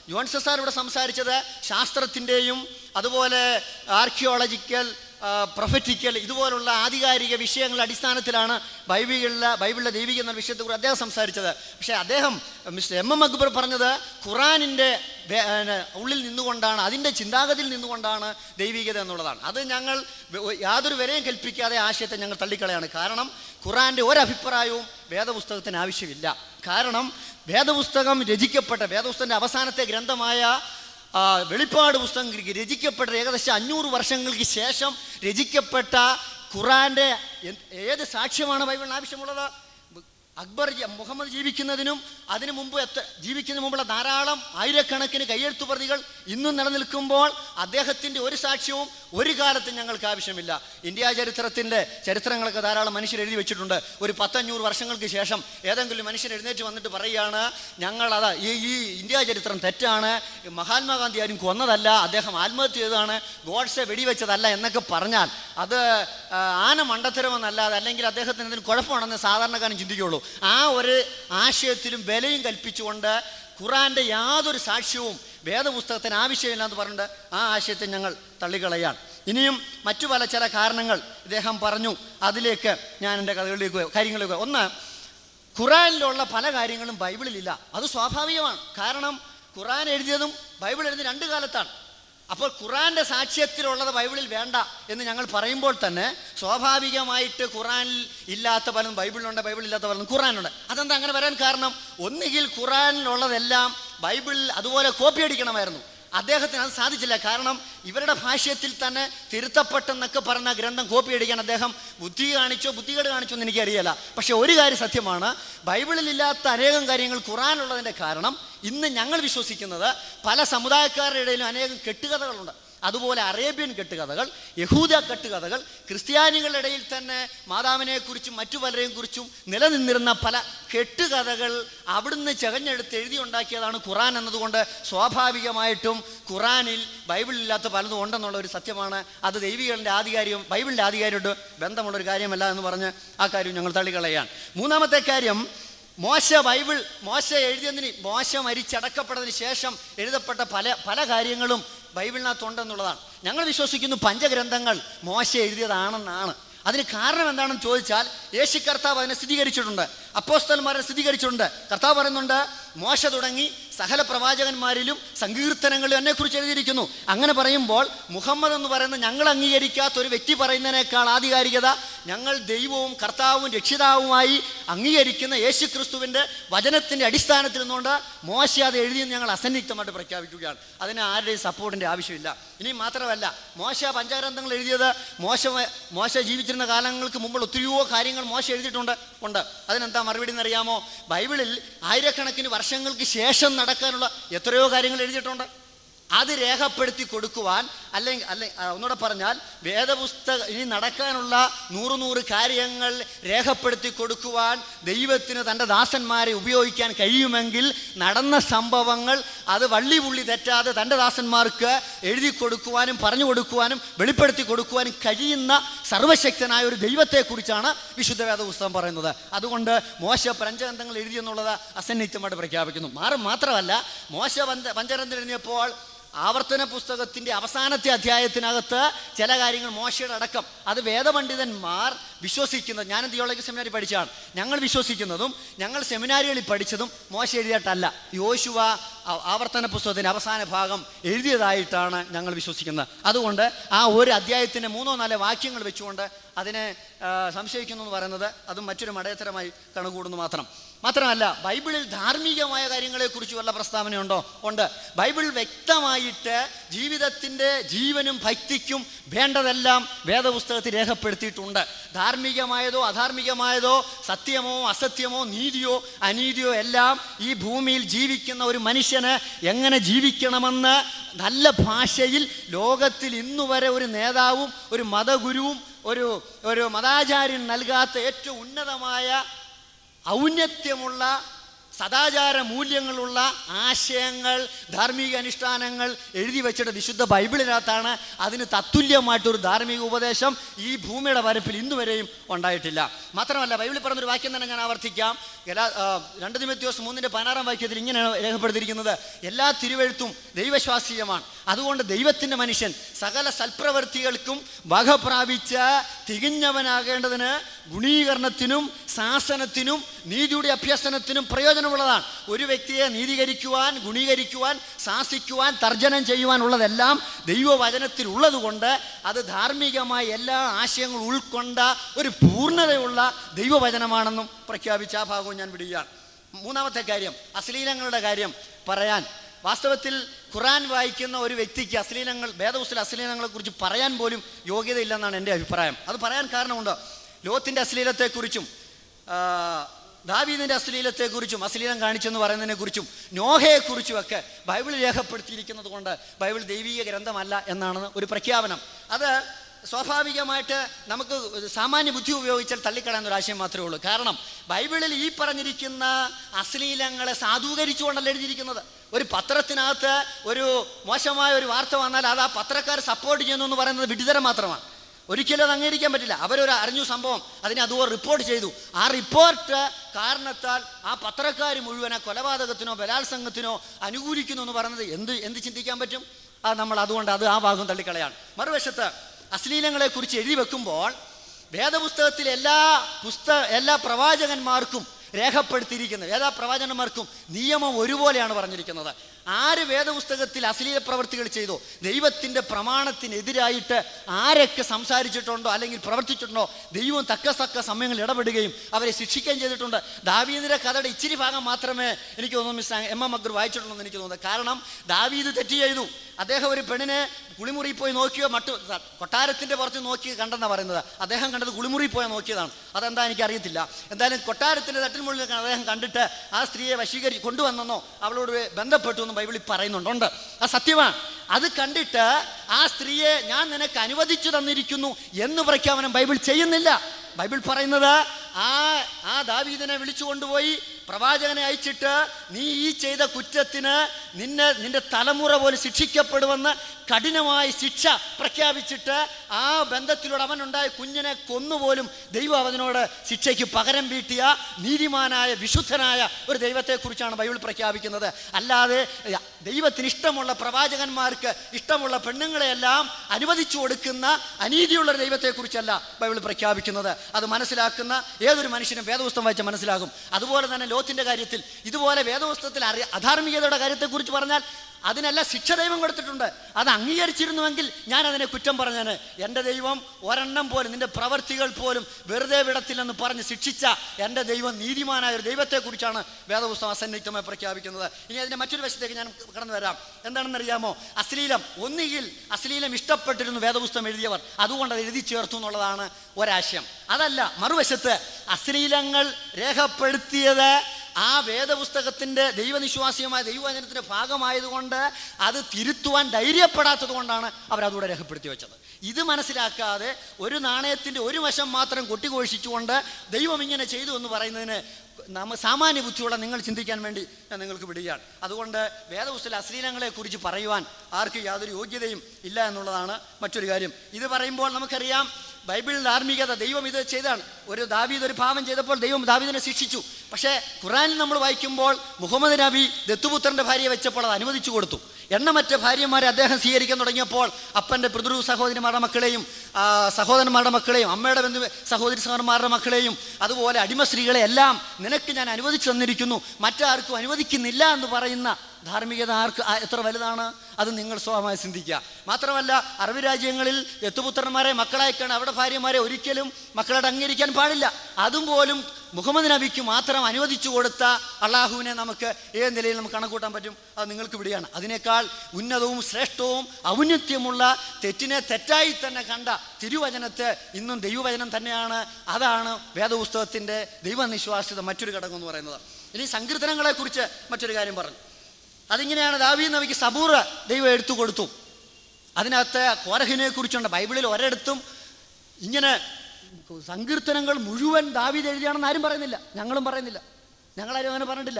ജോൺസൺ സാർ ഇവിടെ സംസാരിച്ചത് ശാസ്ത്രത്തിൻ്റെയും അതുപോലെ ആർക്കിയോളജിക്കൽ പ്രൊഫറ്റിക്കൽ ഇതുപോലുള്ള ആധികാരിക വിഷയങ്ങളുടെ അടിസ്ഥാനത്തിലാണ് ബൈബിളിലെ ബൈബിളിലെ ദൈവിക എന്ന വിഷയത്തെക്കുറിച്ച് അദ്ദേഹം സംസാരിച്ചത് പക്ഷേ അദ്ദേഹം മിസ്റ്റർ എം എം അക്ബർ പറഞ്ഞത് ഖുറാനിൻ്റെ വേ- ഏഹ് ഉള്ളിൽ നിന്നുകൊണ്ടാണ് അതിൻ്റെ ചിന്താഗതിയിൽ നിന്നുകൊണ്ടാണ് ദൈവികത എന്നുള്ളതാണ് അത് ഞങ്ങൾ വ- യാതൊരു വിലയും കൽപ്പിക്കാതെ ആശയത്തെ ഞങ്ങൾ തള്ളിക്കളയാണ് കാരണം ഖുറാൻ്റെ ഒരഭിപ്രായവും വേദപുസ്തകത്തിന് ആവശ്യമില്ല കാരണം വേദപുസ്തകം രചിക്കപ്പെട്ട വേദപുസ്തകൻ്റെ അവസാനത്തെ ഗ്രന്ഥമായ ആ, വെളിപ്പാട് പുസ്തകം ഗ്രഹിക്കുക. രചിക്കപ്പെട്ട ഏകദേശം അഞ്ഞൂറ് വർഷങ്ങൾക്ക് ശേഷം രചിക്കപ്പെട്ട ഖുറാന്റെ എന്ത്- ഏത് സാക്ഷ്യമാണ് ബൈബിളിന് ആവശ്യമുള്ളത് അക്ബർ ജ- മുഹമ്മദ് ജീവിക്കുന്നതിനും അതിനു മുമ്പ് എത്ര ജീവിക്കുന്നതിന് മുമ്പുള്ള ധാരാളം ആയിരക്കണക്കിന് കയ്യെഴുത്തു പ്രതികൾ ഇന്നും നിലനിൽക്കുമ്പോൾ അദ്ദേഹത്തിൻ്റെ ഒരു സാക്ഷ്യവും ഒരു കാലത്തും ഞങ്ങൾക്ക് ആവശ്യമില്ല ഇന്ത്യ ചരിത്രത്തിൻ്റെ ചരിത്രങ്ങളൊക്കെ ധാരാളം മനുഷ്യർ എഴുതി വെച്ചിട്ടുണ്ട് ഒരു പത്തഞ്ഞൂറ് വർഷങ്ങൾക്ക് ശേഷം ഏതെങ്കിലും മനുഷ്യൻ എഴുന്നേറ്റ് വന്നിട്ട് പറയുകയാണ് ഞങ്ങളത് ഈ ഈ ഇന്ത്യ ചരിത്രം തെറ്റാണ് മഹാത്മാഗാന്ധി ആരും കൊന്നതല്ല അദ്ദേഹം ആത്മഹത്യ ചെയ്തതാണ് ഗോഡ്സെ വെടിവെച്ചതല്ല എന്നൊക്കെ പറഞ്ഞാൽ അത് ആ, ആന മണ്ടത്തരമെന്നല്ലാതെ അല്ലെങ്കിൽ അദ്ദേഹത്തിന് എന്തെങ്കിലും കുഴപ്പമാണെന്ന് സാധാരണക്കാരൻ ചിന്തിക്കുകയുള്ളൂ ആ ഒരു ആശയത്തിലും വിലയും കൽപ്പിച്ചുകൊണ്ട് ഖുറാന്റെ യാതൊരു സാക്ഷ്യവും വേദപുസ്തകത്തിന് ആവശ്യമില്ല എന്ന് പറഞ്ഞിട്ട് ആ ആശയത്തെ ഞങ്ങൾ തള്ളിക്കളയാണ് ഇനിയും മറ്റു പല ചില കാരണങ്ങൾ ഇദ്ദേഹം പറഞ്ഞു അതിലേക്ക് ഞാൻ എൻ്റെ കഥകളിലേക്ക് പോയി- കാര്യങ്ങളിലേക്ക് പോയി. ഒന്ന് ഖുറാനിലുള്ള പല കാര്യങ്ങളും ബൈബിളിലില്ല അത് സ്വാഭാവികമാണ് കാരണം ഖുറാൻ എഴുതിയതും ബൈബിൾ എഴുതിയ രണ്ട് കാലത്താണ് അപ്പോൾ ഖുറാന്റെ സാക്ഷ്യത്തിലുള്ളത് ബൈബിളിൽ വേണ്ട എന്ന് ഞങ്ങൾ പറയുമ്പോൾ തന്നെ സ്വാഭാവികമായിട്ട് ഖുറാനിൽ ഇല്ലാത്ത പലതും ബൈബിളിലുണ്ട് ബൈബിളില്ലാത്ത പലതും ഖുറാനുണ്ട് അതെന്താ അങ്ങനെ വരാൻ കാരണം ഒന്നുകിൽ ഖുറാനിലുള്ളതെല്ലാം ബൈബിളിൽ അതുപോലെ കോപ്പി അടിക്കണമായിരുന്നു അദ്ദേഹത്തിന് അത് സാധിച്ചില്ല കാരണം ഇവരുടെ ഭാഷ്യത്തിൽ തന്നെ തിരുത്തപ്പെട്ടെന്നൊക്കെ പറഞ്ഞ ഗ്രന്ഥം കോപ്പി അടിക്കാൻ അദ്ദേഹം ബുദ്ധി കാണിച്ചോ ബുദ്ധികേട് കാണിച്ചോ എന്ന് എനിക്കറിയില്ല പക്ഷെ ഒരു കാര്യം സത്യമാണ് ബൈബിളിലില്ലാത്ത അനേകം കാര്യങ്ങൾ ഖുറാനുള്ളതിൻ്റെ കാരണം ഇന്ന് ഞങ്ങൾ വിശ്വസിക്കുന്നത് പല സമുദായക്കാരുടെ ഇടയിലും അനേകം കെട്ടുകഥകളുണ്ട് അതുപോലെ അറേബ്യൻ കെട്ടുകഥകൾ യഹൂദ കെട്ടുകഥകൾ ക്രിസ്ത്യാനികളുടെ ഇടയിൽ തന്നെ മാതാവിനെ കുറിച്ചും മറ്റു പലരെയും കുറിച്ചും നിലനിന്നിരുന്ന പല കെട്ടുകഥകൾ അവിടുന്ന് ചകഞ്ഞെടുത്ത് എഴുതിയുണ്ടാക്കിയതാണ് ഖുറാൻ എന്നതുകൊണ്ട് സ്വാഭാവികമായിട്ടും ഖുറാനിൽ ബൈബിളില്ലാത്ത പലതും ഉണ്ടെന്നുള്ള ഒരു സത്യമാണ് അത് ദൈവികളുടെ ആധികാരികം ബൈബിളിൻ്റെ ആധികാരിയോട് ബന്ധമുള്ള ഒരു കാര്യമല്ല എന്ന് പറഞ്ഞ് ആ കാര്യം ഞങ്ങൾ തള്ളിക്കളയാണ് മൂന്നാമത്തെ കാര്യം മോശ ബൈബിൾ മോശ എഴുതിയതിന് മോശ മരിച്ചടക്കപ്പെട്ടതിന് ശേഷം എഴുതപ്പെട്ട പല പല കാര്യങ്ങളും ബൈബിളിനകത്തുണ്ടെന്നുള്ളതാണ് ഞങ്ങൾ വിശ്വസിക്കുന്നു പഞ്ചഗ്രന്ഥങ്ങൾ മോശ എഴുതിയതാണെന്നാണ് അതിന് കാരണം എന്താണെന്ന് ചോദിച്ചാൽ യേശു കർത്താവ് അതിനെ സ്ഥിരീകരിച്ചിട്ടുണ്ട് അപ്പോസ്തലന്മാരെ സ്ഥിരീകരിച്ചിട്ടുണ്ട് കർത്താവ് പറയുന്നുണ്ട് മോശ തുടങ്ങി സകല പ്രവാചകന്മാരിലും സങ്കീർത്തനങ്ങളിലും എന്നെക്കുറിച്ച് എഴുതിയിരിക്കുന്നു അങ്ങനെ പറയുമ്പോൾ മുഹമ്മദ് എന്ന് പറയുന്ന ഞങ്ങൾ അംഗീകരിക്കാത്ത ഒരു വ്യക്തി പറയുന്നതിനേക്കാൾ ആധികാരികത ഞങ്ങൾ ദൈവവും കർത്താവും രക്ഷിതാവുമായി അംഗീകരിക്കുന്ന യേശു ക്രിസ്തുവിൻ്റെ വചനത്തിൻ്റെ അടിസ്ഥാനത്തിൽ നിന്നുകൊണ്ട് മോശ അത് എഴുതിയെന്ന് ഞങ്ങൾ അസന്നിഗ്ധമായിട്ട് പ്രഖ്യാപിക്കുകയാണ് അതിന് ആരുടെയും സപ്പോർട്ടിൻ്റെ ആവശ്യമില്ല ഇനി മാത്രമല്ല മോശ പഞ്ചഗ്രന്ഥങ്ങൾ എഴുതിയത് മോശ മോശ ജീവിച്ചിരുന്ന കാലങ്ങൾക്ക് മുമ്പുള്ള ഒത്തിരിയോ കാര്യങ്ങൾ മോശ എഴുതിയിട്ടുണ്ട് ഉണ്ട് അതിനെന്താ മറുപടി എന്നറിയാമോ ബൈബിളിൽ ആയിരക്കണക്കിന് വർഷങ്ങൾക്ക് ശേഷം നടക്കാനുള്ള എത്രയോ കാര്യങ്ങൾ എഴുതിയിട്ടുണ്ട് അത് രേഖപ്പെടുത്തി കൊടുക്കുവാൻ അല്ലെങ്കിൽ അല്ലെ ആ, ഒന്നുകൂടെ പറഞ്ഞാൽ വേദപുസ്തക ഇനി നടക്കാനുള്ള നൂറ് നൂറ് കാര്യങ്ങൾ രേഖപ്പെടുത്തി കൊടുക്കുവാൻ ദൈവത്തിന് തൻ്റെ ദാസന്മാരെ ഉപയോഗിക്കാൻ കഴിയുമെങ്കിൽ നടന്ന സംഭവങ്ങൾ അത് വള്ളി പുള്ളി തെറ്റാതെ തൻ്റെ ദാസന്മാർക്ക് എഴുതി കൊടുക്കുവാനും പറഞ്ഞു കൊടുക്കുവാനും വെളിപ്പെടുത്തി കൊടുക്കുവാനും കഴിയുന്ന സർവശക്തനായ ഒരു ദൈവത്തെക്കുറിച്ചാണ് വിശുദ്ധ വേദപുസ്തകം പറയുന്നത് അതുകൊണ്ട് മോശ പഞ്ചഗ്രന്ഥങ്ങൾ എഴുതിയെന്നുള്ളത് അസന്നിഗ്ധമായിട്ട് പ്രഖ്യാപിക്കുന്നു മാറും മാത്രമല്ല മോശ പഞ്ച പഞ്ചഗ്രന്ഥം എഴുതിയപ്പോൾ ആവർത്തന പുസ്തകത്തിൻ്റെ അവസാനത്തെ അധ്യായത്തിനകത്ത് ചില കാര്യങ്ങൾ മോശയുടെ അടക്കം അത് വേദപണ്ഡിതന്മാർ വിശ്വസിക്കുന്നത് ഞാൻ തിയോളജി സെമിനാരി പഠിച്ചതാണ് ഞങ്ങൾ വിശ്വസിക്കുന്നതും ഞങ്ങൾ സെമിനാരികളിൽ പഠിച്ചതും മോശ എഴുതിയിട്ടല്ല യോശുവ ആ- ആവർത്തന പുസ്തകത്തിൻ്റെ അവസാന ഭാഗം എഴുതിയതായിട്ടാണ് ഞങ്ങൾ വിശ്വസിക്കുന്നത് അതുകൊണ്ട് ആ ഒരു അധ്യായത്തിൻ്റെ മൂന്നോ നാലോ വാക്യങ്ങൾ വെച്ചുകൊണ്ട് അതിനെ ആ, സംശയിക്കുന്നു എന്ന് പറയുന്നത് അതും മറ്റൊരു മടയത്തരമായി കണുകൂടുന്നു മാത്രം മാത്രമല്ല ബൈബിളിൽ ധാർമ്മികമായ കാര്യങ്ങളെക്കുറിച്ച് വല്ല പ്രസ്താവനയുണ്ടോ ഉണ്ട് ബൈബിൾ വ്യക്തമായിട്ട് ജീവിതത്തിൻ്റെ ജീവനും ഭക്തിക്കും വേണ്ടതെല്ലാം വേദപുസ്തകത്തിൽ രേഖപ്പെടുത്തിയിട്ടുണ്ട് ധാർമ്മികമായതോ അധാർമികമായതോ സത്യമോ അസത്യമോ നീതിയോ അനീതിയോ എല്ലാം ഈ ഭൂമിയിൽ ജീവിക്കുന്ന ഒരു മനുഷ്യന് എങ്ങനെ ജീവിക്കണമെന്ന് നല്ല ഭാഷയിൽ ലോകത്തിൽ ഇന്നുവരെ ഒരു നേതാവും ഒരു മതഗുരുവും ഒരു ഒരു മതാചാര്യൻ നൽകാത്ത ഏറ്റവും ഉന്നതമായ ഔന്നത്യമുള്ള സദാചാര മൂല്യങ്ങളുള്ള ആശയങ്ങൾ ധാർമ്മിക അനുഷ്ഠാനങ്ങൾ എഴുതി വെച്ചിട്ട് വിശുദ്ധ ബൈബിളിനകത്താണ് അതിന് തത്തുല്യമായിട്ടൊരു ധാർമ്മിക ഉപദേശം ഈ ഭൂമിയുടെ പരപ്പിൽ ഇന്ന് വരെയും ഉണ്ടായിട്ടില്ല മാത്രമല്ല ബൈബിളിൽ പറഞ്ഞൊരു വാക്യം തന്നെ ഞാൻ ആവർത്തിക്കാം ഗലാ- ആ, രണ്ട് നിമിത്യോസ് മൂന്നിൻ്റെ പതിനാറാം വാക്യത്തിൽ ഇങ്ങനെയാണ് രേഖപ്പെടുത്തിയിരിക്കുന്നത് എല്ലാ തിരുവഴുത്തും ദൈവശ്വാസീയമാണ് അതുകൊണ്ട് ദൈവത്തിൻ്റെ മനുഷ്യൻ സകല സൽപ്രവൃത്തികൾക്കും വക പ്രാപിച്ച് തികഞ്ഞവനാകേണ്ടതിന് ഗുണീകരണത്തിനും ശാസനത്തിനും നീതിയുടെ അഭ്യസനത്തിനും പ്രയോജനമുള്ളതാണ് ഒരു വ്യക്തിയെ നീതീകരിക്കുവാൻ ഗുണീകരിക്കുവാൻ ശാസിക്കുവാൻ തർജ്ജനം ചെയ്യുവാനുള്ളതെല്ലാം ദൈവവചനത്തിൽ ഉള്ളതുകൊണ്ട് അത് ധാർമ്മികമായ എല്ലാ ആശയങ്ങളും ഉൾക്കൊണ്ട ഒരു പൂർണ്ണതയുള്ള ദൈവവചനമാണെന്നും പ്രഖ്യാപിച്ച ആ ഭാഗവും ഞാൻ വിടുകയാണ് മൂന്നാമത്തെ കാര്യം അശ്ലീലങ്ങളുടെ കാര്യം പറയാൻ വാസ്തവത്തിൽ ഖുറാൻ വായിക്കുന്ന ഒരു വ്യക്തിക്ക് അശ്ലീലങ്ങൾ വേദപുസ്തക അശ്ലീലങ്ങളെ കുറിച്ച് പറയാൻ പോലും യോഗ്യതയില്ലെന്നാണ് എൻ്റെ അഭിപ്രായം അത് പറയാൻ കാരണമുണ്ട് ലോത്തിൻ്റെ അശ്ലീലത്തെക്കുറിച്ചും ആ, ദാവീദിൻ്റെ അശ്ലീലത്തെക്കുറിച്ചും അശ്ലീലം കാണിച്ചെന്ന് പറയുന്നതിനെക്കുറിച്ചും നോഹയെക്കുറിച്ചും ഒക്കെ ബൈബിളിൽ രേഖപ്പെടുത്തിയിരിക്കുന്നത് കൊണ്ട് ബൈബിൾ ദൈവീക ഗ്രന്ഥമല്ല എന്നാണ് ഒരു പ്രഖ്യാപനം അത് സ്വാഭാവികമായിട്ട് നമുക്ക് സാമാന്യ ബുദ്ധി ഉപയോഗിച്ചാൽ തള്ളിക്കളയുന്ന ഒരു ആശയം മാത്രമേ ഉള്ളൂ കാരണം ബൈബിളിൽ ഈ പറഞ്ഞിരിക്കുന്ന അശ്ലീലങ്ങളെ സാധൂകരിച്ചുകൊണ്ടല്ല എഴുതിയിരിക്കുന്നത് ഒരു പത്രത്തിനകത്ത് ഒരു മോശമായ ഒരു വാർത്ത വന്നാൽ അത് ആ പത്രക്കാർ സപ്പോർട്ട് ചെയ്യുന്നു എന്ന് പറയുന്നത് വിഡിതരം മാത്രമാണ് ഒരിക്കലും അത് അംഗീകരിക്കാൻ പറ്റില്ല അവരൊരു അറിഞ്ഞു സംഭവം അതിനെ അതുപോലെ റിപ്പോർട്ട് ചെയ്തു ആ റിപ്പോർട്ട് കാരണത്താൽ ആ പത്രക്കാർ മുഴുവൻ ആ കൊലപാതകത്തിനോ ബലാത്സംഗത്തിനോ അനുകൂലിക്കുന്നു എന്ന് പറയുന്നത് എന്ത് എന്ത് ചിന്തിക്കാൻ പറ്റും ആ നമ്മൾ അതുകൊണ്ട് അത് ആ ഭാഗം തള്ളിക്കളയാണ് മറുവശത്ത് അശ്ലീലങ്ങളെ കുറിച്ച് എഴുതി വെക്കുമ്പോൾ വേദപുസ്തകത്തിലെ എല്ലാ പുസ്തക എല്ലാ പ്രവാചകന്മാർക്കും രേഖപ്പെടുത്തിയിരിക്കുന്നത് വേദ പ്രവാചകന്മാർക്കും നിയമം ഒരുപോലെയാണ് പറഞ്ഞിരിക്കുന്നത് ആര് വേദപുസ്തകത്തിൽ അശ്ലീല പ്രവർത്തികൾ ചെയ്തോ ദൈവത്തിൻ്റെ പ്രമാണത്തിനെതിരായിട്ട് ആരൊക്കെ സംസാരിച്ചിട്ടുണ്ടോ അല്ലെങ്കിൽ പ്രവർത്തിച്ചിട്ടുണ്ടോ ദൈവം തക്ക തക്ക സമയങ്ങളിൽ ഇടപെടുകയും അവരെ ശിക്ഷിക്കുകയും ചെയ്തിട്ടുണ്ട് ദാവീദിൻ്റെ കഥയുടെ ഇച്ചിരി ഭാഗം മാത്രമേ എനിക്ക് തോന്നുന്നു മിസ് എം എം അക്ബർ വായിച്ചിട്ടുള്ളൂ എന്ന് എനിക്ക് തോന്നുന്നത് കാരണം ദാവീദ് തെറ്റ് ചെയ്തു അദ്ദേഹം ഒരു പെണ്ണിനെ കുളിമുറി പോയി നോക്കിയോ മറ്റു കൊട്ടാരത്തിന്റെ പുറത്ത് നോക്കി കണ്ടെന്നാണ് പറയുന്നത് അദ്ദേഹം കണ്ടത് കുളിമുറി പോയി നോക്കിയതാണ് അതെന്താ എനിക്ക് അറിയത്തില്ല എന്തായാലും കൊട്ടാരത്തിന്റെ തട്ടിൽ മുകളിൽ അദ്ദേഹം കണ്ടിട്ട് ആ സ്ത്രീയെ വശീകരിച്ച് കൊണ്ടുവന്നെന്നോ അവളോട് ബന്ധപ്പെട്ടു എന്നും ബൈബിളിൽ പറയുന്നുണ്ട് ഉണ്ട് അത് സത്യമാണ് അത് കണ്ടിട്ട് ആ സ്ത്രീയെ ഞാൻ നിനക്ക് അനുവദിച്ചു തന്നിരിക്കുന്നു എന്ന് പ്രഖ്യാപനം ബൈബിൾ ചെയ്യുന്നില്ല ബൈബിൾ പറയുന്നത് ആ ആ ദാവീദിനെ വിളിച്ചു കൊണ്ടുപോയി പ്രവാചകനെ അയച്ചിട്ട് നീ ഈ ചെയ്ത കുറ്റത്തിന് നിന്നെ നിന്റെ തലമുറ പോലെ ശിക്ഷിക്കപ്പെടുമെന്ന് കഠിനമായ ശിക്ഷ പ്രഖ്യാപിച്ചിട്ട് ആ ബന്ധത്തിലൂടെ അവനുണ്ടായ കുഞ്ഞിനെ കൊന്നുപോലും ദൈവം അവനോട് ശിക്ഷയ്ക്ക് പകരം വീട്ടിയ നീതിമാനായ വിശുദ്ധനായ ഒരു ദൈവത്തെക്കുറിച്ചാണ് ബൈബിൾ പ്രഖ്യാപിക്കുന്നത് അല്ലാതെ ദൈവത്തിന് ഇഷ്ടമുള്ള പ്രവാചകന്മാർക്ക് ഇഷ്ടമുള്ള പെണ്ണുങ്ങളെയെല്ലാം അനുവദിച്ചു കൊടുക്കുന്ന അനീതിയുള്ള ഒരു ദൈവത്തെക്കുറിച്ചല്ല ബൈബിൾ പ്രഖ്യാപിക്കുന്നത് അത് മനസ്സിലാക്കുന്ന ഏതൊരു മനുഷ്യനും വേദപുസ്തകം വായിച്ചാൽ മനസ്സിലാകും അതുപോലെ തന്നെ ലോത്തിന്റെ കാര്യത്തിൽ ഇതുപോലെ വേദപുസ്തകത്തിൽ അറി അധാർമികതയുടെ കാര്യത്തെക്കുറിച്ച് പറഞ്ഞാൽ അതിനെല്ലാം ശിക്ഷ ദൈവം കൊടുത്തിട്ടുണ്ട് അത് അംഗീകരിച്ചിരുന്നുവെങ്കിൽ ഞാൻ അതിനെ കുറ്റം പറഞ്ഞാണ് എൻ്റെ ദൈവം ഒരെണ്ണം പോലും നിന്റെ പ്രവർത്തികൾ പോലും വെറുതെ വിടത്തില്ലെന്ന് പറഞ്ഞ് ശിക്ഷിച്ച എൻ്റെ ദൈവം നീതിമാനായ ഒരു ദൈവത്തെക്കുറിച്ചാണ് വേദപുസ്തകം അസന്നിഗ്ധമായി പ്രഖ്യാപിക്കുന്നത് ഇനി അതിൻ്റെ മറ്റൊരു വശത്തേക്ക് ഞാൻ കടന്നു വരാം എന്താണെന്നറിയാമോ അശ്ലീലം ഒന്നുകിൽ അശ്ലീലം ഇഷ്ടപ്പെട്ടിരുന്നു വേദപുസ്തകം എഴുതിയവർ അതുകൊണ്ട് അത് എഴുതി ചേർത്തു എന്നുള്ളതാണ് ഒരാശയം അതല്ല മറുവശത്ത് അശ്ലീലങ്ങൾ രേഖപ്പെടുത്തിയത് ആ വേദപുസ്തകത്തിൻ്റെ ദൈവനിശ്വാസിയമായ ദൈവവചനത്തിൻ്റെ ഭാഗമായതുകൊണ്ട് അത് തിരുത്തുവാൻ ധൈര്യപ്പെടാത്തത് കൊണ്ടാണ് അവരതുകൂടെ രേഖപ്പെടുത്തി വെച്ചത് ഇത് മനസ്സിലാക്കാതെ ഒരു നാണയത്തിൻ്റെ ഒരു വശം മാത്രം കൊട്ടിഘോഷിച്ചുകൊണ്ട് ദൈവം ഇങ്ങനെ ചെയ്തു എന്ന് പറയുന്നതിന് നമ്മ സാമാന്യ ബുദ്ധിയുള്ള നിങ്ങൾ ചിന്തിക്കാൻ വേണ്ടി ഞാൻ നിങ്ങൾക്ക് വിടുകയാണ് അതുകൊണ്ട് വേദപുസ്തക അശ്ലീലങ്ങളെ കുറിച്ച് പറയുവാൻ ആർക്കും യാതൊരു യോഗ്യതയും ഇല്ല എന്നുള്ളതാണ് മറ്റൊരു കാര്യം ഇത് പറയുമ്പോൾ നമുക്കറിയാം ബൈബിൾ ധാർമ്മികത ദൈവം ഇത് ചെയ്താണ് ഒരു ദാവീദ് ഒരു പാപം ചെയ്തപ്പോൾ ദൈവം ദാവീദിനെ ശിക്ഷിച്ചു പക്ഷേ ഖുറാനിൽ നമ്മൾ വായിക്കുമ്പോൾ മുഹമ്മദ് നബി ദത്തുപുത്രന്റെ ഭാര്യയെ വെച്ചപ്പോൾ അത് അനുവദിച്ചു കൊടുത്തു എണ്ണമറ്റ ഭാര്യമാരെ അദ്ദേഹം സ്വീകരിക്കാൻ തുടങ്ങിയപ്പോൾ അപ്പൻ്റെ പിതൃ സഹോദരിമാരുടെ മക്കളെയും ആ, സഹോദരന്മാരുടെ മക്കളെയും അമ്മയുടെ ബന്ധു സഹോദരി സഹോദരന്മാരുടെ മക്കളെയും അതുപോലെ അടിമ സ്ത്രീകളെ എല്ലാം നിനക്ക് ഞാൻ അനുവദിച്ചു തന്നിരിക്കുന്നു മറ്റാർക്കും അനുവദിക്കുന്നില്ല എന്ന് പറയുന്ന ധാർമ്മികത ആർക്ക് ആ- എത്ര വലുതാണ് അത് നിങ്ങൾ സ്വഭാവമായി ചിന്തിക്കുക മാത്രമല്ല അറബ് രാജ്യങ്ങളിൽ എത്തുപുത്രന്മാരെ മക്കളായിക്കാണ് അവിടെ ഭാര്യമാരെ ഒരിക്കലും മക്കളോട് അംഗീകരിക്കാൻ പാടില്ല അതും പോലും മുഹമ്മദ് നബിക്ക് മാത്രം അനുവദിച്ചു കൊടുത്ത അള്ളാഹുവിനെ നമുക്ക് ഏത് നിലയിൽ നമുക്ക് കണക്കൂട്ടാൻ പറ്റും അത് നിങ്ങൾക്ക് വിടുകയാണ് അതിനേക്കാൾ ഉന്നതവും ശ്രേഷ്ഠവും ഔന്നത്യമുള്ള തെറ്റിനെ തെറ്റായി തന്നെ കണ്ട തിരുവചനത്തെ ഇന്നും ദൈവവചനം തന്നെയാണ് അതാണ് വേദപുസ്തകത്തിൻ്റെ ദൈവനിശ്വാസ്യത മറ്റൊരു ഘടകം എന്ന് പറയുന്നത് ഇനി സങ്കീർത്തനങ്ങളെക്കുറിച്ച് മറ്റൊരു കാര്യം പറഞ്ഞു അതിങ്ങനെയാണ് ദാവീ നബിക്ക് സബൂർ ദൈവം എടുത്തു കൊടുത്തു അതിനകത്ത് കോരഹിനെ കുറിച്ചുണ്ട് ബൈബിളിൽ ഒരിടത്തും ഇങ്ങനെ സങ്കീർത്തനങ്ങൾ മുഴുവൻ ദാവീദ് എഴുതിയാണെന്ന് ആരും പറയുന്നില്ല ഞങ്ങളും പറയുന്നില്ല ഞങ്ങളാരും അങ്ങനെ പറഞ്ഞിട്ടില്ല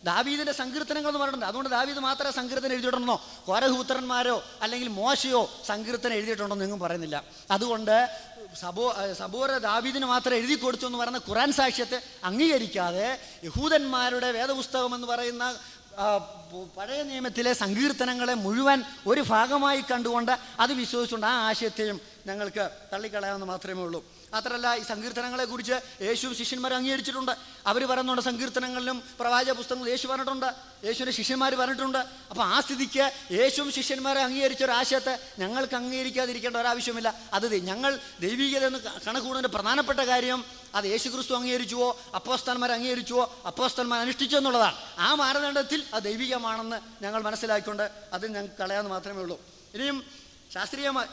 ദാവീദിന്റെ സങ്കീർത്തനങ്ങൾ എന്ന് പറഞ്ഞിട്ടുണ്ട് അതുകൊണ്ട് ദാവീദ് മാത്രമേ സങ്കീർത്തനം എഴുതിയിട്ടുണ്ടെന്നോ കോരഹൂത്രന്മാരോ അല്ലെങ്കിൽ മോശയോ സങ്കീർത്തനം എഴുതിയിട്ടുണ്ടെന്ന് നിങ്ങൾ പറയുന്നില്ല അതുകൊണ്ട് സബോ സബോറ ദാവീദിന് മാത്രം എഴുതി കൊടുത്തു എന്ന് പറയുന്ന ഖുറാൻ സാക്ഷ്യത്തെ അംഗീകരിക്കാതെ യഹൂദന്മാരുടെ വേദപുസ്തകം എന്ന് പറയുന്ന ആ, പ- പഴയ നിയമത്തിലെ സങ്കീർത്തനങ്ങളെ മുഴുവൻ ഒരു ഭാഗമായി കണ്ടുകൊണ്ട് അത് വിശ്വസിച്ചുകൊണ്ട് ആ ആശയത്തെയും ഞങ്ങൾക്ക് തള്ളിക്കളയാമെന്ന് മാത്രമേ ഉള്ളൂ മാത്രമല്ല ഈ സങ്കീർത്തനങ്ങളെ കുറിച്ച് യേശു ശിഷ്യന്മാർ അംഗീകരിച്ചിട്ടുണ്ട് അവർ പറയുന്നുണ്ട് സങ്കീർത്തനങ്ങളിലും പ്രവാചക പുസ്തകങ്ങളും യേശു പറഞ്ഞിട്ടുണ്ട് യേശുവിൻ്റെ ശിഷ്യന്മാർ പറഞ്ഞിട്ടുണ്ട് അപ്പോൾ ആ സ്ഥിതിക്ക് യേശുവും ശിഷ്യന്മാരെ അംഗീകരിച്ച ഒരു ആശയത്തെ ഞങ്ങൾക്ക് അംഗീകരിക്കാതിരിക്കേണ്ട ഒരാവശ്യമില്ല അത് ദൈ- ഞങ്ങൾ ദൈവികത എന്ന് ക- കണക്കൂടുന്നതിൻ്റെ പ്രധാനപ്പെട്ട കാര്യം അത് യേശു ക്രിസ്തു അംഗീകരിച്ചുവോ അപ്പോസ്തന്മാർ അംഗീകരിച്ചുവോ അപ്പോസ്തന്മാർ അനുഷ്ഠിച്ചു എന്നുള്ളതാണ് ആ മാനദണ്ഡത്തിൽ അത് ദൈവികമാണെന്ന് ഞങ്ങൾ മനസ്സിലാക്കിക്കൊണ്ട് അത് ഞങ്ങൾക്ക് കളയാമെന്ന് മാത്രമേ ഉള്ളൂ ഇനിയും ശാസ്ത്രീയമായി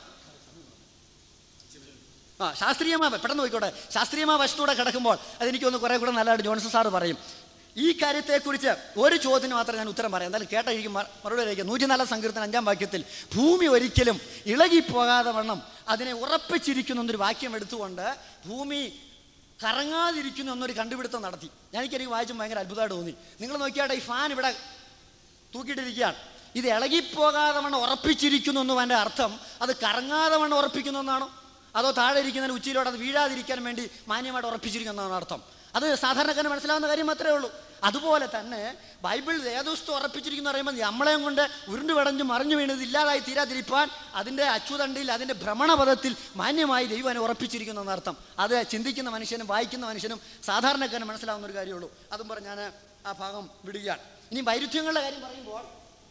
ആ ശാസ്ത്രീയമായ പെട്ടെന്ന് പോയിക്കോട്ടെ ശാസ്ത്രീയമായ വശത്തൂടെ കിടക്കുമ്പോൾ അതെനിക്കൊന്ന് കുറേ കൂടെ നല്ലതായിട്ട് ജോൺസൺ സാറ് പറയും ഈ കാര്യത്തെക്കുറിച്ച് ഒരു ചോദ്യത്തിന് മാത്രം ഞാൻ ഉത്തരം പറയാം എന്തായാലും കേട്ടായിരിക്കും മ- മറുപടി ആയിരിക്കും നൂറ്റിനാലാം സങ്കീർത്തനം അഞ്ചാം വാക്യത്തിൽ ഭൂമി ഒരിക്കലും ഇളകിപ്പോകാതെ വണ്ണം അതിനെ ഉറപ്പിച്ചിരിക്കുന്നു എന്നൊരു വാക്യം എടുത്തുകൊണ്ട് ഭൂമി കറങ്ങാതിരിക്കുന്നു എന്നൊരു കണ്ടുപിടുത്തം നടത്തി ഞാൻ എനിക്കെനിക്ക് വായിച്ചും ഭയങ്കര അത്ഭുതമായിട്ട് തോന്നി നിങ്ങൾ നോക്കിയാട്ടെ ഈ ഫാൻ ഇവിടെ തൂക്കിയിട്ടിരിക്കുകയാണ് ഇത് ഇളകിപ്പോകാതെ വണ്ണം ഉറപ്പിച്ചിരിക്കുന്നു എന്നതിൻ്റെ അർത്ഥം അത് കറങ്ങാതെ വണ്ണം ഉറപ്പിക്കുന്നു എന്നാണോ അതോ താഴെ ഇരിക്കുന്നതിന് ഉച്ചയിലോട്ട് അത് വീഴാതിരിക്കാൻ വേണ്ടി മാന്യമായിട്ട് ഉറപ്പിച്ചിരിക്കുന്നു എന്നാണ് അർത്ഥം അത് സാധാരണക്കാരന് മനസ്സിലാവുന്ന കാര്യം മാത്രമേ ഉള്ളൂ അതുപോലെ തന്നെ ബൈബിൾ വേദോസ്തു ഉറപ്പിച്ചിരിക്കുന്നു പറയുമ്പോൾ നമ്മളെയും കൊണ്ട് ഉരുണ്ടു വടഞ്ഞു മറിഞ്ഞു വീണത് ഇല്ലാതായി തീരാതിരിപ്പാൻ അതിൻ്റെ അച്ചുതണ്ടിൽ അതിൻ്റെ ഭ്രമണപഥത്തിൽ മാന്യമായി ദൈവം അതിനെ ഉറപ്പിച്ചിരിക്കുന്നു എന്നർത്ഥം അത് ചിന്തിക്കുന്ന മനുഷ്യനും വായിക്കുന്ന മനുഷ്യനും സാധാരണക്കാരന് മനസ്സിലാവുന്ന ഒരു കാര്യമുള്ളൂ അതും പറഞ്ഞ് ഞാൻ ആ ഭാഗം വിടുകയാണ് ഇനി വൈരുദ്ധ്യങ്ങളുടെ കാര്യം പറയുമ്പോൾ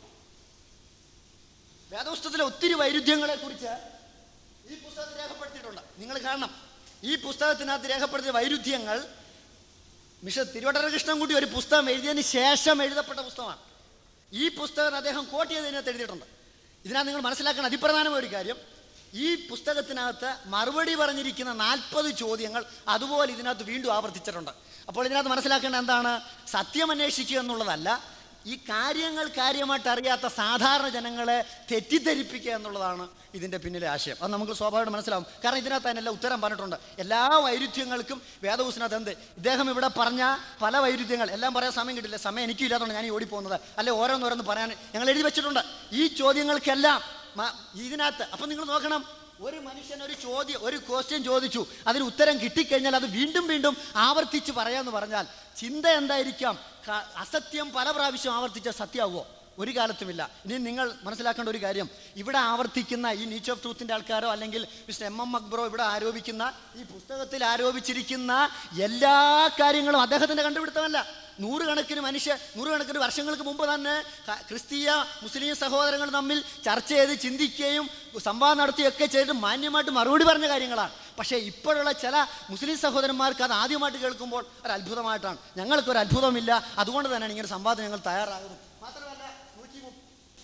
വേദപുസ്തകത്തിലെ ഒത്തിരി വൈരുദ്ധ്യങ്ങളെ കുറിച്ച് ഈ പുസ്തകത്തിൽ രേഖപ്പെടുത്തിയിട്ടുണ്ട് നിങ്ങൾ കാണണം ഈ പുസ്തകത്തിനകത്ത് രേഖപ്പെടുത്തിയ വൈരുദ്ധ്യങ്ങൾ മിഷ തിരുവട്ടര കൃഷ്ണൻകുട്ടി ഒരു പുസ്തകം എഴുതിയതിന് ശേഷം എഴുതപ്പെട്ട പുസ്തകമാണ് ഈ പുസ്തകം അദ്ദേഹം കോട്ട് ചെയ്ത് ഇതിനകത്ത് എഴുതിയിട്ടുണ്ട് ഇതിനകത്ത് നിങ്ങൾ മനസ്സിലാക്കണം അതിപ്രധാനമായ ഒരു കാര്യം ഈ പുസ്തകത്തിനകത്ത് മറുപടി പറഞ്ഞിരിക്കുന്ന നാൽപ്പത് ചോദ്യങ്ങൾ അതുപോലെ ഇതിനകത്ത് വീണ്ടും ആവർത്തിച്ചിട്ടുണ്ട് അപ്പോൾ ഇതിനകത്ത് മനസ്സിലാക്കേണ്ട എന്താണ് സത്യം അന്വേഷിക്കുക എന്നുള്ളതല്ല ഈ കാര്യങ്ങൾ കാര്യമായിട്ട് അറിയാത്ത സാധാരണ ജനങ്ങളെ തെറ്റിദ്ധരിപ്പിക്കുക എന്നുള്ളതാണ് ഇതിൻ്റെ പിന്നിലെ ആശയം അത് നമുക്ക് സ്വാഭാവികമായിട്ട് മനസ്സിലാവും കാരണം ഇതിനകത്ത് അതിനെല്ലാം ഉത്തരം പറഞ്ഞിട്ടുണ്ട് എല്ലാ വൈരുദ്ധ്യങ്ങൾക്കും വേദപുസ്തകത്ത് എന്ത് ഇദ്ദേഹം ഇവിടെ പറഞ്ഞ പല വൈരുദ്ധ്യങ്ങൾ എല്ലാം പറയാൻ സമയം കിട്ടില്ല സമയം എനിക്കും ഇല്ലാത്തതുകൊണ്ട് ഞാൻ ഈ ഓടിപ്പോകുന്നത് അല്ലെ ഓരോന്നോരോന്ന് പറയാൻ ഞങ്ങൾ എഴുതി വെച്ചിട്ടുണ്ട് ഈ ചോദ്യങ്ങൾക്കെല്ലാം മ- ഇതിനകത്ത് അപ്പം നിങ്ങൾ നോക്കണം ഒരു മനുഷ്യൻ ഒരു ചോദ്യം ഒരു ക്വസ്റ്റ്യൻ ചോദിച്ചു അതിന് ഉത്തരം കിട്ടിക്കഴിഞ്ഞാൽ അത് വീണ്ടും വീണ്ടും ആവർത്തിച്ച് പറയാന്ന് പറഞ്ഞാൽ ചിന്ത എന്തായിരിക്കാം ക- അസത്യം പല പ്രാവശ്യം ആവർത്തിച്ച സത്യമാവുമോ ഒരു കാലത്തുമില്ല ഇനി നിങ്ങൾ മനസ്സിലാക്കേണ്ട ഒരു കാര്യം ഇവിടെ ആവർത്തിക്കുന്ന ഈ നീച്ച് ഓഫ് ട്രൂത്തിൻ്റെ ആൾക്കാരോ അല്ലെങ്കിൽ മിസ്റ്റർ എം എം അക്ബറോ ഇവിടെ ആരോപിക്കുന്ന ഈ പുസ്തകത്തിൽ ആരോപിച്ചിരിക്കുന്ന എല്ലാ കാര്യങ്ങളും അദ്ദേഹത്തിൻ്റെ കണ്ടുപിടുത്തമല്ല നൂറുകണക്കിന് മനുഷ്യ നൂറുകണക്കിന് വർഷങ്ങൾക്ക് മുമ്പ് തന്നെ ക- ക്രിസ്തീയ മുസ്ലിം സഹോദരങ്ങൾ തമ്മിൽ ചർച്ച ചെയ്ത് ചിന്തിക്കുകയും സംവാദം നടത്തുകയൊക്കെ ചെയ്ത് മാന്യമായിട്ട് മറുപടി പറഞ്ഞ കാര്യങ്ങളാണ് പക്ഷേ ഇപ്പോഴുള്ള ചില മുസ്ലിം സഹോദരന്മാർക്ക് അത് ആദ്യമായിട്ട് കേൾക്കുമ്പോൾ ഒരു അത്ഭുതമായിട്ടാണ് ഞങ്ങൾക്കൊരു അത്ഭുതമില്ല അതുകൊണ്ട് തന്നെയാണ് ഇങ്ങനെ സംവാദം ഞങ്ങൾ തയ്യാറാകുന്നത് മാത്രമല്ല നൂറ്റി മുപ്പ-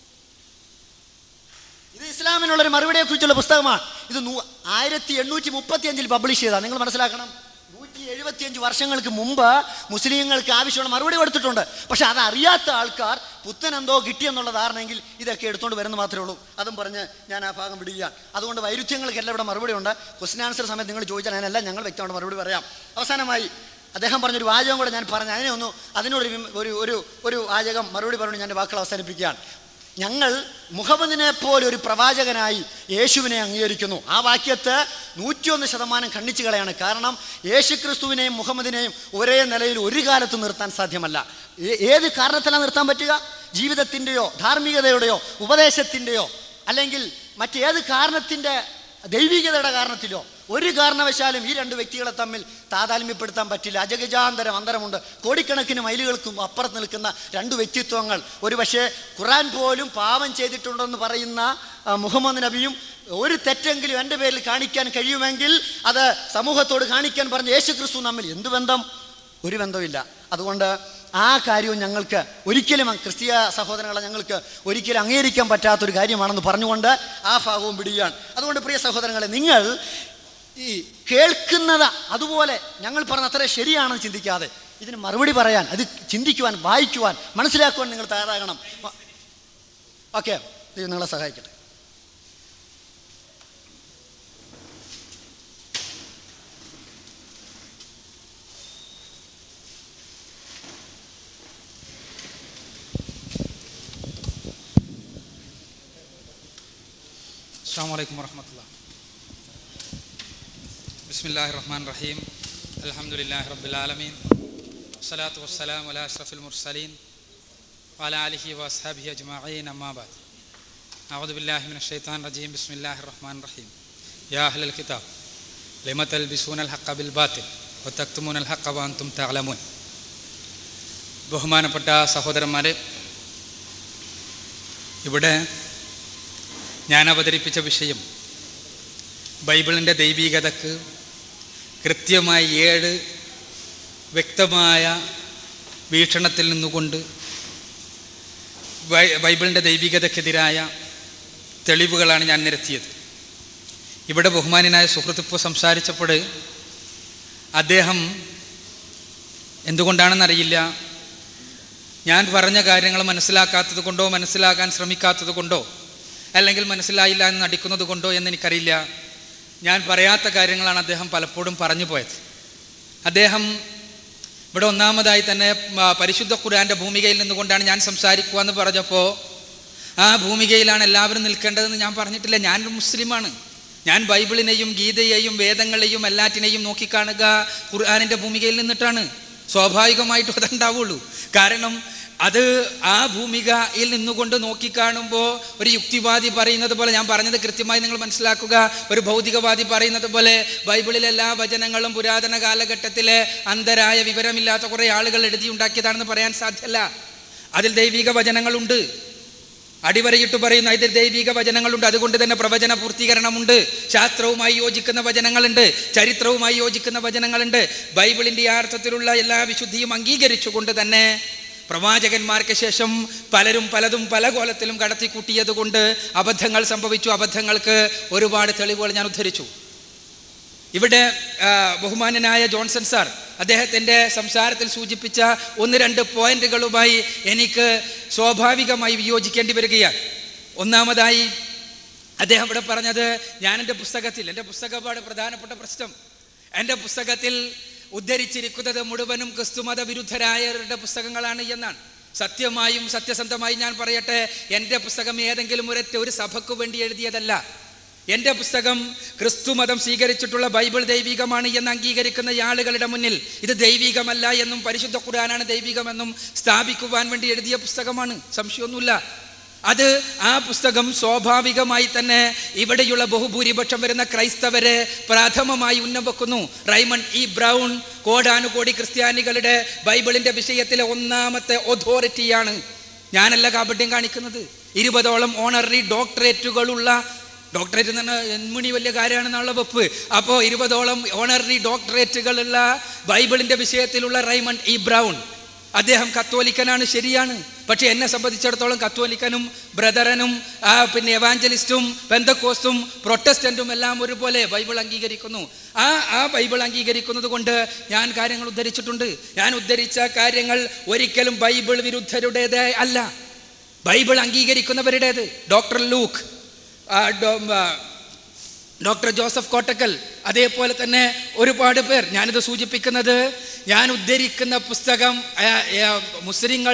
ഇത് ഇസ്ലാമിനുള്ള ഒരു മറുപടിയെ കുറിച്ചുള്ള പുസ്തകമാണ് ഇത് നൂ- ആയിരത്തി എണ്ണൂറ്റി മുപ്പത്തി അഞ്ചിൽ പബ്ലിഷ് ചെയ്താൽ നിങ്ങൾ മനസ്സിലാക്കണം നൂറ്റി എഴുപത്തിയഞ്ച് വർഷങ്ങൾക്ക് മുമ്പ് മുസ്ലിങ്ങൾക്ക് ആവശ്യമുള്ള മറുപടി കൊടുത്തിട്ടുണ്ട് പക്ഷെ അത് അറിയാത്ത ആൾക്കാർ പുത്തൻ എന്തോ കിട്ടിയെന്നുള്ള ധാരണയെങ്കിൽ ഇതൊക്കെ എടുത്തുകൊണ്ട് വരുന്ന മാത്രമേ ഉള്ളൂ അതും പറഞ്ഞ് ഞാൻ ആ ഭാഗം വിടുകയാണ് അതുകൊണ്ട് വൈരുദ്ധ്യങ്ങൾക്കെല്ലാം ഇവിടെ മറുപടി ഉണ്ട് ക്വസ്റ്റൻ ആൻസർ സമയത്ത് നിങ്ങൾ ചോദിച്ചാൽ അതിനെല്ലാം ഞങ്ങൾ വ്യക്തമായിട്ട് മറുപടി പറയാം അവസാനമായി അദ്ദേഹം പറഞ്ഞൊരു വാചകം കൂടെ ഞാൻ പറഞ്ഞു അതിനെ ഒന്ന് അതിനൊരു വിമ- ഒരു ഒരു ഒരു വാചകം മറുപടി പറഞ്ഞു ഞാൻ എൻ്റെ വാക്കുകൾ അവസാനിപ്പിക്കുകയാണ് ഞങ്ങൾ മുഹമ്മദിനെ പോലെ ഒരു പ്രവാചകനായി യേശുവിനെ അംഗീകരിക്കുന്നു ആ വാക്യത്ത് നൂറ്റിയൊന്ന് ശതമാനം ഖണ്ഡിച്ചു കളയാണ് കാരണം യേശു ക്രിസ്തുവിനെയും മുഹമ്മദിനെയും ഒരേ നിലയിൽ ഒരു കാലത്ത് നിർത്താൻ സാധ്യമല്ല ഏ- ഏത് കാരണത്തിലാണ് നിർത്താൻ പറ്റുക ജീവിതത്തിൻ്റെയോ ധാർമ്മികതയുടെയോ ഉപദേശത്തിൻ്റെയോ അല്ലെങ്കിൽ മറ്റേത് കാരണത്തിൻ്റെ ദൈവികതയുടെ കാരണത്തിലോ ഒരു കാരണവശാലും ഈ രണ്ട് വ്യക്തികളെ തമ്മിൽ താതാത്മ്യപ്പെടുത്താൻ പറ്റില്ല അജഗജാന്തരം അന്തരമുണ്ട് കോടിക്കണക്കിന് മൈലുകൾക്കും അപ്പുറത്ത് നിൽക്കുന്ന രണ്ട് വ്യക്തിത്വങ്ങൾ ഒരുപക്ഷെ ഖുറാൻ പോലും പാപം ചെയ്തിട്ടുണ്ടെന്ന് പറയുന്ന ആ, മുഹമ്മദ് നബിയും ഒരു തെറ്റെങ്കിലും എൻ്റെ പേരിൽ കാണിക്കാൻ കഴിയുമെങ്കിൽ അത് സമൂഹത്തോട് കാണിക്കാൻ പറഞ്ഞ യേശു ക്രിസ്തു തമ്മിൽ എന്ത് ബന്ധം ഒരു ബന്ധവുമില്ല അതുകൊണ്ട് ആ കാര്യവും ഞങ്ങൾക്ക് ഒരിക്കലും ക്രിസ്തീയ സഹോദരങ്ങളെ ഞങ്ങൾക്ക് ഒരിക്കലും അംഗീകരിക്കാൻ പറ്റാത്തൊരു കാര്യമാണെന്ന് പറഞ്ഞുകൊണ്ട് ആ ഭാഗവും വിടുകയാണ് അതുകൊണ്ട് പ്രിയ സഹോദരങ്ങളെ നിങ്ങൾ ഈ കേൾക്കുന്നത് അതുപോലെ ഞങ്ങൾ പറഞ്ഞ അത്ര ശരിയാണെന്ന് ചിന്തിക്കാതെ ഇതിന് മറുപടി പറയാൻ അത് ചിന്തിക്കുവാൻ വായിക്കുവാൻ മനസ്സിലാക്കുവാൻ നിങ്ങൾ തയ്യാറാകണം ഓക്കെ ദൈവം നിങ്ങളെ സഹായിക്കട്ടെ السلام عليكم ورحمة الله بسم الله الرحمن الرحيم الحمد لله رب العالمين والصلاة والسلام على أشرف المرسلين وعلى آله وأصحابه أجمعين أما بعد أعوذ بالله من الشيطان الرجيم بسم الله الرحمن الرحيم يا أهل الكتاب لم تلبسون الحق بالباطل وتكتمون الحق وأنتم تعلمون ബഹുമാനപ്പെട്ട സഹോദരന്മാരെ ഇവിടെ ഞാൻ അവതരിപ്പിച്ച വിഷയം ബൈബിളിൻ്റെ ദൈവീകതക്ക് കൃത്യമായി ഏഴ് വ്യക്തമായ വീക്ഷണത്തിൽ നിന്നുകൊണ്ട് ബൈ- ബൈബിളിൻ്റെ ദൈവികതക്കെതിരായ തെളിവുകളാണ് ഞാൻ നിരത്തിയത് ഇവിടെ ബഹുമാനായ സുഹൃത്ത് ഇപ്പോൾ സംസാരിച്ചപ്പോൾ അദ്ദേഹം എന്തുകൊണ്ടാണെന്നറിയില്ല ഞാൻ പറഞ്ഞ കാര്യങ്ങൾ മനസ്സിലാക്കാത്തത് കൊണ്ടോ മനസ്സിലാക്കാൻ ശ്രമിക്കാത്തത് കൊണ്ടോ അല്ലെങ്കിൽ മനസ്സിലായില്ല എന്ന് നടിക്കുന്നത് കൊണ്ടോ എന്ന് എനിക്കറിയില്ല ഞാൻ പറയാത്ത കാര്യങ്ങളാണ് അദ്ദേഹം പലപ്പോഴും പറഞ്ഞു പോയത് അദ്ദേഹം ഇവിടെ ഒന്നാമതായി തന്നെ ആ, പരിശുദ്ധ ഖുർആൻ്റെ ഭൂമികയിൽ നിന്നുകൊണ്ടാണ് ഞാൻ സംസാരിക്കുക എന്ന് പറഞ്ഞപ്പോൾ ആ ഭൂമികയിലാണ് എല്ലാവരും നിൽക്കേണ്ടതെന്ന് ഞാൻ പറഞ്ഞിട്ടില്ല ഞാനൊരു മുസ്ലിമാണ് ഞാൻ ബൈബിളിനെയും ഗീതയെയും വേദങ്ങളെയും എല്ലാറ്റിനെയും നോക്കിക്കാണുക ഖുർആാനിൻ്റെ ഭൂമികയിൽ നിന്നിട്ടാണ് സ്വാഭാവികമായിട്ടും അതുണ്ടാവുള്ളൂ കാരണം അത് ആ ഭൂമികയിൽ നിന്നുകൊണ്ട് നോക്കിക്കാണുമ്പോൾ ഒരു യുക്തിവാദി പറയുന്നത് പോലെ ഞാൻ പറഞ്ഞത് കൃത്യമായി നിങ്ങൾ മനസ്സിലാക്കുക ഒരു ഭൗതികവാദി പറയുന്നത് പോലെ ബൈബിളിലെ എല്ലാ വചനങ്ങളും പുരാതന കാലഘട്ടത്തിലെ അന്ധരായ വിവരമില്ലാത്ത കുറേ ആളുകൾ എഴുതിയുണ്ടാക്കിയതാണെന്ന് പറയാൻ സാധ്യമല്ല അതിൽ ദൈവിക വചനങ്ങളുണ്ട് അടിവരയിട്ട് പറയുന്ന ഇതിൽ ദൈവിക വചനങ്ങളുണ്ട് അതുകൊണ്ട് തന്നെ പ്രവചന പൂർത്തീകരണമുണ്ട് ശാസ്ത്രവുമായി യോജിക്കുന്ന വചനങ്ങളുണ്ട് ചരിത്രവുമായി യോജിക്കുന്ന വചനങ്ങളുണ്ട് ബൈബിളിൻ്റെ ഈ അർത്ഥത്തിലുള്ള എല്ലാ വിശുദ്ധിയും അംഗീകരിച്ചുകൊണ്ട് തന്നെ പ്രവാചകന്മാർക്ക് ശേഷം പലരും പലതും പല കോലത്തിലും കടത്തിക്കൂട്ടിയത് കൊണ്ട് അബദ്ധങ്ങൾ സംഭവിച്ചു അബദ്ധങ്ങൾക്ക് ഒരുപാട് തെളിവുകൾ ഞാൻ ഉദ്ധരിച്ചു ഇവിടെ ആ, ബഹുമാന്യനായ ജോൺസൺ സാർ അദ്ദേഹത്തിൻ്റെ സംസാരത്തിൽ സൂചിപ്പിച്ച ഒന്ന് രണ്ട് പോയിന്റുകളുമായി എനിക്ക് സ്വാഭാവികമായി വിയോജിക്കേണ്ടി വരികയാണ് ഒന്നാമതായി അദ്ദേഹം ഇവിടെ പറഞ്ഞത് ഞാൻ എൻ്റെ പുസ്തകത്തിൽ എൻ്റെ പുസ്തകമാണ് പ്രധാനപ്പെട്ട പ്രശ്നം എൻ്റെ പുസ്തകത്തിൽ ഉദ്ധരിച്ചിരിക്കുന്നത് മുഴുവനും ക്രിസ്തുമത വിരുദ്ധരായവരുടെ പുസ്തകങ്ങളാണ് എന്നാണ് സത്യമായും സത്യസന്ധമായും ഞാൻ പറയട്ടെ എൻ്റെ പുസ്തകം ഏതെങ്കിലും ഒരൊറ്റ ഒരു സഭയ്ക്ക് വേണ്ടി എഴുതിയതല്ല എൻ്റെ പുസ്തകം ക്രിസ്തുമതം സ്വീകരിച്ചിട്ടുള്ള ബൈബിൾ ദൈവികമാണ് എന്ന് അംഗീകരിക്കുന്ന ഈ ആളുകളുടെ മുന്നിൽ ഇത് ദൈവികമല്ല എന്നും പരിശുദ്ധ ഖുർആനാണ് ദൈവികമെന്നും സ്ഥാപിക്കുവാൻ വേണ്ടി എഴുതിയ പുസ്തകമാണ് സംശയമൊന്നുമില്ല അത് ആ പുസ്തകം സ്വാഭാവികമായി തന്നെ ഇവിടെയുള്ള ബഹുഭൂരിപക്ഷം വരുന്ന ക്രൈസ്തവരെ പ്രാഥമമായി ഉന്നം വെക്കുന്നു റൈമണ്ട് ഇ ബ്രൗൺ കോടാനുകോടി ക്രിസ്ത്യാനികളുടെ ബൈബിളിന്റെ വിഷയത്തിലെ ഒന്നാമത്തെ ഒഥോറിറ്റിയാണ് ഞാനല്ല കാപട്യം കാണിക്കുന്നത് ഇരുപതോളം ഓണററി ഡോക്ടറേറ്റുകളുള്ള ഡോക്ടറേറ്റ് എന്ന് പറഞ്ഞാൽ എന്മണി വലിയ കാര്യമാണെന്നുള്ള വെപ്പ് അപ്പോൾ ഇരുപതോളം ഓണററി ഡോക്ടറേറ്റുകളുള്ള ബൈബിളിന്റെ വിഷയത്തിലുള്ള റൈമണ്ട് ഇ ബ്രൗൺ അദ്ദേഹം കത്തോലിക്കനാണ് ശരിയാണ് പക്ഷെ എന്നെ സംബന്ധിച്ചിടത്തോളം കത്തോലിക്കനും ബ്രദറനും ആ, പിന്നെ എവാഞ്ചലിസ്റ്റും ബന്ധക്കോസ്റ്റും പ്രൊട്ടസ്റ്റന്റും എല്ലാം ഒരുപോലെ ബൈബിൾ അംഗീകരിക്കുന്നു ആ ആ ബൈബിൾ അംഗീകരിക്കുന്നത് കൊണ്ട് ഞാൻ കാര്യങ്ങൾ ഉദ്ധരിച്ചിട്ടുണ്ട് ഞാൻ ഉദ്ധരിച്ച കാര്യങ്ങൾ ഒരിക്കലും ബൈബിൾ വിരുദ്ധരുടേത് അല്ല ബൈബിൾ അംഗീകരിക്കുന്നവരുടേത് ഡോക്ടർ ലൂക്ക് ആ, ഡോ- ആ, ഡോക്ടർ ജോസഫ് കോട്ടക്കൽ അതേപോലെ തന്നെ ഒരുപാട് പേർ ഞാനിത് സൂചിപ്പിക്കുന്നത് ഞാൻ ഉദ്ധരിക്കുന്ന പുസ്തകം ആ, ആ, മുസ്ലിങ്ങൾ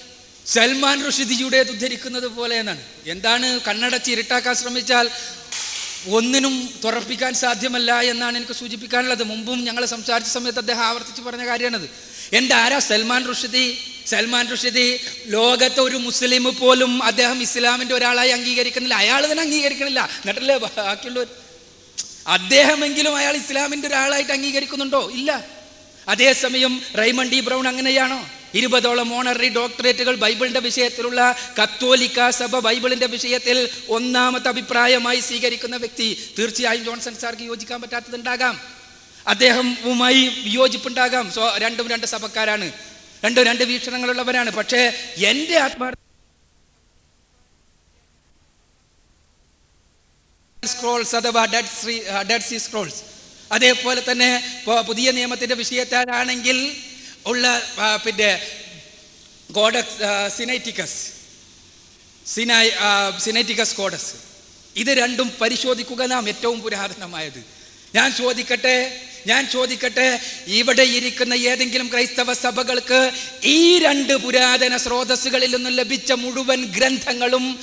സൽമാൻ റുഷിദിയുടേത് ഉദ്ധരിക്കുന്നത് പോലെ എന്നാണ് എന്താണ് കണ്ണടച്ച് ഇരുട്ടാക്കാൻ ശ്രമിച്ചാൽ ഒന്നിനും തുറപ്പിക്കാൻ സാധ്യമല്ല എന്നാണ് എനിക്ക് സൂചിപ്പിക്കാനുള്ളത് മുമ്പും ഞങ്ങൾ സംസാരിച്ച സമയത്ത് അദ്ദേഹം ആവർത്തിച്ച് പറഞ്ഞ കാര്യമാണത് എൻ്റെ ആരാ സൽമാൻ റുഷിദി സൽമാൻ റുഷിദി ലോകത്തെ ഒരു മുസ്ലിം പോലും അദ്ദേഹം ഇസ്ലാമിൻ്റെ ഒരാളായി അംഗീകരിക്കുന്നില്ല അയാൾ തന്നെ അംഗീകരിക്കണില്ല എന്നിട്ടല്ലേ ബാക്കിയുള്ളവർ അദ്ദേഹമെങ്കിലും അയാൾ ഇസ്ലാമിൻ്റെ ഒരാളായിട്ട് അംഗീകരിക്കുന്നുണ്ടോ ഇല്ല അതേസമയം റൈമണ്ട് ഡി ബ്രൗൺ അങ്ങനെയാണോ ഇരുപതോളം ഓണററി ഡോക്ടറേറ്റുകൾ ബൈബിളിന്റെ വിഷയത്തിലുള്ള കത്തോലിക്ക സഭ ബൈബിളിന്റെ വിഷയത്തിൽ ഒന്നാമത്തെ അഭിപ്രായമായി സ്വീകരിക്കുന്ന വ്യക്തി തീർച്ചയായും ജോൺസൺ സാർക്ക് യോജിക്കാൻ പറ്റാത്തതുണ്ടാകാം അദ്ദേഹവുമായി വിയോജിപ്പുണ്ടാകാം സോ രണ്ടും രണ്ട് സഭക്കാരാണ് രണ്ടും രണ്ട് വീക്ഷണങ്ങളുള്ളവരാണ് പക്ഷേ എൻ്റെ ആത്മാർത്ഥ സ്ക്രോൾസ് അഥവാ dead sea dead sea scrolls അതേപോലെ തന്നെ പ- പുതിയ നിയമത്തിന്റെ വിഷയത്തിലാണെങ്കിൽ ഉള്ള ആ, പിന്നെ കോഡക്സ് സിനൈറ്റിക്കസ് സിനായ് ആ, സിനൈറ്റിക്കസ് കോഡസ് ഇത് രണ്ടും പരിശോധിക്കുക നാം ഏറ്റവും പുരാതനമായത് ഞാൻ ചോദിക്കട്ടെ ഞാൻ ചോദിക്കട്ടെ ഇവിടെ ഇരിക്കുന്ന ഏതെങ്കിലും ക്രൈസ്തവ സഭകൾക്ക് ഈ രണ്ട് പുരാതന സ്രോതസ്സുകളിൽ നിന്നും ലഭിച്ച മുഴുവൻ ഗ്രന്ഥങ്ങളും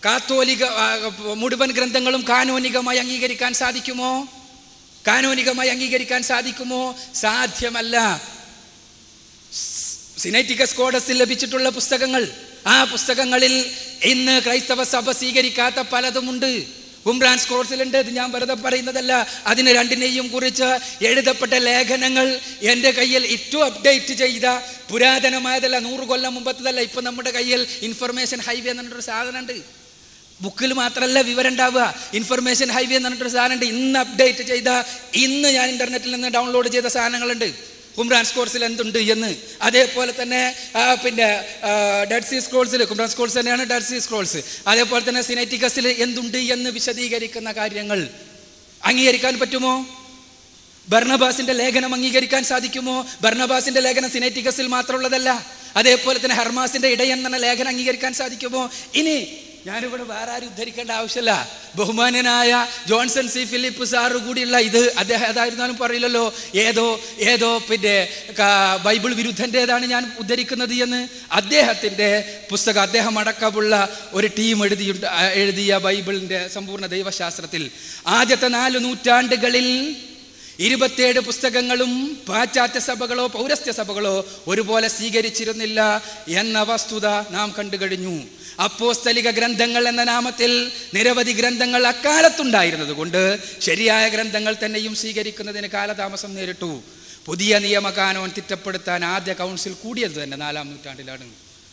കാത്തോലിക ആ, മുഴുവൻ ഗ്രന്ഥങ്ങളും കാനോനികമായി അംഗീകരിക്കാൻ സാധിക്കുമോ കാനോനികമായി അംഗീകരിക്കാൻ സാധിക്കുമോ സാധ്യമല്ല സിനൈറ്റിക്കസ് കോഡസിൽ ലഭിച്ചിട്ടുള്ള പുസ്തകങ്ങൾ ആ പുസ്തകങ്ങളിൽ ഇന്ന് ക്രൈസ്തവ സഭ സ്വീകരിക്കാത്ത പലതുമുണ്ട് ഉംറാൻ സ്കോർസിലുണ്ട് ഇത് ഞാൻ വെറുതെ പറയുന്നതല്ല അതിന് രണ്ടിനെയും കുറിച്ച് എഴുതപ്പെട്ട ലേഖനങ്ങൾ എൻ്റെ കയ്യിൽ ഏറ്റവും അപ്ഡേറ്റ് ചെയ്ത പുരാതനമായതല്ല നൂറ് കൊല്ലം മുമ്പത്തതല്ല ഇപ്പം നമ്മുടെ കയ്യിൽ ഇൻഫർമേഷൻ ഹൈവേ എന്ന് പറഞ്ഞൊരു സാധനമുണ്ട് ബുക്കിൽ മാത്രമല്ല വിവരം ഉണ്ടാവുക ഇൻഫർമേഷൻ ഹൈവേ എന്ന് പറഞ്ഞിട്ടൊരു സാധനമുണ്ട് ഇന്ന് അപ്ഡേറ്റ് ചെയ്ത ഇന്ന് ഞാൻ ഇൻ്റർനെറ്റിൽ നിന്ന് ഡൗൺലോഡ് ചെയ്ത സാധനങ്ങളുണ്ട് കുമ്രാൻ സ്കോർസിൽ എന്തുണ്ട് എന്ന് അതേപോലെ തന്നെ ആ, പിന്നെ ഡെഡ് സി സ്ക്രോൾസിൽ കുമ്രാൻ സ്കോൾസ് തന്നെയാണ് ഡെഡ് സി സ്ക്രോൾസ് അതേപോലെ തന്നെ സിനൈറ്റിക്കസിൽ എന്തുണ്ട് എന്ന് വിശദീകരിക്കുന്ന കാര്യങ്ങൾ അംഗീകരിക്കാൻ പറ്റുമോ ബർണബാസിന്റെ ലേഖനം അംഗീകരിക്കാൻ സാധിക്കുമോ ബർണബാസിന്റെ ലേഖനം സിനൈറ്റിക്കസിൽ മാത്രമുള്ളതല്ല അതേപോലെ തന്നെ ഹർമാസിന്റെ ഇടയൻ എന്ന ലേഖനം അംഗീകരിക്കാൻ സാധിക്കുമോ ഇനി ഞാനിവിടെ വേറെ ആരും ഉദ്ധരിക്കേണ്ട ആവശ്യമില്ല ബഹുമാന്യനായ ജോൺസൺ സി ഫിലിപ്പ് സാറ് കൂടിയുള്ള ഇത് അദ്ദേഹം ഏതായിരുന്നാലും പറയില്ലല്ലോ ഏതോ ഏതോ പിന്നെ ക- ബൈബിൾ വിരുദ്ധൻ്റെതാണ് ഞാൻ ഉദ്ധരിക്കുന്നത് എന്ന് അദ്ദേഹത്തിൻ്റെ പുസ്തകം അദ്ദേഹം അടക്കമുള്ള ഒരു ടീം എഴുതിയുണ്ട് ആ, എഴുതിയ ബൈബിളിൻ്റെ സമ്പൂർണ്ണ ദൈവശാസ്ത്രത്തിൽ ആദ്യത്തെ നാല് നൂറ്റാണ്ടുകളിൽ ഇരുപത്തേഴ് പുസ്തകങ്ങളും പാശ്ചാത്യ സഭകളോ പൗരസ്ത്യ സഭകളോ ഒരുപോലെ സ്വീകരിച്ചിരുന്നില്ല എന്ന വസ്തുത നാം കണ്ടു കഴിഞ്ഞു അപ്പോസ്തലിക ഗ്രന്ഥങ്ങൾ എന്ന നാമത്തിൽ നിരവധി ഗ്രന്ഥങ്ങൾ അക്കാലത്തുണ്ടായിരുന്നത് കൊണ്ട് ശരിയായ ഗ്രന്ഥങ്ങൾ തന്നെയും സ്വീകരിക്കുന്നതിന് കാലതാമസം നേരിട്ടു പുതിയ നിയമകാനോൻ തിട്ടപ്പെടുത്താൻ ആദ്യ കൗൺസിൽ കൂടിയത് തന്നെ നാലാം നൂറ്റാണ്ടിലാണ്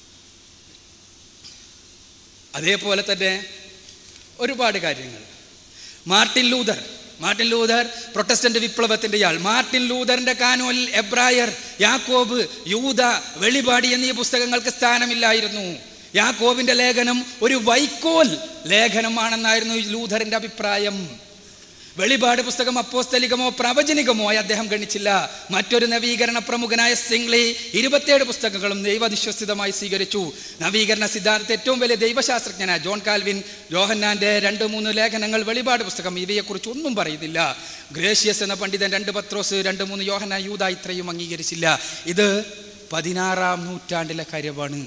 അതേപോലെ തന്നെ ഒരുപാട് കാര്യങ്ങൾ Martin Luther Martin Luther Protestant വിപ്ലവത്തിന്റെ ആൾ മാർട്ടിൻ ലൂതറിന്റെ കാനോലിൽ എബ്രായർ യാക്കോബ് യൂത വെളിപാടി എന്നീ പുസ്തകങ്ങൾക്ക് സ്ഥാനമില്ലായിരുന്നു യാക്കോബിന്റെ ലേഖനം ഒരു വൈക്കോൽ ലേഖനമാണെന്നായിരുന്നു ലൂഥറിന്റെ അഭിപ്രായം വെളിപാട് പുസ്തകം അപ്പോസ്തലികമോ പ്രവചനികമോ ആയി അദ്ദേഹം ഗണിച്ചില്ല മറ്റൊരു നവീകരണ പ്രമുഖനായ സിംഗ്ലി ഇരുപത്തിയേഴ് പുസ്തകങ്ങളും ദൈവവിശ്വസിതമായി സ്വീകരിച്ചു നവീകരണ സിദ്ധാന്തത്തെ ഏറ്റവും വലിയ ദൈവശാസ്ത്രജ്ഞനായ ജോൺ കാൽവിൻ ജോഹന്നാന്റെ രണ്ട് മൂന്ന് ലേഖനങ്ങൾ വെളിപാട് പുസ്തകം ഇവയെക്കുറിച്ച് ഒന്നും പറയുന്നില്ല ഗ്രേഷ്യസ് എന്ന പണ്ഡിതൻ രണ്ട് പത്രോസ് രണ്ട് മൂന്ന് യോഹന്ന യൂത ഇത്രയും അംഗീകരിച്ചില്ല ഇത് പതിനാറാം നൂറ്റാണ്ടിലെ കാര്യമാണ്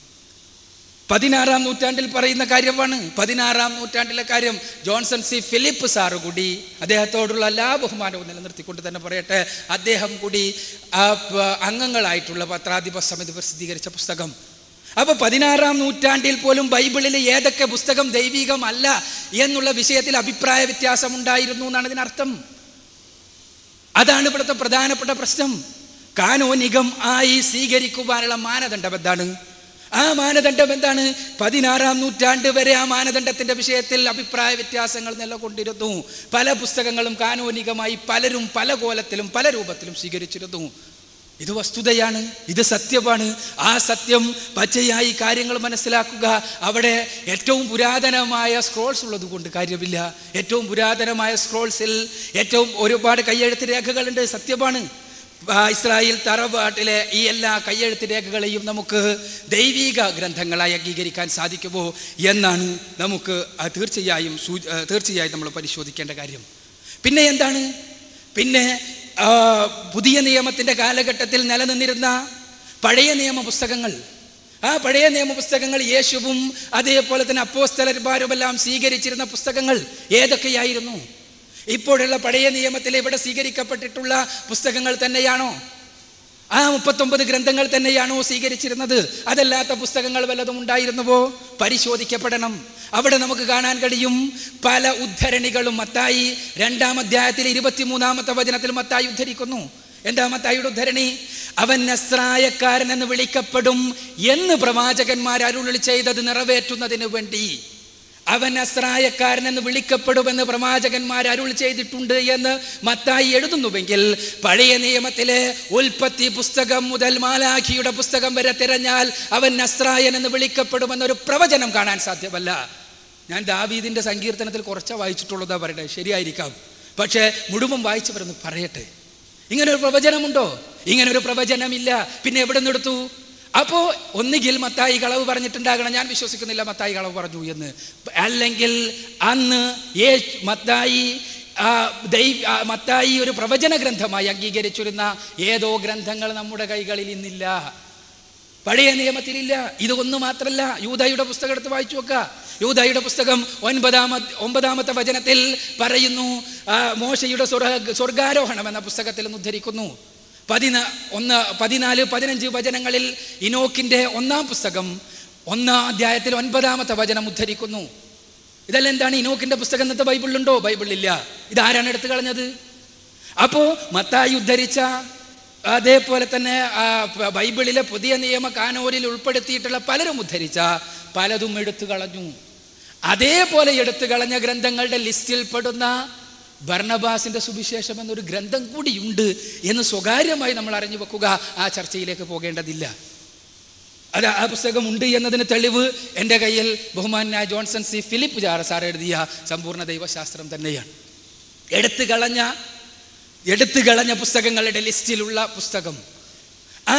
പതിനാറാം നൂറ്റാണ്ടിൽ പറയുന്ന കാര്യമാണ് പതിനാറാം നൂറ്റാണ്ടിലെ കാര്യം ജോൺസൺ സി ഫിലിപ്പ് സാറ് കൂടി അദ്ദേഹത്തോടുള്ള എല്ലാ ബഹുമാനവും നിലനിർത്തിക്കൊണ്ട് തന്നെ പറയട്ടെ അദ്ദേഹം കൂടി ആ പ- അംഗങ്ങളായിട്ടുള്ള പത്രാധിപ സമിതി പ്രസിദ്ധീകരിച്ച പുസ്തകം അപ്പൊ പതിനാറാം നൂറ്റാണ്ടിൽ പോലും ബൈബിളിൽ ഏതൊക്കെ പുസ്തകം ദൈവികമല്ല എന്നുള്ള വിഷയത്തിൽ അഭിപ്രായ വ്യത്യാസം ഉണ്ടായിരുന്നു എന്നാണ് ഇതിനർത്ഥം അതാണ് ഇവിടുത്തെ പ്രധാനപ്പെട്ട പ്രശ്നം കാനോനികം ആയി സ്വീകരിക്കുവാനുള്ള മാനദണ്ഡം എന്താണ് ആ മാനദണ്ഡം എന്താണ് പതിനാറാം നൂറ്റാണ്ട് വരെ ആ മാനദണ്ഡത്തിന്റെ വിഷയത്തിൽ അഭിപ്രായ വ്യത്യാസങ്ങൾ നിലകൊണ്ടിരുന്നു പല പുസ്തകങ്ങളും കാനോനികമായി പലരും പല കോലത്തിലും പല രൂപത്തിലും സ്വീകരിച്ചിരുന്നു ഇത് വസ്തുതയാണ് ഇത് സത്യമാണ് ആ സത്യം പച്ചയായി കാര്യങ്ങൾ മനസ്സിലാക്കുക അവിടെ ഏറ്റവും പുരാതനമായ സ്ക്രോൾസ് ഉള്ളത് കൊണ്ട് കാര്യമില്ല ഏറ്റവും പുരാതനമായ സ്ക്രോൾസിൽ ഏറ്റവും ഒരുപാട് കയ്യെഴുത്ത് രേഖകളുണ്ട് സത്യമാണ് ആ, ഇസ്രായേൽ തറവാട്ടിലെ ഈ എല്ലാ കയ്യെഴുത്ത് രേഖകളെയും നമുക്ക് ദൈവിക ഗ്രന്ഥങ്ങളായി അംഗീകരിക്കാൻ സാധിക്കുമോ എന്നാണ് നമുക്ക് ആ തീർച്ചയായും സൂ- ആ, തീർച്ചയായും നമ്മൾ പരിശോധിക്കേണ്ട കാര്യം പിന്നെ എന്താണ് പിന്നെ ആ, പുതിയ നിയമത്തിൻ്റെ കാലഘട്ടത്തിൽ നിലനിന്നിരുന്ന പഴയ നിയമ പുസ്തകങ്ങൾ ആ പഴയ നിയമ പുസ്തകങ്ങൾ യേശുവും അതേപോലെ തന്നെ അപ്പോസ്തലന്മാരുമെല്ലാം സ്വീകരിച്ചിരുന്ന പുസ്തകങ്ങൾ ഏതൊക്കെയായിരുന്നു ഇപ്പോഴുള്ള പഴയ നിയമത്തിൽ ഇവിടെ സ്വീകരിക്കപ്പെട്ടിട്ടുള്ള പുസ്തകങ്ങൾ തന്നെയാണോ ആ മുപ്പത്തൊമ്പത് ഗ്രന്ഥങ്ങൾ തന്നെയാണോ സ്വീകരിച്ചിരുന്നത് അതല്ലാത്ത പുസ്തകങ്ങൾ വല്ലതും ഉണ്ടായിരുന്നുവോ പരിശോധിക്കപ്പെടണം അവിടെ നമുക്ക് കാണാൻ കഴിയും പല ഉദ്ധരണികളും മത്തായി രണ്ടാം അധ്യായത്തിൽ ഇരുപത്തിമൂന്നാമത്തെ വചനത്തിൽ മത്തായി ഉദ്ധരിക്കുന്നു എന്താ മത്തായിയുടെ ഉദ്ധരണി അവൻ നസ്രായക്കാരൻ എന്ന് വിളിക്കപ്പെടും എന്ന് പ്രവാചകന്മാർ അരുളി ചെയ്തത് നിറവേറ്റുന്നതിന് വേണ്ടി അവൻ അസ്രായക്കാരൻ എന്ന് വിളിക്കപ്പെടുമെന്ന് പ്രവാചകന്മാർ അരുൾ ചെയ്തിട്ടുണ്ട് എന്ന് മത്തായി എഴുതുന്നുവെങ്കിൽ പഴയ നിയമത്തിലെ ഉൽപ്പത്തി പുസ്തകം മുതൽ മാലാഖിയുടെ പുസ്തകം വരെ തിരഞ്ഞാൽ അവൻ നസ്രായൻ എന്ന് വിളിക്കപ്പെടുമെന്നൊരു പ്രവചനം കാണാൻ സാധ്യമല്ല ഞാൻ ദാവീദിന്റെ സങ്കീർത്തനത്തിൽ കുറച്ച് വായിച്ചിട്ടുള്ളതാ പറയട്ടെ ശരിയായിരിക്കാം പക്ഷേ മുഴുവൻ വായിച്ചവരൊന്ന് പറയട്ടെ ഇങ്ങനെ ഒരു പ്രവചനമുണ്ടോ ഇങ്ങനെ ഒരു പ്രവചനമില്ല പിന്നെ എവിടെ നിന്നെടുത്തു അപ്പോ ഒന്നുകിൽ മത്തായി കളവ് പറഞ്ഞിട്ടുണ്ടാകണം ഞാൻ വിശ്വസിക്കുന്നില്ല മത്തായി കളവ് പറഞ്ഞു എന്ന് അല്ലെങ്കിൽ അന്ന് ഏ മത്തായി ആ, ദൈവ ആ, മത്തായി ഒരു പ്രവചന ഗ്രന്ഥമായി അംഗീകരിച്ചിരുന്ന ഏതോ ഗ്രന്ഥങ്ങൾ നമ്മുടെ കൈകളിൽ ഇന്നില്ല പഴയ നിയമത്തിലില്ല ഇത് ഒന്ന് മാത്രമല്ല യൂതായുടെ പുസ്തകം എടുത്ത് വായിച്ചു നോക്കുക യൂതായുടെ പുസ്തകം ഒൻപതാമ ഒമ്പതാമത്തെ വചനത്തിൽ പറയുന്നു ആ, മോശയുടെ സ്വർഗ സ്വർഗാരോഹണം എന്ന പുസ്തകത്തിൽ നിന്ന് ഉദ്ധരിക്കുന്നു പതിന ഒന്ന് പതിനാല് പതിനഞ്ച് വചനങ്ങളിൽ ഇനോക്കിന്റെ ഒന്നാം പുസ്തകം ഒന്നാം അധ്യായത്തിൽ ഒൻപതാമത്തെ വചനം ഉദ്ധരിക്കുന്നു ഇതെല്ലാം എന്താണ് ഇനോക്കിന്റെ പുസ്തകം ഇന്നത്തെ ബൈബിളിലുണ്ടോ ബൈബിളിലില്ല ഇതാരാണ് എടുത്തു കളഞ്ഞത് അപ്പോ മത്തായി ഉദ്ധരിച്ച അതേപോലെ തന്നെ ആ, പ- ബൈബിളിലെ പുതിയ നിയമ കാനോരിൽ ഉൾപ്പെടുത്തിയിട്ടുള്ള പലരും ഉദ്ധരിച്ച പലതും എടുത്തു കളഞ്ഞു അതേപോലെ എടുത്തു കളഞ്ഞ ഗ്രന്ഥങ്ങളുടെ ലിസ്റ്റിൽ പെടുന്ന ഭർണബാസിന്റെ സുവിശേഷം എന്നൊരു ഗ്രന്ഥം കൂടിയുണ്ട് എന്ന് സ്വകാര്യമായി നമ്മൾ അറിഞ്ഞു വെക്കുക ആ ചർച്ചയിലേക്ക് പോകേണ്ടതില്ല അത് ആ പുസ്തകം ഉണ്ട് എന്നതിന് തെളിവ് എൻ്റെ കയ്യിൽ ബഹുമാനായ ജോൺസൺ സി ഫിലിപ്പ് ജാറ സാർ എഴുതിയ സമ്പൂർണ്ണ ദൈവശാസ്ത്രം തന്നെയാണ് എടുത്തു കളഞ്ഞ എടുത്തു കളഞ്ഞ പുസ്തകങ്ങളുടെ ലിസ്റ്റിലുള്ള പുസ്തകം ആ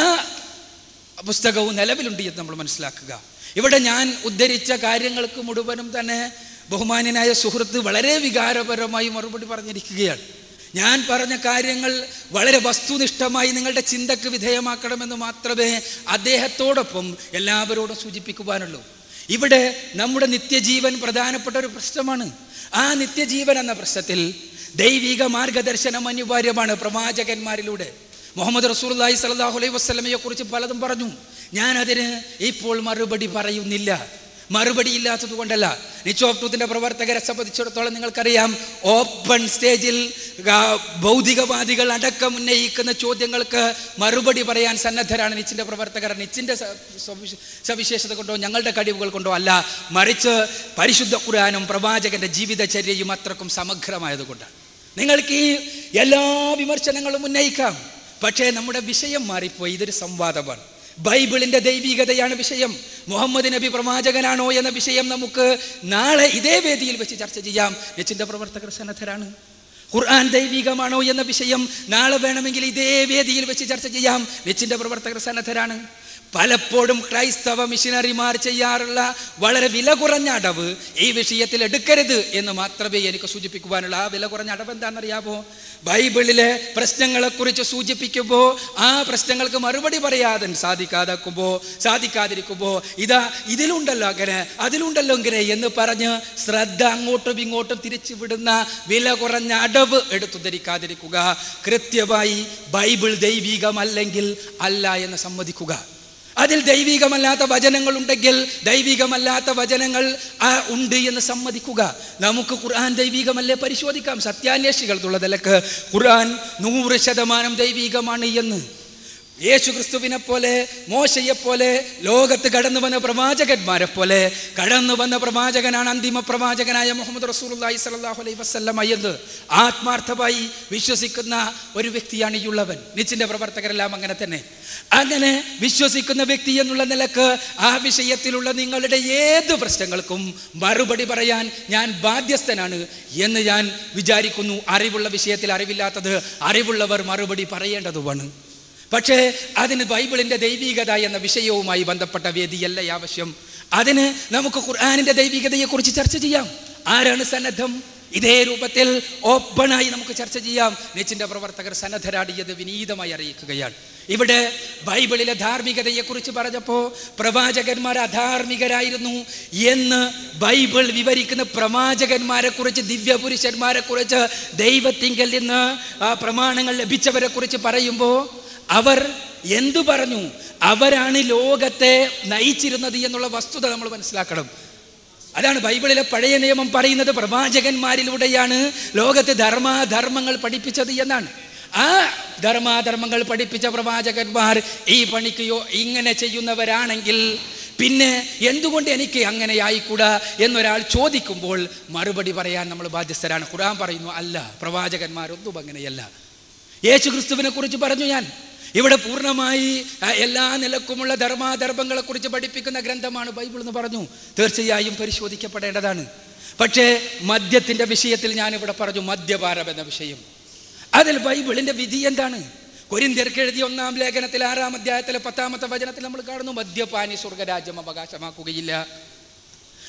പുസ്തകവും നിലവിലുണ്ട് എന്ന് നമ്മൾ മനസ്സിലാക്കുക ഇവിടെ ഞാൻ ഉദ്ധരിച്ച കാര്യങ്ങൾക്ക് മുഴുവനും തന്നെ ബഹുമാന്യനായ സുഹൃത്ത് വളരെ വികാരപരമായി മറുപടി പറഞ്ഞിരിക്കുകയാണ് ഞാൻ പറഞ്ഞ കാര്യങ്ങൾ വളരെ വസ്തുനിഷ്ഠമായി നിങ്ങളുടെ ചിന്തക്ക് വിധേയമാക്കണമെന്ന് മാത്രമേ അദ്ദേഹത്തോടൊപ്പം എല്ലാവരോടും സൂചിപ്പിക്കുവാനുള്ളൂ ഇവിടെ നമ്മുടെ നിത്യജീവൻ പ്രധാനപ്പെട്ട ഒരു പ്രശ്നമാണ് ആ നിത്യജീവൻ എന്ന പ്രശ്നത്തിൽ ദൈവിക മാർഗദർശനം അനിവാര്യമാണ് പ്രവാചകന്മാരിലൂടെ മുഹമ്മദ് റസൂർലായി സലാഹു അലൈഹി വസ്ലമയെ കുറിച്ച് പലതും പറഞ്ഞു ഞാൻ അതിന് ഇപ്പോൾ മറുപടി പറയുന്നില്ല മറുപടി ഇല്ലാത്തത് കൊണ്ടല്ല നിച്ചോപ്റ്റൂത്തിന്റെ പ്രവർത്തകരെ സംബന്ധിച്ചിടത്തോളം നിങ്ങൾക്കറിയാം ഓപ്പൺ സ്റ്റേജിൽ ആ, ഭൗതികവാദികൾ അടക്കം ഉന്നയിക്കുന്ന ചോദ്യങ്ങൾക്ക് മറുപടി പറയാൻ സന്നദ്ധരാണ് നിച്ചിന്റെ പ്രവർത്തകർ നിച്ചിന്റെ സ- സവിശ- സവിശേഷത കൊണ്ടോ ഞങ്ങളുടെ കഴിവുകൾ കൊണ്ടോ അല്ല മറിച്ച് പരിശുദ്ധ ഖുർആാനും പ്രവാചകന്റെ ജീവിതചര്യയും അത്രക്കും സമഗ്രമായതുകൊണ്ടാണ് നിങ്ങൾക്ക് ഈ എല്ലാ വിമർശനങ്ങളും ഉന്നയിക്കാം പക്ഷേ നമ്മുടെ വിഷയം മാറിപ്പോയി ഇതൊരു സംവാദമാണ് ബൈബിളിന്റെ ദൈവികതയാണ് വിഷയം മുഹമ്മദ് നബി പ്രവാചകനാണോ എന്ന വിഷയം നമുക്ക് നാളെ ഇതേ വേദിയിൽ വെച്ച് ചർച്ച ചെയ്യാം നെച്ചിന്റെ പ്രവർത്തകർ സന്നദ്ധരാണ് ഖുർആൻ ദൈവികമാണോ എന്ന വിഷയം നാളെ വേണമെങ്കിൽ ഇതേ വേദിയിൽ വെച്ച് ചർച്ച ചെയ്യാം നെച്ചിന്റെ പ്രവർത്തകർ സന്നദ്ധരാണ് പലപ്പോഴും ക്രൈസ്തവ മിഷനറിമാർ ചെയ്യാറുള്ള വളരെ വില കുറഞ്ഞ അടവ് ഈ വിഷയത്തിൽ എടുക്കരുത് എന്ന് മാത്രമേ എനിക്ക് സൂചിപ്പിക്കുവാനുള്ള ആ വില കുറഞ്ഞ അടവ് എന്താണെന്നറിയാമോ ബൈബിളിലെ പ്രശ്നങ്ങളെക്കുറിച്ച് സൂചിപ്പിക്കുമ്പോൾ ആ പ്രശ്നങ്ങൾക്ക് മറുപടി പറയാതെ സാധിക്കാതാക്കുമ്പോൾ സാധിക്കാതിരിക്കുമ്പോൾ ഇതാ ഇതിലുണ്ടല്ലോ അങ്ങനെ അതിലുണ്ടല്ലോ ഇങ്ങനെ എന്ന് പറഞ്ഞ് ശ്രദ്ധ അങ്ങോട്ടും ഇങ്ങോട്ടും തിരിച്ചു വിടുന്ന വില കുറഞ്ഞ അടവ് എടുത്തുദ്ധരിക്കാതിരിക്കുക കൃത്യമായി ബൈബിൾ ദൈവികമല്ലെങ്കിൽ അല്ല എന്ന് സമ്മതിക്കുക അതിൽ ദൈവികമല്ലാത്ത വചനങ്ങൾ ഉണ്ടെങ്കിൽ ദൈവികമല്ലാത്ത വചനങ്ങൾ ആ, ഉണ്ട് എന്ന് സമ്മതിക്കുക നമുക്ക് ഖുർആൻ ദൈവികമല്ലേ പരിശോധിക്കാം സത്യാന്വേഷികൾ തുള്ളതലക്ക് ഖുർആൻ നൂറ് ശതമാനം ദൈവികമാണ് എന്ന് യേശു ക്രിസ്തുവിനെ പോലെ മോശയെ പോലെ ലോകത്ത് കടന്നു വന്ന പ്രവാചകന്മാരെ പോലെ കടന്നു വന്ന പ്രവാചകനാണ് അന്തിമ പ്രവാചകനായ മുഹമ്മദ് റസൂലുള്ളാഹി സ്വല്ലല്ലാഹു അലൈഹി വസല്ലമ എന്ന് ആത്മാർത്ഥമായി വിശ്വസിക്കുന്ന ഒരു വ്യക്തിയാണ് ഈ ഉള്ളവൻ നിച്ചിന്റെ പ്രവർത്തകരെല്ലാം അങ്ങനെ തന്നെ അങ്ങനെ വിശ്വസിക്കുന്ന വ്യക്തി എന്നുള്ള നിലക്ക് ആ വിഷയത്തിലുള്ള നിങ്ങളുടെ ഏത് പ്രശ്നങ്ങൾക്കും മറുപടി പറയാൻ ഞാൻ ബാധ്യസ്ഥനാണ് എന്ന് ഞാൻ വിചാരിക്കുന്നു അറിവുള്ള വിഷയത്തിൽ അറിവില്ലാത്തത് അറിവുള്ളവർ മറുപടി പറയേണ്ടതുമാണ് പക്ഷേ അതിന് ബൈബിളിന്റെ ദൈവികത എന്ന വിഷയവുമായി ബന്ധപ്പെട്ട വേദിയല്ല ഈ ആവശ്യം അതിന് നമുക്ക് ഖുർആാനിന്റെ ദൈവികതയെക്കുറിച്ച് ചർച്ച ചെയ്യാം ആരാണ് സന്നദ്ധം ഇതേ രൂപത്തിൽ ഓപ്പണായി നമുക്ക് ചർച്ച ചെയ്യാം നെച്ചിന്റെ പ്രവർത്തകർ സന്നദ്ധരാടിയത് വിനീതമായി അറിയിക്കുകയാണ് ഇവിടെ ബൈബിളിലെ ധാർമ്മികതയെക്കുറിച്ച് പറഞ്ഞപ്പോൾ പ്രവാചകന്മാർ അധാർമികരായിരുന്നു എന്ന് ബൈബിൾ വിവരിക്കുന്ന പ്രവാചകന്മാരെ കുറിച്ച് ദിവ്യപുരുഷന്മാരെ കുറിച്ച് ദൈവത്തിങ്കൽ നിന്ന് ആ പ്രമാണങ്ങൾ ലഭിച്ചവരെ കുറിച്ച് പറയുമ്പോൾ അവർ എന്തു പറഞ്ഞു അവരാണ് ലോകത്തെ നയിച്ചിരുന്നത് എന്നുള്ള വസ്തുത നമ്മൾ മനസ്സിലാക്കണം അതാണ് ബൈബിളിലെ പഴയ നിയമം പറയുന്നത് പ്രവാചകന്മാരിലൂടെയാണ് ലോകത്ത് ധർമാധർമ്മങ്ങൾ പഠിപ്പിച്ചത് എന്നാണ് ആ ധർമാധർമ്മങ്ങൾ പഠിപ്പിച്ച പ്രവാചകന്മാർ ഈ പണിക്കയോ ഇങ്ങനെ ചെയ്യുന്നവരാണെങ്കിൽ പിന്നെ എന്തുകൊണ്ട് എനിക്ക് അങ്ങനെ ആയിക്കൂടാ എന്നൊരാൾ ചോദിക്കുമ്പോൾ മറുപടി പറയാൻ നമ്മൾ ബാധ്യസ്ഥരാണ് ഖുർആൻ പറയുന്നു അല്ല പ്രവാചകന്മാരൊന്നും അങ്ങനെയല്ല യേശു ക്രിസ്തുവിനെ കുറിച്ച് പറഞ്ഞു ഞാൻ ഇവിടെ പൂർണ്ണമായി ആ, എല്ലാ നിലക്കുമുള്ള ധർമാധർമ്മങ്ങളെ കുറിച്ച് പഠിപ്പിക്കുന്ന ഗ്രന്ഥമാണ് ബൈബിൾ എന്ന് പറഞ്ഞു തീർച്ചയായും പരിശോധിക്കപ്പെടേണ്ടതാണ് പക്ഷേ മദ്യത്തിന്റെ വിഷയത്തിൽ ഞാൻ ഇവിടെ പറഞ്ഞു മദ്യപാനം എന്ന വിഷയം അതിൽ ബൈബിളിന്റെ വിധി എന്താണ് കൊരിന്ത്യർക്ക് എഴുതിയ ഒന്നാം ലേഖനത്തിൽ ആറാം അധ്യായത്തിലെ പത്താമത്തെ വചനത്തിൽ നമ്മൾ കാണുന്നു മദ്യപാനി സ്വർഗരാജ്യം അവകാശമാക്കുകയില്ല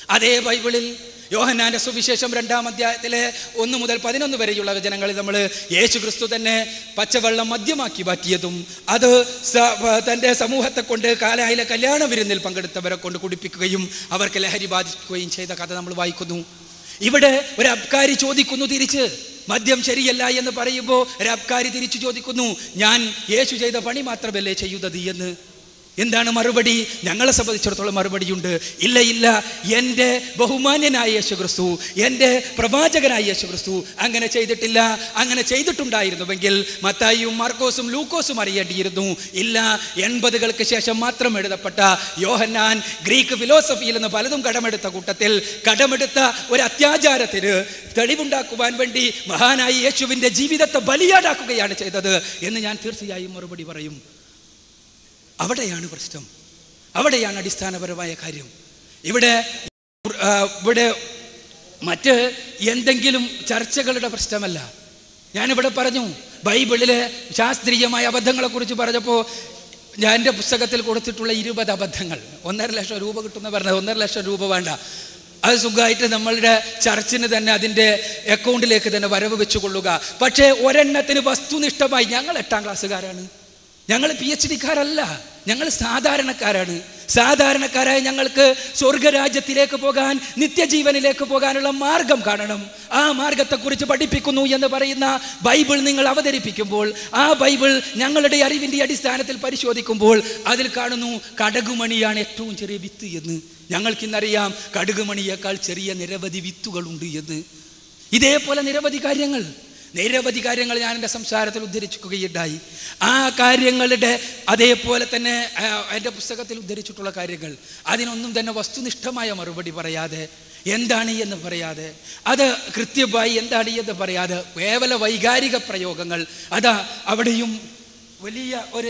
അതേ ബൈബിളിൽ യോഹന്നാന്റെ സുവിശേഷം രണ്ടാം അധ്യായത്തിലെ ഒന്ന് മുതൽ പതിനൊന്ന് വരെയുള്ള വചനങ്ങളിൽ നമ്മൾ യേശു ക്രിസ്തു തന്നെ പച്ചവെള്ളം മദ്യമാക്കി മാറ്റിയതും അത് സ- വ- തൻ്റെ സമൂഹത്തെ കൊണ്ട് കാലായിലെ കല്യാണ വിരുന്നിൽ പങ്കെടുത്തവരെ കൊണ്ട് കുടിപ്പിക്കുകയും അവർക്ക് ലഹരി ബാധിക്കുകയും ചെയ്ത കഥ നമ്മൾ വായിക്കുന്നു ഇവിടെ ഒരു അബ്കാരി ചോദിക്കുന്നു തിരിച്ച് മദ്യം ശരിയല്ല എന്ന് പറയുമ്പോൾ ഒരു അബ്കാരി തിരിച്ചു ചോദിക്കുന്നു ഞാൻ യേശു ചെയ്ത പണി മാത്രമല്ലേ ചെയ്യുന്നത് എന്ന് എന്താണ് മറുപടി ഞങ്ങളെ സംബന്ധിച്ചിടത്തോളം മറുപടിയുണ്ട് ഇല്ല ഇല്ല എൻ്റെ ബഹുമാന്യനായ യേശു ക്രിസ്തു എൻ്റെ പ്രവാചകനായ യേശു ക്രിസ്തു അങ്ങനെ ചെയ്തിട്ടില്ല അങ്ങനെ ചെയ്തിട്ടുണ്ടായിരുന്നുവെങ്കിൽ മത്തായിയും മാർക്കോസും ലൂക്കോസും അറിയേണ്ടിയിരുന്നു ഇല്ല എൺപതുകൾക്ക് ശേഷം മാത്രം എഴുതപ്പെട്ട യോഹന്നാൻ ഗ്രീക്ക് ഫിലോസഫിയിൽ നിന്ന് പലതും കടമെടുത്ത കൂട്ടത്തിൽ കടമെടുത്ത ഒരു അത്യാചാരത്തിന് തെളിവുണ്ടാക്കുവാൻ വേണ്ടി മഹാനായ യേശുവിൻ്റെ ജീവിതത്തെ ബലിയാടാക്കുകയാണ് ചെയ്തത് എന്ന് ഞാൻ തീർച്ചയായും മറുപടി പറയും അവിടെയാണ് പ്രശ്നം അവിടെയാണ് അടിസ്ഥാനപരമായ കാര്യം ഇവിടെ ആ, ഇവിടെ മറ്റ് എന്തെങ്കിലും ചർച്ചകളുടെ പ്രശ്നമല്ല ഞാനിവിടെ പറഞ്ഞു ബൈബിളിലെ ശാസ്ത്രീയമായ അബദ്ധങ്ങളെക്കുറിച്ച് പറഞ്ഞപ്പോൾ ഞാൻ എൻ്റെ പുസ്തകത്തിൽ കൊടുത്തിട്ടുള്ള ഇരുപത് അബദ്ധങ്ങൾ ഒന്നര ലക്ഷം രൂപ കിട്ടുമെന്ന് പറഞ്ഞത് ഒന്നര ലക്ഷം രൂപ വേണ്ട അത് സുഖമായിട്ട് നമ്മളുടെ ചർച്ചിന് തന്നെ അതിൻ്റെ അക്കൗണ്ടിലേക്ക് തന്നെ വരവ് വെച്ചുകൊള്ളുക പക്ഷേ ഒരെണ്ണത്തിന് വസ്തുനിഷ്ഠമായി ഞങ്ങൾ എട്ടാം ക്ലാസ്സുകാരാണ് ഞങ്ങൾ പി എച്ച് ഡിക്കാരല്ല ഞങ്ങൾ സാധാരണക്കാരാണ് സാധാരണക്കാരായ ഞങ്ങൾക്ക് സ്വർഗരാജ്യത്തിലേക്ക് പോകാൻ നിത്യജീവനിലേക്ക് പോകാനുള്ള മാർഗം കാണണം ആ മാർഗത്തെക്കുറിച്ച് പഠിപ്പിക്കുന്നു എന്ന് പറയുന്ന ബൈബിൾ നിങ്ങൾ അവതരിപ്പിക്കുമ്പോൾ ആ ബൈബിൾ ഞങ്ങളുടെ അറിവിൻ്റെ അടിസ്ഥാനത്തിൽ പരിശോധിക്കുമ്പോൾ അതിൽ കാണുന്നു കടകുമണിയാണ് ഏറ്റവും ചെറിയ വിത്ത് എന്ന് ഞങ്ങൾക്കിന്നറിയാം കടുകുമണിയേക്കാൾ ചെറിയ നിരവധി വിത്തുകളുണ്ട് എന്ന് ഇതേപോലെ നിരവധി കാര്യങ്ങൾ നിരവധി കാര്യങ്ങൾ ഞാൻ എൻ്റെ സംസാരത്തിൽ ഉദ്ധരിക്കുകയുണ്ടായി ആ കാര്യങ്ങളുടെ അതേപോലെ തന്നെ ആ, എൻ്റെ പുസ്തകത്തിൽ ഉദ്ധരിച്ചിട്ടുള്ള കാര്യങ്ങൾ അതിനൊന്നും തന്നെ വസ്തുനിഷ്ഠമായ മറുപടി പറയാതെ എന്താണ് എന്ന് പറയാതെ അത് കൃത്യമായി എന്താണ് എന്ന് പറയാതെ കേവല വൈകാരിക പ്രയോഗങ്ങൾ അതാ അവിടെയും വലിയ ഒരു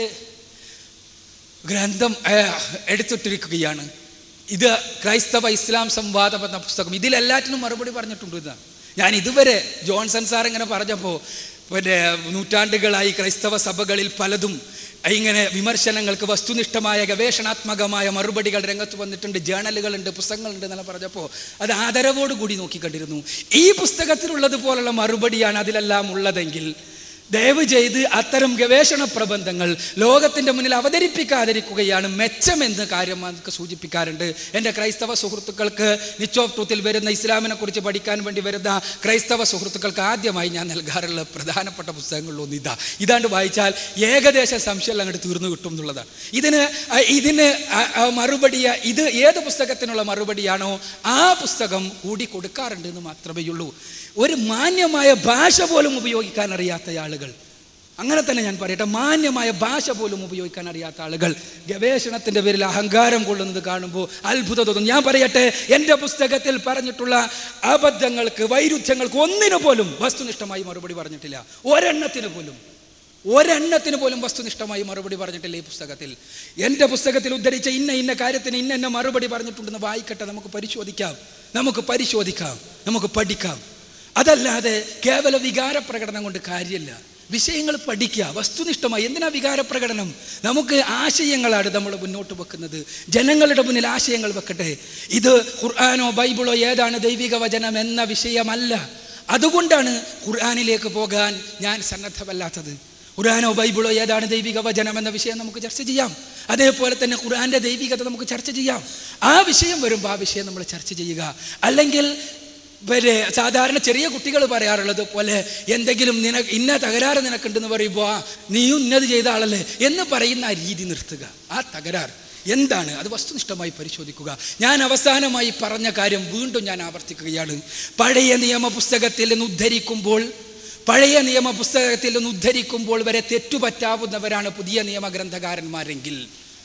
ഗ്രന്ഥം ആ, എടുത്തിട്ടിരിക്കുകയാണ് ഇത് ക്രൈസ്തവ ഇസ്ലാം സംവാദം എന്ന പുസ്തകം ഇതിലെല്ലാറ്റിനും മറുപടി പറഞ്ഞിട്ടുണ്ട് ഇതാ ഞാൻ ഇതുവരെ ജോൺസൺ സാർ ഇങ്ങനെ പറഞ്ഞപ്പോൾ പിന്നെ നൂറ്റാണ്ടുകളായി ക്രൈസ്തവ സഭകളിൽ പലതും ഇങ്ങനെ വിമർശനങ്ങൾക്ക് വസ്തുനിഷ്ഠമായ ഗവേഷണാത്മകമായ മറുപടികൾ രംഗത്ത് വന്നിട്ടുണ്ട് ജേണലുകളുണ്ട് പുസ്തകങ്ങളുണ്ട് എന്നല്ല പറഞ്ഞപ്പോൾ അത് ആദരവോട് കൂടി നോക്കിക്കണ്ടിരുന്നു ഈ പുസ്തകത്തിലുള്ളതുപോലുള്ള മറുപടിയാണ് അതിലെല്ലാം ഉള്ളതെങ്കിൽ ദയവ് ചെയ്ത് അത്തരം ഗവേഷണ പ്രബന്ധങ്ങൾ ലോകത്തിൻ്റെ മുന്നിൽ അവതരിപ്പിക്കാതിരിക്കുകയാണ് മെച്ചമെന്ന് കാര്യം നമുക്ക് സൂചിപ്പിക്കാറുണ്ട് എൻ്റെ ക്രൈസ്തവ സുഹൃത്തുക്കൾക്ക് നിച്ച് ഓഫ് ട്രൂത്തിൽ വരുന്ന ഇസ്ലാമിനെ കുറിച്ച് പഠിക്കാൻ വേണ്ടി വരുന്ന ക്രൈസ്തവ സുഹൃത്തുക്കൾക്ക് ആദ്യമായി ഞാൻ നൽകാറുള്ള പ്രധാനപ്പെട്ട പുസ്തകങ്ങളിലൊന്നും ഇതാ ഇതാണ്ട് വായിച്ചാൽ ഏകദേശം സംശയം അങ്ങോട്ട് തീർന്നു കിട്ടും എന്നുള്ളതാണ് ഇതിന് ആ, ഇതിന് ആ, ആ, മറുപടിയ ഇത് ഏത് പുസ്തകത്തിനുള്ള മറുപടിയാണോ ആ പുസ്തകം കൂടി കൊടുക്കാറുണ്ട് എന്ന് മാത്രമേ ഉള്ളൂ ഒരു മാന്യമായ ഭാഷ പോലും ഉപയോഗിക്കാൻ അറിയാത്ത ആളുകൾ അങ്ങനെ തന്നെ ഞാൻ പറയട്ടെ മാന്യമായ ഭാഷ പോലും ഉപയോഗിക്കാൻ അറിയാത്ത ആളുകൾ ഗവേഷണത്തിന്റെ പേരിൽ അഹങ്കാരം കൊള്ളുന്നത് കാണുമ്പോൾ അത്ഭുതം തോന്നും ഞാൻ പറയട്ടെ എൻ്റെ പുസ്തകത്തിൽ പറഞ്ഞിട്ടുള്ള അബദ്ധങ്ങൾക്ക് വൈരുദ്ധ്യങ്ങൾക്ക് ഒന്നിനു പോലും വസ്തുനിഷ്ഠമായി മറുപടി പറഞ്ഞിട്ടില്ല ഒരെണ്ണത്തിന് പോലും ഒരെണ്ണത്തിന് പോലും വസ്തുനിഷ്ഠമായി മറുപടി പറഞ്ഞിട്ടില്ല ഈ പുസ്തകത്തിൽ എൻ്റെ പുസ്തകത്തിൽ ഉദ്ധരിച്ച ഇന്ന ഇന്ന കാര്യത്തിന് ഇന്ന ഇന്ന മറുപടി പറഞ്ഞിട്ടുണ്ടെന്ന് വായിക്കട്ടെ നമുക്ക് പരിശോധിക്കാം നമുക്ക് പരിശോധിക്കാം നമുക്ക് പഠിക്കാം അതല്ലാതെ കേവല വികാര പ്രകടനം കൊണ്ട് കാര്യമില്ല വിഷയങ്ങൾ പഠിക്കുക വസ്തുനിഷ്ഠമായി എന്തിനാ വികാര പ്രകടനം നമുക്ക് ആശയങ്ങളാണ് നമ്മൾ മുന്നോട്ട് വെക്കുന്നത് ജനങ്ങളുടെ മുന്നിൽ ആശയങ്ങൾ വെക്കട്ടെ ഇത് ഖുർആാനോ ബൈബിളോ ഏതാണ് ദൈവിക വചനം എന്ന വിഷയമല്ല അതുകൊണ്ടാണ് ഖുർആാനിലേക്ക് പോകാൻ ഞാൻ സന്നദ്ധമല്ലാത്തത് ഖുർആാനോ ബൈബിളോ ഏതാണ് ദൈവിക വചനം എന്ന വിഷയം നമുക്ക് ചർച്ച ചെയ്യാം അതേപോലെ തന്നെ ഖുർആന്റെ ദൈവികത നമുക്ക് ചർച്ച ചെയ്യാം ആ വിഷയം വരുമ്പോൾ ആ വിഷയം നമ്മൾ ചർച്ച ചെയ്യുക അല്ലെങ്കിൽ പിന്നെ സാധാരണ ചെറിയ കുട്ടികൾ പറയാറുള്ളത് പോലെ എന്തെങ്കിലും നിന ഇന്ന തകരാറ് നിനക്കുണ്ടെന്ന് പറയുമ്പോൾ ആ നീയും ഇന്നത് ചെയ്ത ആളല്ലേ എന്ന് പറയുന്ന ആ രീതി നിർത്തുക ആ തകരാർ എന്താണ് അത് വസ്തുനിഷ്ഠമായി പരിശോധിക്കുക ഞാൻ അവസാനമായി പറഞ്ഞ കാര്യം വീണ്ടും ഞാൻ ആവർത്തിക്കുകയാണ് പഴയ നിയമ പുസ്തകത്തിൽ നിന്ന് ഉദ്ധരിക്കുമ്പോൾ പഴയ നിയമ പുസ്തകത്തിൽ നിന്ന് ഉദ്ധരിക്കുമ്പോൾ വരെ തെറ്റുപറ്റാവുന്നവരാണ് പുതിയ നിയമഗ്രന്ഥകാരന്മാരെങ്കിൽ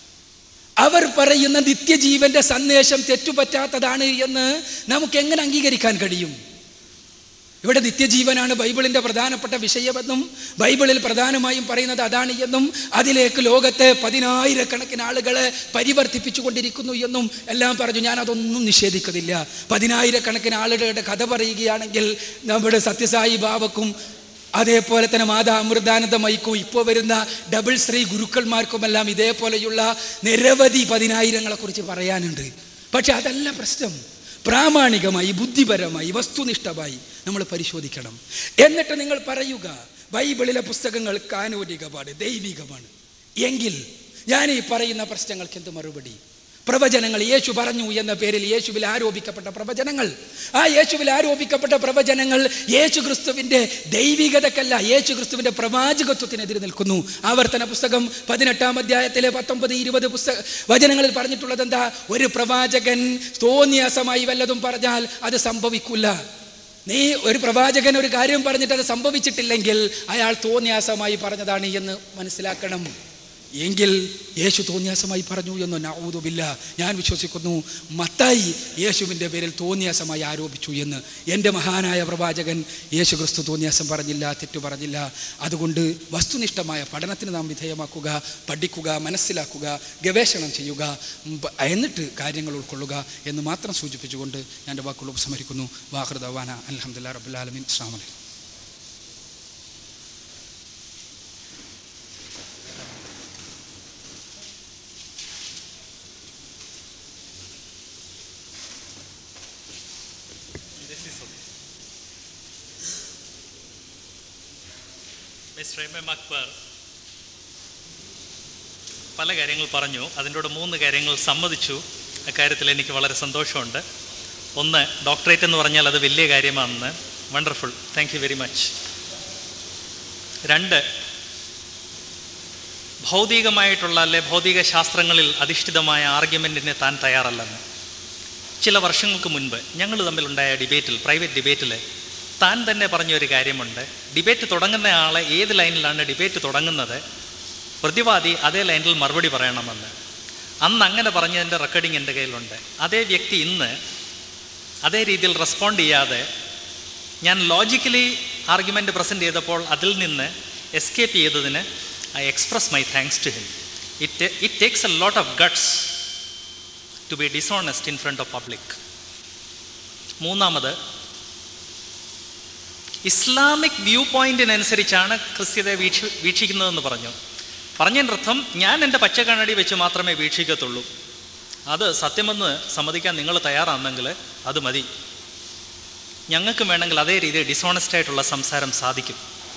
അവർ പറയുന്ന നിത്യജീവന്റെ സന്ദേശം തെറ്റുപറ്റാത്തതാണ് എന്ന് നമുക്ക് എങ്ങനെ അംഗീകരിക്കാൻ കഴിയും ഇവിടെ നിത്യജീവനാണ് ബൈബിളിന്റെ പ്രധാനപ്പെട്ട വിഷയമെന്നും ബൈബിളിൽ പ്രധാനമായും പറയുന്നത് അതാണ് എന്നും അതിലേക്ക് ലോകത്തെ പതിനായിരക്കണക്കിന് ആളുകളെ പരിവർത്തിപ്പിച്ചു കൊണ്ടിരിക്കുന്നു എന്നും എല്ലാം പറഞ്ഞു ഞാൻ അതൊന്നും നിഷേധിക്കുന്നില്ല പതിനായിരക്കണക്കിന് ആളുകളുടെ കഥ പറയുകയാണെങ്കിൽ നമ്മുടെ സത്യസായി ബാബക്കും അതേപോലെ തന്നെ മാതാ അമൃതാനന്ദമയിക്കും ഇപ്പോൾ വരുന്ന ഡബിൾ ശ്രീ ഗുരുക്കന്മാർക്കുമെല്ലാം ഇതേപോലെയുള്ള നിരവധി പതിനായിരങ്ങളെ കുറിച്ച് പറയാനുണ്ട് പക്ഷെ അതല്ല പ്രശ്നം പ്രാമാണികമായി ബുദ്ധിപരമായി വസ്തുനിഷ്ഠമായി നമ്മൾ പരിശോധിക്കണം എന്നിട്ട് നിങ്ങൾ പറയുക ബൈബിളിലെ പുസ്തകങ്ങൾ കാനോനികമാണ് ദൈവികമാണ് എങ്കിൽ ഞാൻ ഈ പറയുന്ന പ്രശ്നങ്ങൾക്ക് എന്ത് മറുപടി പ്രവചനങ്ങൾ യേശു പറഞ്ഞു എന്ന പേരിൽ യേശുവിൽ ആരോപിക്കപ്പെട്ട പ്രവചനങ്ങൾ ആ യേശുവിൽ ആരോപിക്കപ്പെട്ട പ്രവചനങ്ങൾ യേശു ക്രിസ്തുവിൻ്റെ ദൈവികതക്കല്ല യേശു ക്രിസ്തുവിൻ്റെ പ്രവാചകത്വത്തിനെതിരെ നിൽക്കുന്നു ആവർത്തന പുസ്തകം പതിനെട്ടാം അധ്യായത്തിലെ പത്തൊമ്പത് ഇരുപത് പുസ്തക വചനങ്ങളിൽ പറഞ്ഞിട്ടുള്ളത് എന്താ ഒരു പ്രവാചകൻ തോന്നിയാസമായി വല്ലതും പറഞ്ഞാൽ അത് സംഭവിക്കില്ല നീ ഒരു പ്രവാചകൻ ഒരു കാര്യം പറഞ്ഞിട്ട് അത് സംഭവിച്ചിട്ടില്ലെങ്കിൽ അയാൾ തോന്നിയാസമായി പറഞ്ഞതാണ് എന്ന് മനസ്സിലാക്കണം എങ്കിൽ യേശു തോന്നിയാസമായി പറഞ്ഞു എന്ന് നൗതുബില്ല ഞാൻ വിശ്വസിക്കുന്നു മത്തായി യേശുവിൻ്റെ പേരിൽ തോന്നിയാസമായി ആരോപിച്ചു എന്ന് എൻ്റെ മഹാനായ പ്രവാചകൻ യേശു ക്രിസ്തു തോന്നിയാസം പറഞ്ഞില്ല തെറ്റു പറഞ്ഞില്ല അതുകൊണ്ട് വസ്തുനിഷ്ഠമായ പഠനത്തിന് നാം വിധേയമാക്കുക പഠിക്കുക മനസ്സിലാക്കുക ഗവേഷണം ചെയ്യുക ഉം, പ- എന്നിട്ട് കാര്യങ്ങൾ ഉൾക്കൊള്ളുക എന്ന് മാത്രം സൂചിപ്പിച്ചുകൊണ്ട് ഞാൻ എൻ്റെ വാക്കുകൾ ഉപസംഹരിക്കുന്നു വാഹൃദവാന അലഹമുല്ലാ റബുല്ലാലമിൻ അസ്സാം വലൈക്കും മിസ്റ്റർ എം എം അക്ബർ പല കാര്യങ്ങൾ പറഞ്ഞു അതിൻ്റെ കൂടെ മൂന്ന് കാര്യങ്ങൾ സമ്മതിച്ചു അക്കാര്യത്തിൽ എനിക്ക് വളരെ സന്തോഷമുണ്ട് ഒന്ന് ഡോക്ടറേറ്റ് എന്ന് പറഞ്ഞാൽ അത് വലിയ കാര്യമാണെന്ന് wonderful thank you very much രണ്ട് ഭൗതികമായിട്ടുള്ള അല്ലെ ഭൗതിക ശാസ്ത്രങ്ങളിൽ അധിഷ്ഠിതമായ ആർഗ്യുമെൻറ്റിന് താൻ തയ്യാറല്ലെന്ന് ചില വർഷങ്ങൾക്ക് മുൻപ് ഞങ്ങൾ തമ്മിലുണ്ടായ ഡിബേറ്റിൽ പ്രൈവറ്റ് ഡിബേറ്റിൽ താൻ തന്നെ പറഞ്ഞ ഒരു കാര്യമുണ്ട് ഡിബേറ്റ് തുടങ്ങുന്ന ആളെ ഏത് ലൈനിലാണ് ഡിബേറ്റ് തുടങ്ങുന്നത് പ്രതിവാദി അതേ ലൈനിൽ മറുപടി പറയണമെന്ന് അന്ന് അങ്ങനെ പറഞ്ഞതിൻ്റെ റെക്കോർഡിംഗ് എൻ്റെ കയ്യിലുണ്ട് അതേ വ്യക്തി ഇന്ന് അതേ രീതിയിൽ റെസ്പോണ്ട് ചെയ്യാതെ ഞാൻ ലോജിക്കലി ആർഗ്യുമെൻ്റ് പ്രസൻറ്റ് ചെയ്തപ്പോൾ അതിൽ നിന്ന് എസ്കേപ്പ് ചെയ്തതിന് I express my thanks to him it it takes a lot of guts to be dishonest in front of public മൂന്നാമത് ഇസ്ലാമിക് വ്യൂ പോയിന്റിനനുസരിച്ചാണ് ക്രിസ്ത്യതയെ വീക്ഷ വീക്ഷിക്കുന്നതെന്ന് പറഞ്ഞു പറഞ്ഞതിൻ്റെ അർത്ഥം ഞാൻ എൻ്റെ പച്ചക്കണ്ണടി വെച്ച് മാത്രമേ വീക്ഷിക്കത്തുള്ളൂ അത് സത്യമെന്ന് സമ്മതിക്കാൻ നിങ്ങൾ തയ്യാറാണെങ്കിൽ അത് മതി ഞങ്ങൾക്ക് വേണമെങ്കിൽ അതേ രീതിയിൽ ഡിസോണസ്റ്റ് ആയിട്ടുള്ള സംസാരം സാധിക്കും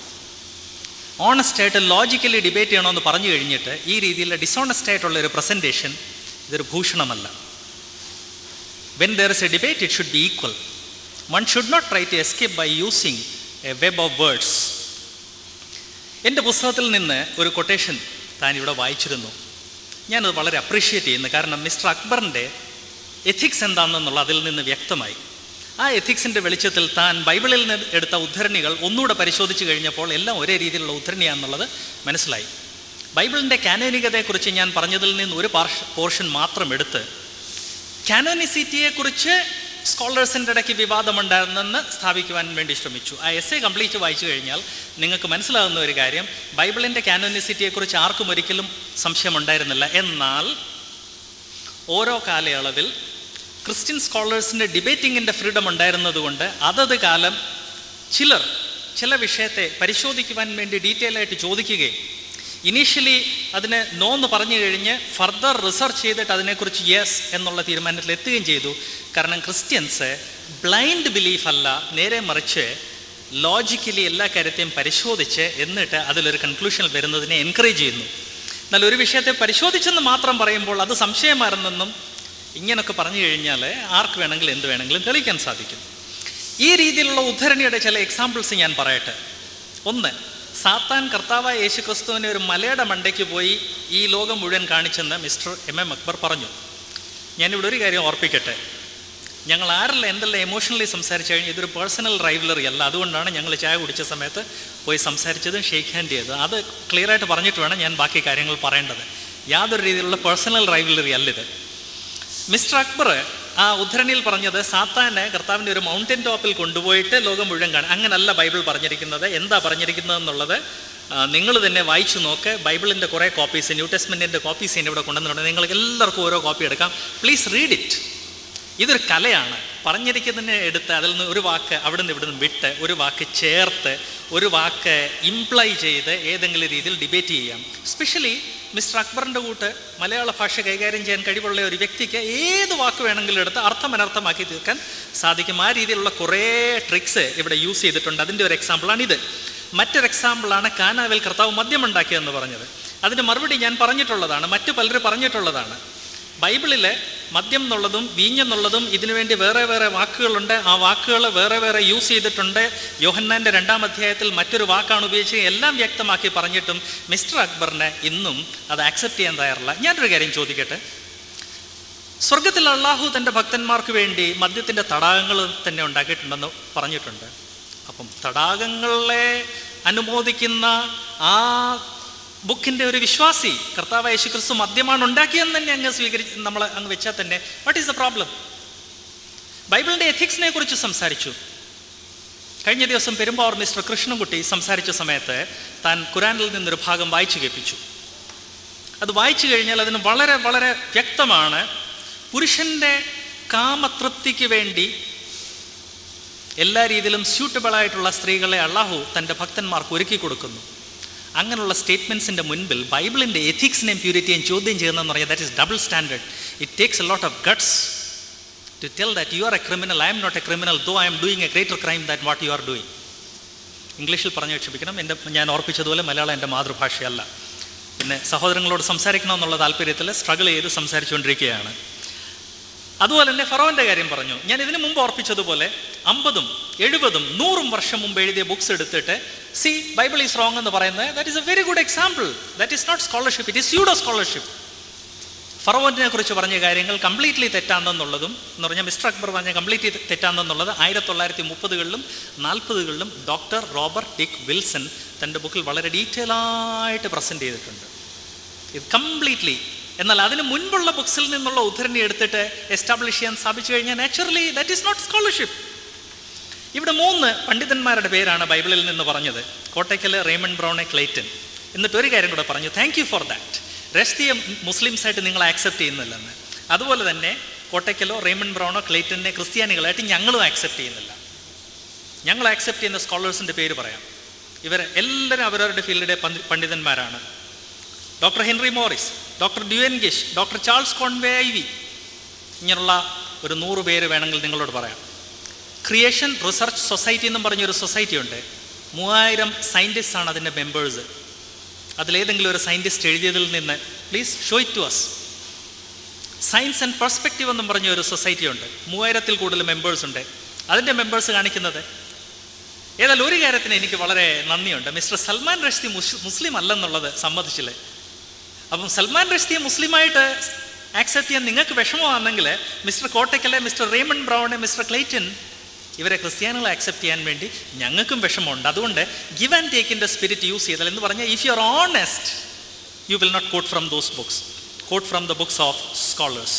ഓണസ്റ്റ് ആയിട്ട് ലോജിക്കലി ഡിബേറ്റ് ചെയ്യണമെന്ന് പറഞ്ഞു കഴിഞ്ഞിട്ട് ഈ രീതിയിൽ ഡിസോണസ്റ്റ് ആയിട്ടുള്ള ഒരു പ്രസൻറ്റേഷൻ ഇതൊരു ഭൂഷണമല്ല when there is a debate it should be equal one should not try to escape by using a web of words എൻ്റെ പുസ്തകത്തിൽ നിന്ന് ഒരു കൊട്ടേഷൻ താൻ ഇവിടെ വായിച്ചിരുന്നു ഞാനത് വളരെ അപ്രീഷിയേറ്റ് ചെയ്യുന്നു കാരണം മിസ്റ്റർ അക്ബറിൻ്റെ എഥിക്സ് എന്താണെന്നുള്ള അതിൽ നിന്ന് വ്യക്തമായി ആ എഥിക്സിൻ്റെ വെളിച്ചത്തിൽ താൻ ബൈബിളിൽ നിന്ന് എടുത്ത ഉദ്ധരണികൾ ഒന്നുകൂടെ പരിശോധിച്ച് കഴിഞ്ഞപ്പോൾ എല്ലാം ഒരേ രീതിയിലുള്ള ഉദ്ധരണിയാണെന്നുള്ളത് മനസ്സിലായി ബൈബിളിൻ്റെ കാനോനികതയെക്കുറിച്ച് ഞാൻ പറഞ്ഞതിൽ നിന്ന് ഒരു പോർഷൻ മാത്രം എടുത്ത് കാനോനിസിറ്റിയെക്കുറിച്ച് സ്കോളേഴ്സിൻ്റെ ഇടയ്ക്ക് വിവാദമുണ്ടായിരുന്നെന്ന് സ്ഥാപിക്കുവാൻ വേണ്ടി ശ്രമിച്ചു ആ എസ് എ കംപ്ലീറ്റ് വായിച്ചു കഴിഞ്ഞാൽ നിങ്ങൾക്ക് മനസ്സിലാകുന്ന ഒരു കാര്യം ബൈബിളിൻ്റെ കാനോനിസിറ്റിയെക്കുറിച്ച് ആർക്കും ഒരിക്കലും സംശയമുണ്ടായിരുന്നില്ല എന്നാൽ ഓരോ കാലയളവിൽ ക്രിസ്ത്യൻ സ്കോളേഴ്സിൻ്റെ ഡിബേറ്റിങ്ങിൻ്റെ ഫ്രീഡം ഉണ്ടായിരുന്നതുകൊണ്ട് അതത് കാലം ചിലർ ചില വിഷയത്തെ പരിശോധിക്കുവാൻ വേണ്ടി ഡീറ്റെയിൽ ആയിട്ട് ചോദിക്കുകയും ഇനീഷ്യലി അതിന് നോ എന്ന് പറഞ്ഞു കഴിഞ്ഞ് ഫർദർ റിസർച്ച് ചെയ്തിട്ട് അതിനെക്കുറിച്ച് യെസ് എന്നുള്ള തീരുമാനത്തിൽ എത്തുകയും ചെയ്തു കാരണം ക്രിസ്ത്യൻസ് ബ്ലൈൻഡ് ബിലീഫ് അല്ല നേരെ മറിച്ച് ലോജിക്കലി എല്ലാ കാര്യത്തെയും പരിശോധിച്ച് എന്നിട്ട് അതിലൊരു കൺക്ലൂഷനിൽ വരുന്നതിനെ എൻകറേജ് ചെയ്യുന്നു എന്നാൽ ഒരു വിഷയത്തെ പരിശോധിച്ചെന്ന് മാത്രം പറയുമ്പോൾ അത് സംശയമായിരുന്നെന്നും ഇങ്ങനൊക്കെ പറഞ്ഞു കഴിഞ്ഞാൽ ആർക്ക് വേണമെങ്കിലും എന്ത് വേണമെങ്കിലും തെളിയിക്കാൻ സാധിക്കും ഈ രീതിയിലുള്ള ഉദ്ധരണിയുടെ ചില എക്സാമ്പിൾസ് ഞാൻ പറയട്ടെ ഒന്ന് സാത്താൻ കർത്താവായ യേശു ക്രിസ്തുവിനെ ഒരു മലയുടെ മണ്ടയ്ക്ക് പോയി ഈ ലോകം മുഴുവൻ കാണിച്ചെന്ന് മിസ്റ്റർ എം എം അക്ബർ പറഞ്ഞു ഞാനിവിടെ ഒരു കാര്യം ഓർപ്പിക്കട്ടെ ഞങ്ങൾ ആരെല്ലാം എന്തെല്ലാം എമോഷണലി സംസാരിച്ചു കഴിഞ്ഞാൽ ഇതൊരു പേഴ്സണൽ റൈവലറി അല്ല അതുകൊണ്ടാണ് ഞങ്ങൾ ചായ കുടിച്ച സമയത്ത് പോയി സംസാരിച്ചതും ഷെയ്ക്ക് ഹാൻഡ് ചെയ്തത് അത് ക്ലിയറായിട്ട് പറഞ്ഞിട്ട് വേണം ഞാൻ ബാക്കി കാര്യങ്ങൾ പറയേണ്ടത് യാതൊരു രീതിയിലുള്ള പേഴ്സണൽ റൈവലറി അല്ല ഇത് മിസ്റ്റർ അക്ബർ ആ ഉദ്ധരണിയിൽ പറഞ്ഞത് സാത്താനെ കർത്താവിൻ്റെ ഒരു മൗണ്ടൻ ടോപ്പിൽ കൊണ്ടുപോയിട്ട് ലോകം മുഴുവൻ കാണും അങ്ങനല്ല ബൈബിൾ പറഞ്ഞിരിക്കുന്നത് എന്താ പറഞ്ഞിരിക്കുന്നത് എന്നുള്ളത് നിങ്ങൾ തന്നെ വായിച്ചു നോക്ക് ബൈബിളിൻ്റെ കുറേ കോപ്പീസ് ന്യൂ ടെസ്റ്റ്മെൻറ്റിൻ്റെ കോപ്പീസ് ഞാൻ ഇവിടെ കൊണ്ടുവന്നിട്ടുണ്ട് നിങ്ങൾക്ക് എല്ലാവർക്കും ഓരോ കോപ്പി എടുക്കാം പ്ലീസ് റീഡ് ഇറ്റ് ഇതൊരു കലയാണ് പറഞ്ഞിരിക്കുന്നതിനെ എടുത്ത് അതിൽ നിന്ന് ഒരു വാക്ക് അവിടെ നിന്ന് ഇവിടെ നിന്ന് വിട്ട് ഒരു വാക്ക് ചേർത്ത് ഒരു വാക്ക് ഇംപ്ലൈ ചെയ്ത് ഏതെങ്കിലും രീതിയിൽ ഡിബേറ്റ് ചെയ്യാം സ്പെഷ്യലി മിസ്റ്റർ അക്ബറിൻ്റെ കൂട്ട് മലയാള ഭാഷ കൈകാര്യം ചെയ്യാൻ കഴിവുള്ള ഒരു വ്യക്തിക്ക് ഏത് വാക്ക് വേണമെങ്കിലും എടുത്ത് അർത്ഥം അനർത്ഥമാക്കി തീർക്കാൻ സാധിക്കും ആ രീതിയിലുള്ള കുറേ ട്രിക്സ് ഇവിടെ യൂസ് ചെയ്തിട്ടുണ്ട് അതിൻ്റെ ഒരു എക്സാമ്പിളാണ് ഇത് മറ്റൊരു എക്സാമ്പിളാണ് കാനാവിൽ കർത്താവ് മദ്യമുണ്ടാക്കിയതെന്ന് പറഞ്ഞത് അതിൻ്റെ മറുപടി ഞാൻ പറഞ്ഞിട്ടുള്ളതാണ് മറ്റു പലരും പറഞ്ഞിട്ടുള്ളതാണ് ബൈബിളിൽ മദ്യം എന്നുള്ളതും വീഞ്ഞെന്നുള്ളതും ഇതിനു വേണ്ടി വേറെ വേറെ വാക്കുകളുണ്ട് ആ വാക്കുകൾ വേറെ വേറെ യൂസ് ചെയ്തിട്ടുണ്ട് യോഹന്നാൻ്റെ രണ്ടാം അധ്യായത്തിൽ മറ്റൊരു വാക്കാണ് ഉപയോഗിച്ച് എല്ലാം വ്യക്തമാക്കി പറഞ്ഞിട്ടും മിസ്റ്റർ അക്ബറിന് ഇന്നും അത് ആക്സെപ്റ്റ് ചെയ്യാൻ തയ്യാറില്ല ഞാനൊരു കാര്യം ചോദിക്കട്ടെ സ്വർഗത്തിൽ അള്ളാഹു തൻ്റെ ഭക്തന്മാർക്ക് വേണ്ടി മദ്യത്തിൻ്റെ തടാകങ്ങൾ തന്നെ ഉണ്ടാക്കിയിട്ടുണ്ടെന്ന് പറഞ്ഞിട്ടുണ്ട് അപ്പം തടാകങ്ങളെ അനുമോദിക്കുന്ന ആ ബുക്കിൻ്റെ ഒരു വിശ്വാസി കർത്താവ് യേശു ക്രിസ്തു മദ്യമാണ് ഉണ്ടാക്കിയെന്ന് തന്നെ അങ്ങ് സ്വീകരിച്ച് നമ്മൾ അങ്ങ് വെച്ചാൽ തന്നെ വാട്ട് ഈസ് ദ പ്രോബ്ലം ബൈബിളിൻ്റെ എഥിക്സിനെ കുറിച്ച് സംസാരിച്ചു കഴിഞ്ഞ ദിവസം പെരുമ്പാവൂർ മിസ്റ്റർ കൃഷ്ണൻകുട്ടി സംസാരിച്ച സമയത്ത് താൻ ഖുറാനിൽ നിന്നൊരു ഭാഗം വായിച്ചു കേൾപ്പിച്ചു അത് വായിച്ചു കഴിഞ്ഞാൽ അതിന് വളരെ വളരെ വ്യക്തമാണ് പുരുഷൻ്റെ കാമതൃപ്തിക്ക് വേണ്ടി എല്ലാ രീതിയിലും സ്യൂട്ടബിൾ ആയിട്ടുള്ള സ്ത്രീകളെ അള്ളാഹു തൻ്റെ ഭക്തന്മാർക്ക് ഒരുക്കി കൊടുക്കുന്നു അങ്ങനെയുള്ള സ്റ്റേറ്റ്മെൻറ്റ്സിൻ്റെ മുൻപിൽ ബൈബിളിൻ്റെ എഥിക്സിനെയും പ്യൂരിറ്റിയും ചോദ്യം ചെയ്യുന്നതെന്ന് പറഞ്ഞാൽ that is double standard it takes a lot of guts to tell that you are a criminal I'm not a criminal though I'm doing a greater crime that what you are doing ഇംഗ്ലീഷിൽ പറഞ്ഞു ക്ഷമിക്കണം എൻ്റെ ഞാൻ ഓർപ്പിച്ചതുപോലെ മലയാളം എൻ്റെ മാതൃഭാഷയല്ല പിന്നെ സഹോദരങ്ങളോട് സംസാരിക്കണമെന്നുള്ള താല്പര്യത്തിൽ struggle ചെയ്ത് സംസാരിച്ചുകൊണ്ടിരിക്കുകയാണ് അതുപോലെ തന്നെ ഫറോന്റെ കാര്യം പറഞ്ഞു ഞാൻ ഇതിനു മുമ്പ് ഓർപ്പിച്ചതുപോലെ അമ്പതും എഴുപതും നൂറും വർഷം മുമ്പ് എഴുതിയ ബുക്സ് എടുത്തിട്ട് സി ബൈബിൾ ഈസ് റോങ് എന്ന് പറയുന്നത് that is a very good example that is not scholarship it is pseudo scholarship ഫറവോനെ കുറിച്ച് പറഞ്ഞ കാര്യങ്ങൾ കംപ്ലീറ്റ്ലി തെറ്റാണെന്നുള്ളതും എന്ന് പറഞ്ഞാൽ മിസ്റ്റർ അക്ബർ പറഞ്ഞ കംപ്ലീറ്റ്ലി തെറ്റാണെന്നുള്ളത് ആയിരത്തി തൊള്ളായിരത്തി മുപ്പതുകളിലും നാൽപ്പതുകളിലും ഡോക്ടർ റോബർട്ട് ഡിക് വിൽസൺ തൻ്റെ ബുക്കിൽ വളരെ ഡീറ്റെയിൽ ആയിട്ട് പ്രസൻറ്റ് ചെയ്തിട്ടുണ്ട് ഇത് കംപ്ലീറ്റ്ലി എന്നാൽ അതിന് മുൻപുള്ള ബുക്സിൽ നിന്നുള്ള ഉദ്ധരണി എടുത്തിട്ട് എസ്റ്റാബ്ലിഷ് ചെയ്യാൻ സ്ഥാപിച്ചു കഴിഞ്ഞാൽ naturally that is not scholarship ഇവിടെ മൂന്ന് പണ്ഡിതന്മാരുടെ പേരാണ് ബൈബിളിൽ നിന്ന് പറഞ്ഞത് കോട്ടയ്ക്കൽ റേമൺ ബ്രൗണെ ക്ലേറ്റൻ എന്നിട്ട് ഒരു കാര്യം കൂടെ പറഞ്ഞു താങ്ക് യു ഫോർ ദാറ്റ് റെസ്റ്റിയ മുസ്ലിംസായിട്ട് നിങ്ങൾ ആക്സെപ്റ്റ് ചെയ്യുന്നില്ലെന്ന് അതുപോലെ തന്നെ കോട്ടയ്ക്കലോ റേമൺ ബ്രൗണോ ക്ലേറ്റനെ ക്രിസ്ത്യാനികളായിട്ട് ഞങ്ങളും ആക്സെപ്റ്റ് ചെയ്യുന്നില്ല ഞങ്ങൾ ആക്സെപ്റ്റ് ചെയ്യുന്ന സ്കോളേഴ്സിൻ്റെ പേര് പറയാം ഇവർ എല്ലാവരും അവരവരുടെ ഫീൽഡിലെ പണ്ഡിതന്മാരാണ് doctor Henry Morris doctor Duane Gish doctor Charles Conway I V ഇങ്ങനെയുള്ള ഒരു നൂറ് പേര് വേണമെങ്കിൽ നിങ്ങളോട് പറയാം ക്രിയേഷൻ റിസർച്ച് സൊസൈറ്റി എന്നും പറഞ്ഞൊരു സൊസൈറ്റി ഉണ്ട് മൂവായിരം സയൻറ്റിസ്റ്റ് ആണ് അതിൻ്റെ മെമ്പേഴ്സ് അതിലേതെങ്കിലും ഒരു സയൻറ്റിസ്റ്റ് എഴുതിയതിൽ നിന്ന് please show it to us science and perspective എന്നും പറഞ്ഞ ഒരു സൊസൈറ്റി ഉണ്ട് മൂവായിരത്തിൽ കൂടുതൽ മെമ്പേഴ്സ് ഉണ്ട് അതിൻ്റെ മെമ്പേഴ്സ് കാണിക്കുന്നത് ഏതായാലും ഒരു കാര്യത്തിന് എനിക്ക് വളരെ നന്ദിയുണ്ട് മിസ്റ്റർ സൽമാൻ റഷ്ദി മുസ്ലിം അല്ലെന്നുള്ളത് സമ്മതിച്ചില്ലേ അപ്പം സൽമാൻ റഷ്ദിയെ മുസ്ലിമായിട്ട് ആക്സെപ്റ്റ് ചെയ്യാൻ നിങ്ങൾക്ക് വിഷമമാണെങ്കിൽ മിസ്റ്റർ കോട്ടയ്ക്കലെ mister Raymond Brown mister Clayton ഇവരെ ക്രിസ്ത്യാനികളെ ആക്സെപ്റ്റ് ചെയ്യാൻ വേണ്ടി ഞങ്ങൾക്കും വിഷമമുണ്ട് അതുകൊണ്ട് ഗിവ് ആൻഡ് ടേക്കിൻ്റെ സ്പിരിറ്റ് യൂസ് ചെയ്താൽ എന്ന് പറഞ്ഞാൽ if you are honest you will not quote from those books quote from the books of scholars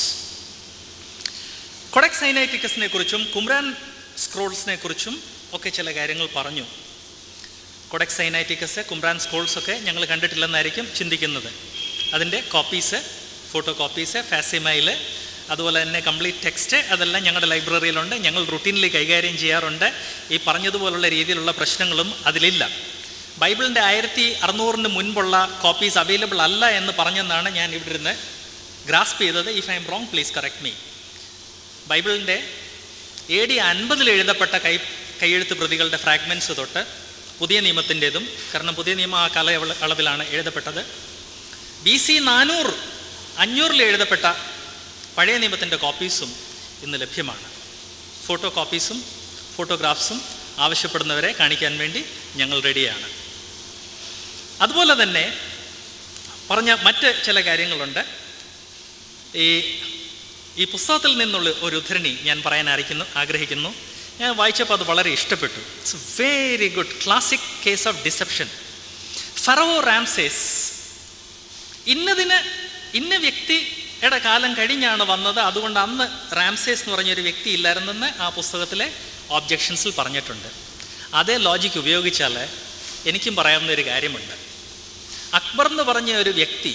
codex സൈനൈറ്റിക്കസിനെ കുറിച്ചും കുമ്രാൻ സ്ക്രോൾസിനെ കുറിച്ചും ഒക്കെ ചില കാര്യങ്ങൾ പറഞ്ഞു കൊഡക് സൈനൈറ്റിക്കസ് കുമ്രാൻ സ്ക്രോൾസ് ഒക്കെ ഞങ്ങൾ കണ്ടിട്ടില്ലെന്നായിരിക്കും ചിന്തിക്കുന്നത് അതിൻ്റെ കോപ്പീസ് ഫോട്ടോ കോപ്പീസ് ഫാസിമയിൽ അതുപോലെ തന്നെ കംപ്ലീറ്റ് ടെക്സ്റ്റ് അതെല്ലാം ഞങ്ങളുടെ ലൈബ്രറിയിലുണ്ട് ഞങ്ങൾ റുട്ടീനിൽ കൈകാര്യം ചെയ്യാറുണ്ട് ഈ പറഞ്ഞതുപോലുള്ള രീതിയിലുള്ള പ്രശ്നങ്ങളും അതിലില്ല ബൈബിളിൻ്റെ ആയിരത്തി അറുന്നൂറിന് മുൻപുള്ള കോപ്പീസ് അവൈലബിൾ അല്ല എന്ന് പറഞ്ഞെന്നാണ് ഞാൻ ഇവിടെ ഇരുന്ന് ഗ്രാസ്പ് ചെയ്തത് if I'm wrong please correct me ബൈബിളിൻ്റെ എ ഡി അൻപതിൽ എഴുതപ്പെട്ട കൈ കൈയെഴുത്ത് പ്രതികളുടെ ഫ്രാഗ്മെൻറ്റ്സ് തൊട്ട് പുതിയ നിയമത്തിൻ്റെതും കാരണം പുതിയ നിയമം ആ കാല അളവിലാണ് എഴുതപ്പെട്ടത് ബി സി നാനൂറ് അഞ്ഞൂറിൽ എഴുതപ്പെട്ട പഴയ നിയമത്തിൻ്റെ കോപ്പീസും ഇന്ന് ലഭ്യമാണ് ഫോട്ടോ കോപ്പീസും ഫോട്ടോഗ്രാഫ്സും ആവശ്യപ്പെടുന്നവരെ കാണിക്കാൻ വേണ്ടി ഞങ്ങൾ റെഡിയാണ് അതുപോലെ തന്നെ പറഞ്ഞ മറ്റ് ചില കാര്യങ്ങളുണ്ട് ഈ ഈ പുസ്തകത്തിൽ നിന്നുള്ള ഒരു ഉദ്ധരണി ഞാൻ പറയാൻ ആയിരിക്കുന്നു ആഗ്രഹിക്കുന്നു ഞാൻ വായിച്ചപ്പോൾ അത് വളരെ ഇഷ്ടപ്പെട്ടു it's very good classic case of deception ഫറവോ റാംസേസ് ഇന്നതിന് ഇന്ന വ്യക്തിയുടെ കാലം കഴിഞ്ഞാണ് വന്നത് അതുകൊണ്ട് അന്ന് റാംസേസ് എന്ന് പറഞ്ഞൊരു വ്യക്തി ഇല്ലായിരുന്നെന്ന് ആ പുസ്തകത്തിലെ ഓബ്ജെക്ഷൻസിൽ പറഞ്ഞിട്ടുണ്ട് അതേ ലോജിക്ക് ഉപയോഗിച്ചാൽ എനിക്കും പറയാവുന്ന ഒരു കാര്യമുണ്ട് അക്ബർ എന്ന് പറഞ്ഞ ഒരു വ്യക്തി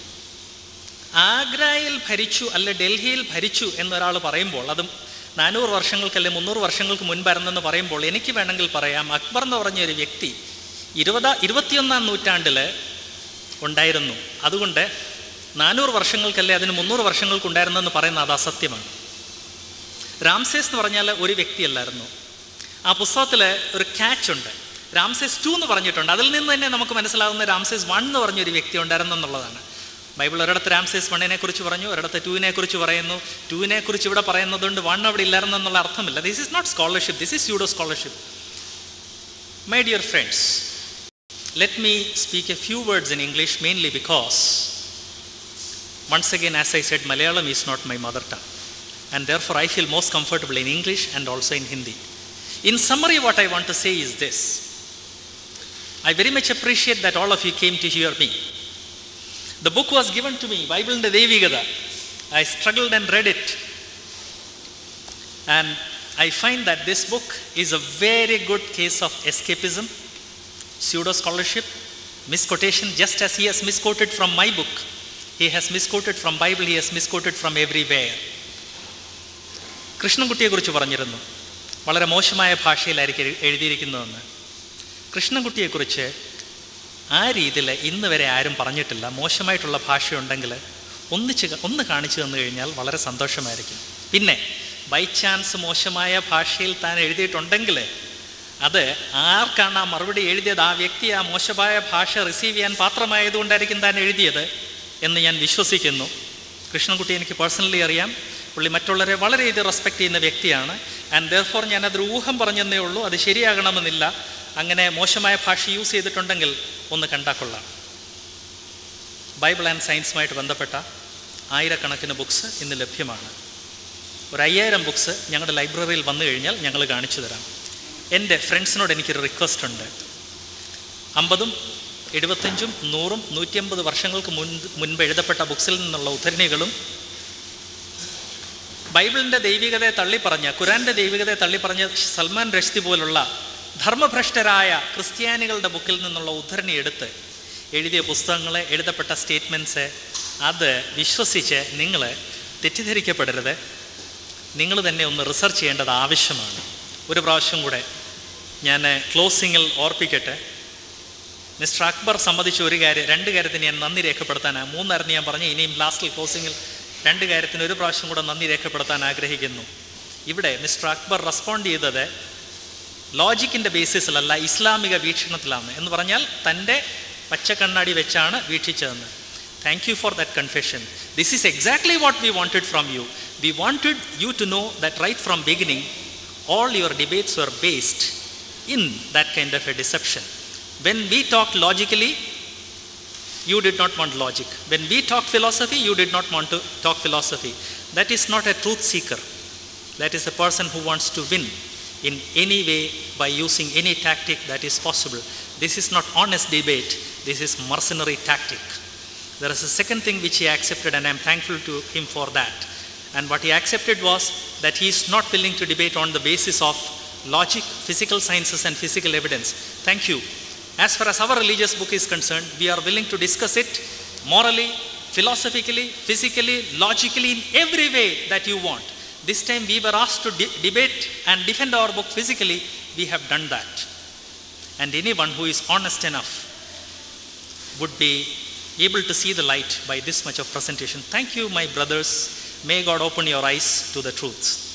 ആഗ്രയിൽ ഭരിച്ചു അല്ല ഡൽഹിയിൽ ഭരിച്ചു എന്നൊരാൾ പറയുമ്പോൾ അതും നാനൂറ് വർഷങ്ങൾക്ക് അല്ലെ മുന്നൂറ് വർഷങ്ങൾക്ക് മുൻപായിരുന്നെന്ന് പറയുമ്പോൾ എനിക്ക് വേണമെങ്കിൽ പറയാം അക്ബർ എന്ന് പറഞ്ഞ ഒരു വ്യക്തി ഇരുപതാ ഇരുപത്തിയൊന്നാം നൂറ്റാണ്ടിൽ ഉണ്ടായിരുന്നു അതുകൊണ്ട് നാനൂറ് വർഷങ്ങൾക്കല്ലേ അതിന് മുന്നൂറ് വർഷങ്ങൾക്കുണ്ടായിരുന്നെന്ന് പറയുന്നത് അത് അസത്യമാണ് രാംസേസ് എന്ന് പറഞ്ഞാൽ ഒരു വ്യക്തിയല്ലായിരുന്നു ആ പുസ്തകത്തിൽ ഒരു ക്യാച്ച് ഉണ്ട് രാംസേസ് ടു എന്ന് പറഞ്ഞിട്ടുണ്ട് അതിൽ നിന്ന് തന്നെ നമുക്ക് മനസ്സിലാകുന്ന രാംസേസ് വൺ എന്ന് പറഞ്ഞൊരു വ്യക്തി ഉണ്ടായിരുന്നു എന്നുള്ളതാണ് ബൈബിൾ ഒരിടത്ത് രാംസേസ് വണ്ണിനെ കുറിച്ച് പറഞ്ഞു ഒരിടത്ത് ടുവിനെ കുറിച്ച് പറയുന്നു ടുവിനെ കുറിച്ച് ഇവിടെ പറയുന്നതുകൊണ്ട് വൺ അവിടെ ഇല്ലായിരുന്നു എന്നുള്ള അർത്ഥമില്ല this is not scholarship this is pseudo scholarship my dear friends let me speak a few words in English mainly because once again as i said malayalam is not my mother tongue and therefore i feel most comfortable in english and also in hindi in summary what i want to say is this i very much appreciate that all of you came to hear me the book was given to me bible in the devigada i struggled and read it and i find that this book is a very good case of escapism pseudo scholarship misquotation just as he has misquoted from my book he has misquoted from bible he has misquoted from everywhere കൃഷ്ണൻകുട്ടിയെക്കുറിച്ച് പറഞ്ഞിരുന്നു വളരെ മോശമായ ഭാഷയിലായിരിക്കും എഴു- എഴുതിയിരിക്കുന്നതെന്ന് കൃഷ്ണൻകുട്ടിയെക്കുറിച്ച് ആ രീതിയിൽ ഇന്ന് വരെ ആരും പറഞ്ഞിട്ടില്ല മോശമായിട്ടുള്ള ഭാഷയുണ്ടെങ്കിൽ ഒന്നിച്ച് ക- ഒന്ന് കാണിച്ചു തന്നു കഴിഞ്ഞാൽ വളരെ സന്തോഷമായിരിക്കും പിന്നെ ബൈ ചാൻസ് മോശമായ ഭാഷയിൽ താൻ എഴുതിയിട്ടുണ്ടെങ്കിൽ അത് ആർക്കാണ് ആ മറുപടി എഴുതിയത് ആ വ്യക്തി ആ മോശമായ ഭാഷ റിസീവ് ചെയ്യാൻ പാത്രമായതുകൊണ്ടായിരിക്കും താൻ എഴുതിയത് എന്ന് ഞാൻ വിശ്വസിക്കുന്നു കൃഷ്ണൻകുട്ടി എനിക്ക് പേഴ്സണലി അറിയാം പുള്ളി മറ്റുള്ളവരെ വളരെയധികം റെസ്പെക്റ്റ് ചെയ്യുന്ന വ്യക്തിയാണ് ആൻഡ് ദർഫോർ ഞാനതൊരു ഊഹം പറഞ്ഞെന്നേ ഉള്ളൂ അത് ശരിയാകണമെന്നില്ല അങ്ങനെ മോശമായ ഭാഷ യൂസ് ചെയ്തിട്ടുണ്ടെങ്കിൽ ഒന്ന് കണ്ടാൽ കൊള്ളാം ബൈബിൾ ആൻഡ് സയൻസുമായിട്ട് ബന്ധപ്പെട്ട ആയിരക്കണക്കിന് ബുക്സ് ഇന്ന് ലഭ്യമാണ് ഒരു അയ്യായിരം ബുക്സ് ഞങ്ങളുടെ ലൈബ്രറിയിൽ വന്നു കഴിഞ്ഞാൽ ഞങ്ങൾ കാണിച്ചു തരാം എൻ്റെ ഫ്രണ്ട്സിനോട് എനിക്കൊരു റിക്വസ്റ്റ് ഉണ്ട് അമ്പതും എഴുപത്തഞ്ചും നൂറും നൂറ്റിയമ്പത് വർഷങ്ങൾക്ക് മുൻപ് മുൻപ് എഴുതപ്പെട്ട ബുക്സിൽ നിന്നുള്ള ഉദ്ധരണികളും ബൈബിളിൻ്റെ ദൈവികതയെ തള്ളിപ്പറഞ്ഞ ഖുറാൻ്റെ ദൈവികതയെ തള്ളിപ്പറഞ്ഞ സൽമാൻ റഷ്ദി പോലുള്ള ധർമ്മഭ്രഷ്ടരായ ക്രിസ്ത്യാനികളുടെ ബുക്കിൽ നിന്നുള്ള ഉദ്ധരണി എടുത്ത് എഴുതിയ പുസ്തകങ്ങൾ എഴുതപ്പെട്ട സ്റ്റേറ്റ്മെൻറ്റ്സ് അത് വിശ്വസിച്ച് നിങ്ങൾ തെറ്റിദ്ധരിക്കപ്പെടരുത് നിങ്ങൾ തന്നെ ഒന്ന് റിസർച്ച് ചെയ്യേണ്ടത് ആവശ്യമാണ് ഒരു പ്രാവശ്യം കൂടെ ഞാൻ ക്ലോസിങ്ങിൽ ഓർപ്പിക്കട്ടെ മിസ്റ്റർ അക്ബർ സംബന്ധിച്ച ഒരു കാര്യം രണ്ട് കാര്യത്തിന് ഞാൻ നന്ദി രേഖപ്പെടുത്താനാണ് മൂന്നായിരുന്നു ഞാൻ പറഞ്ഞു ഇനിയും ലാസ്റ്റിൽ ക്ലോസിങ്ങിൽ രണ്ട് കാര്യത്തിന് ഒരു പ്രാവശ്യം കൂടെ നന്ദി രേഖപ്പെടുത്താൻ ആഗ്രഹിക്കുന്നു ഇവിടെ മിസ്റ്റർ അക്ബർ റെസ്പോണ്ട് ചെയ്തത് ലോജിക്കിൻ്റെ ബേസിസിലല്ല ഇസ്ലാമിക വീക്ഷണത്തിലാണ് എന്ന് പറഞ്ഞാൽ തൻ്റെ പച്ചക്കണ്ണാടി വെച്ചാണ് വീക്ഷിച്ചതെന്ന് thank you for that confession this is exactly what we wanted from you we wanted you to know that right from beginning all your debates were based in that kind of a deception. When we talked logically, you did not want logic. When we talk philosophy, you did not want to talk philosophy. That is not a truth seeker. That is a person who wants to win in any way by using any tactic that is possible. This is not honest debate, this is mercenary tactic. There is a second thing which he accepted, and I am thankful to him for that. And what he accepted was that he is not willing to debate on the basis of logic, physical sciences, and physical evidence. Thank you. As far as our religious book is concerned, we are willing to discuss it morally, philosophically, physically, logically, in every way that you want. This time we were asked to de- debate and defend our book physically. We have done that. And anyone who is honest enough would be able to see the light by this much of presentation. Thank you, my brothers. May God open your eyes to the truth.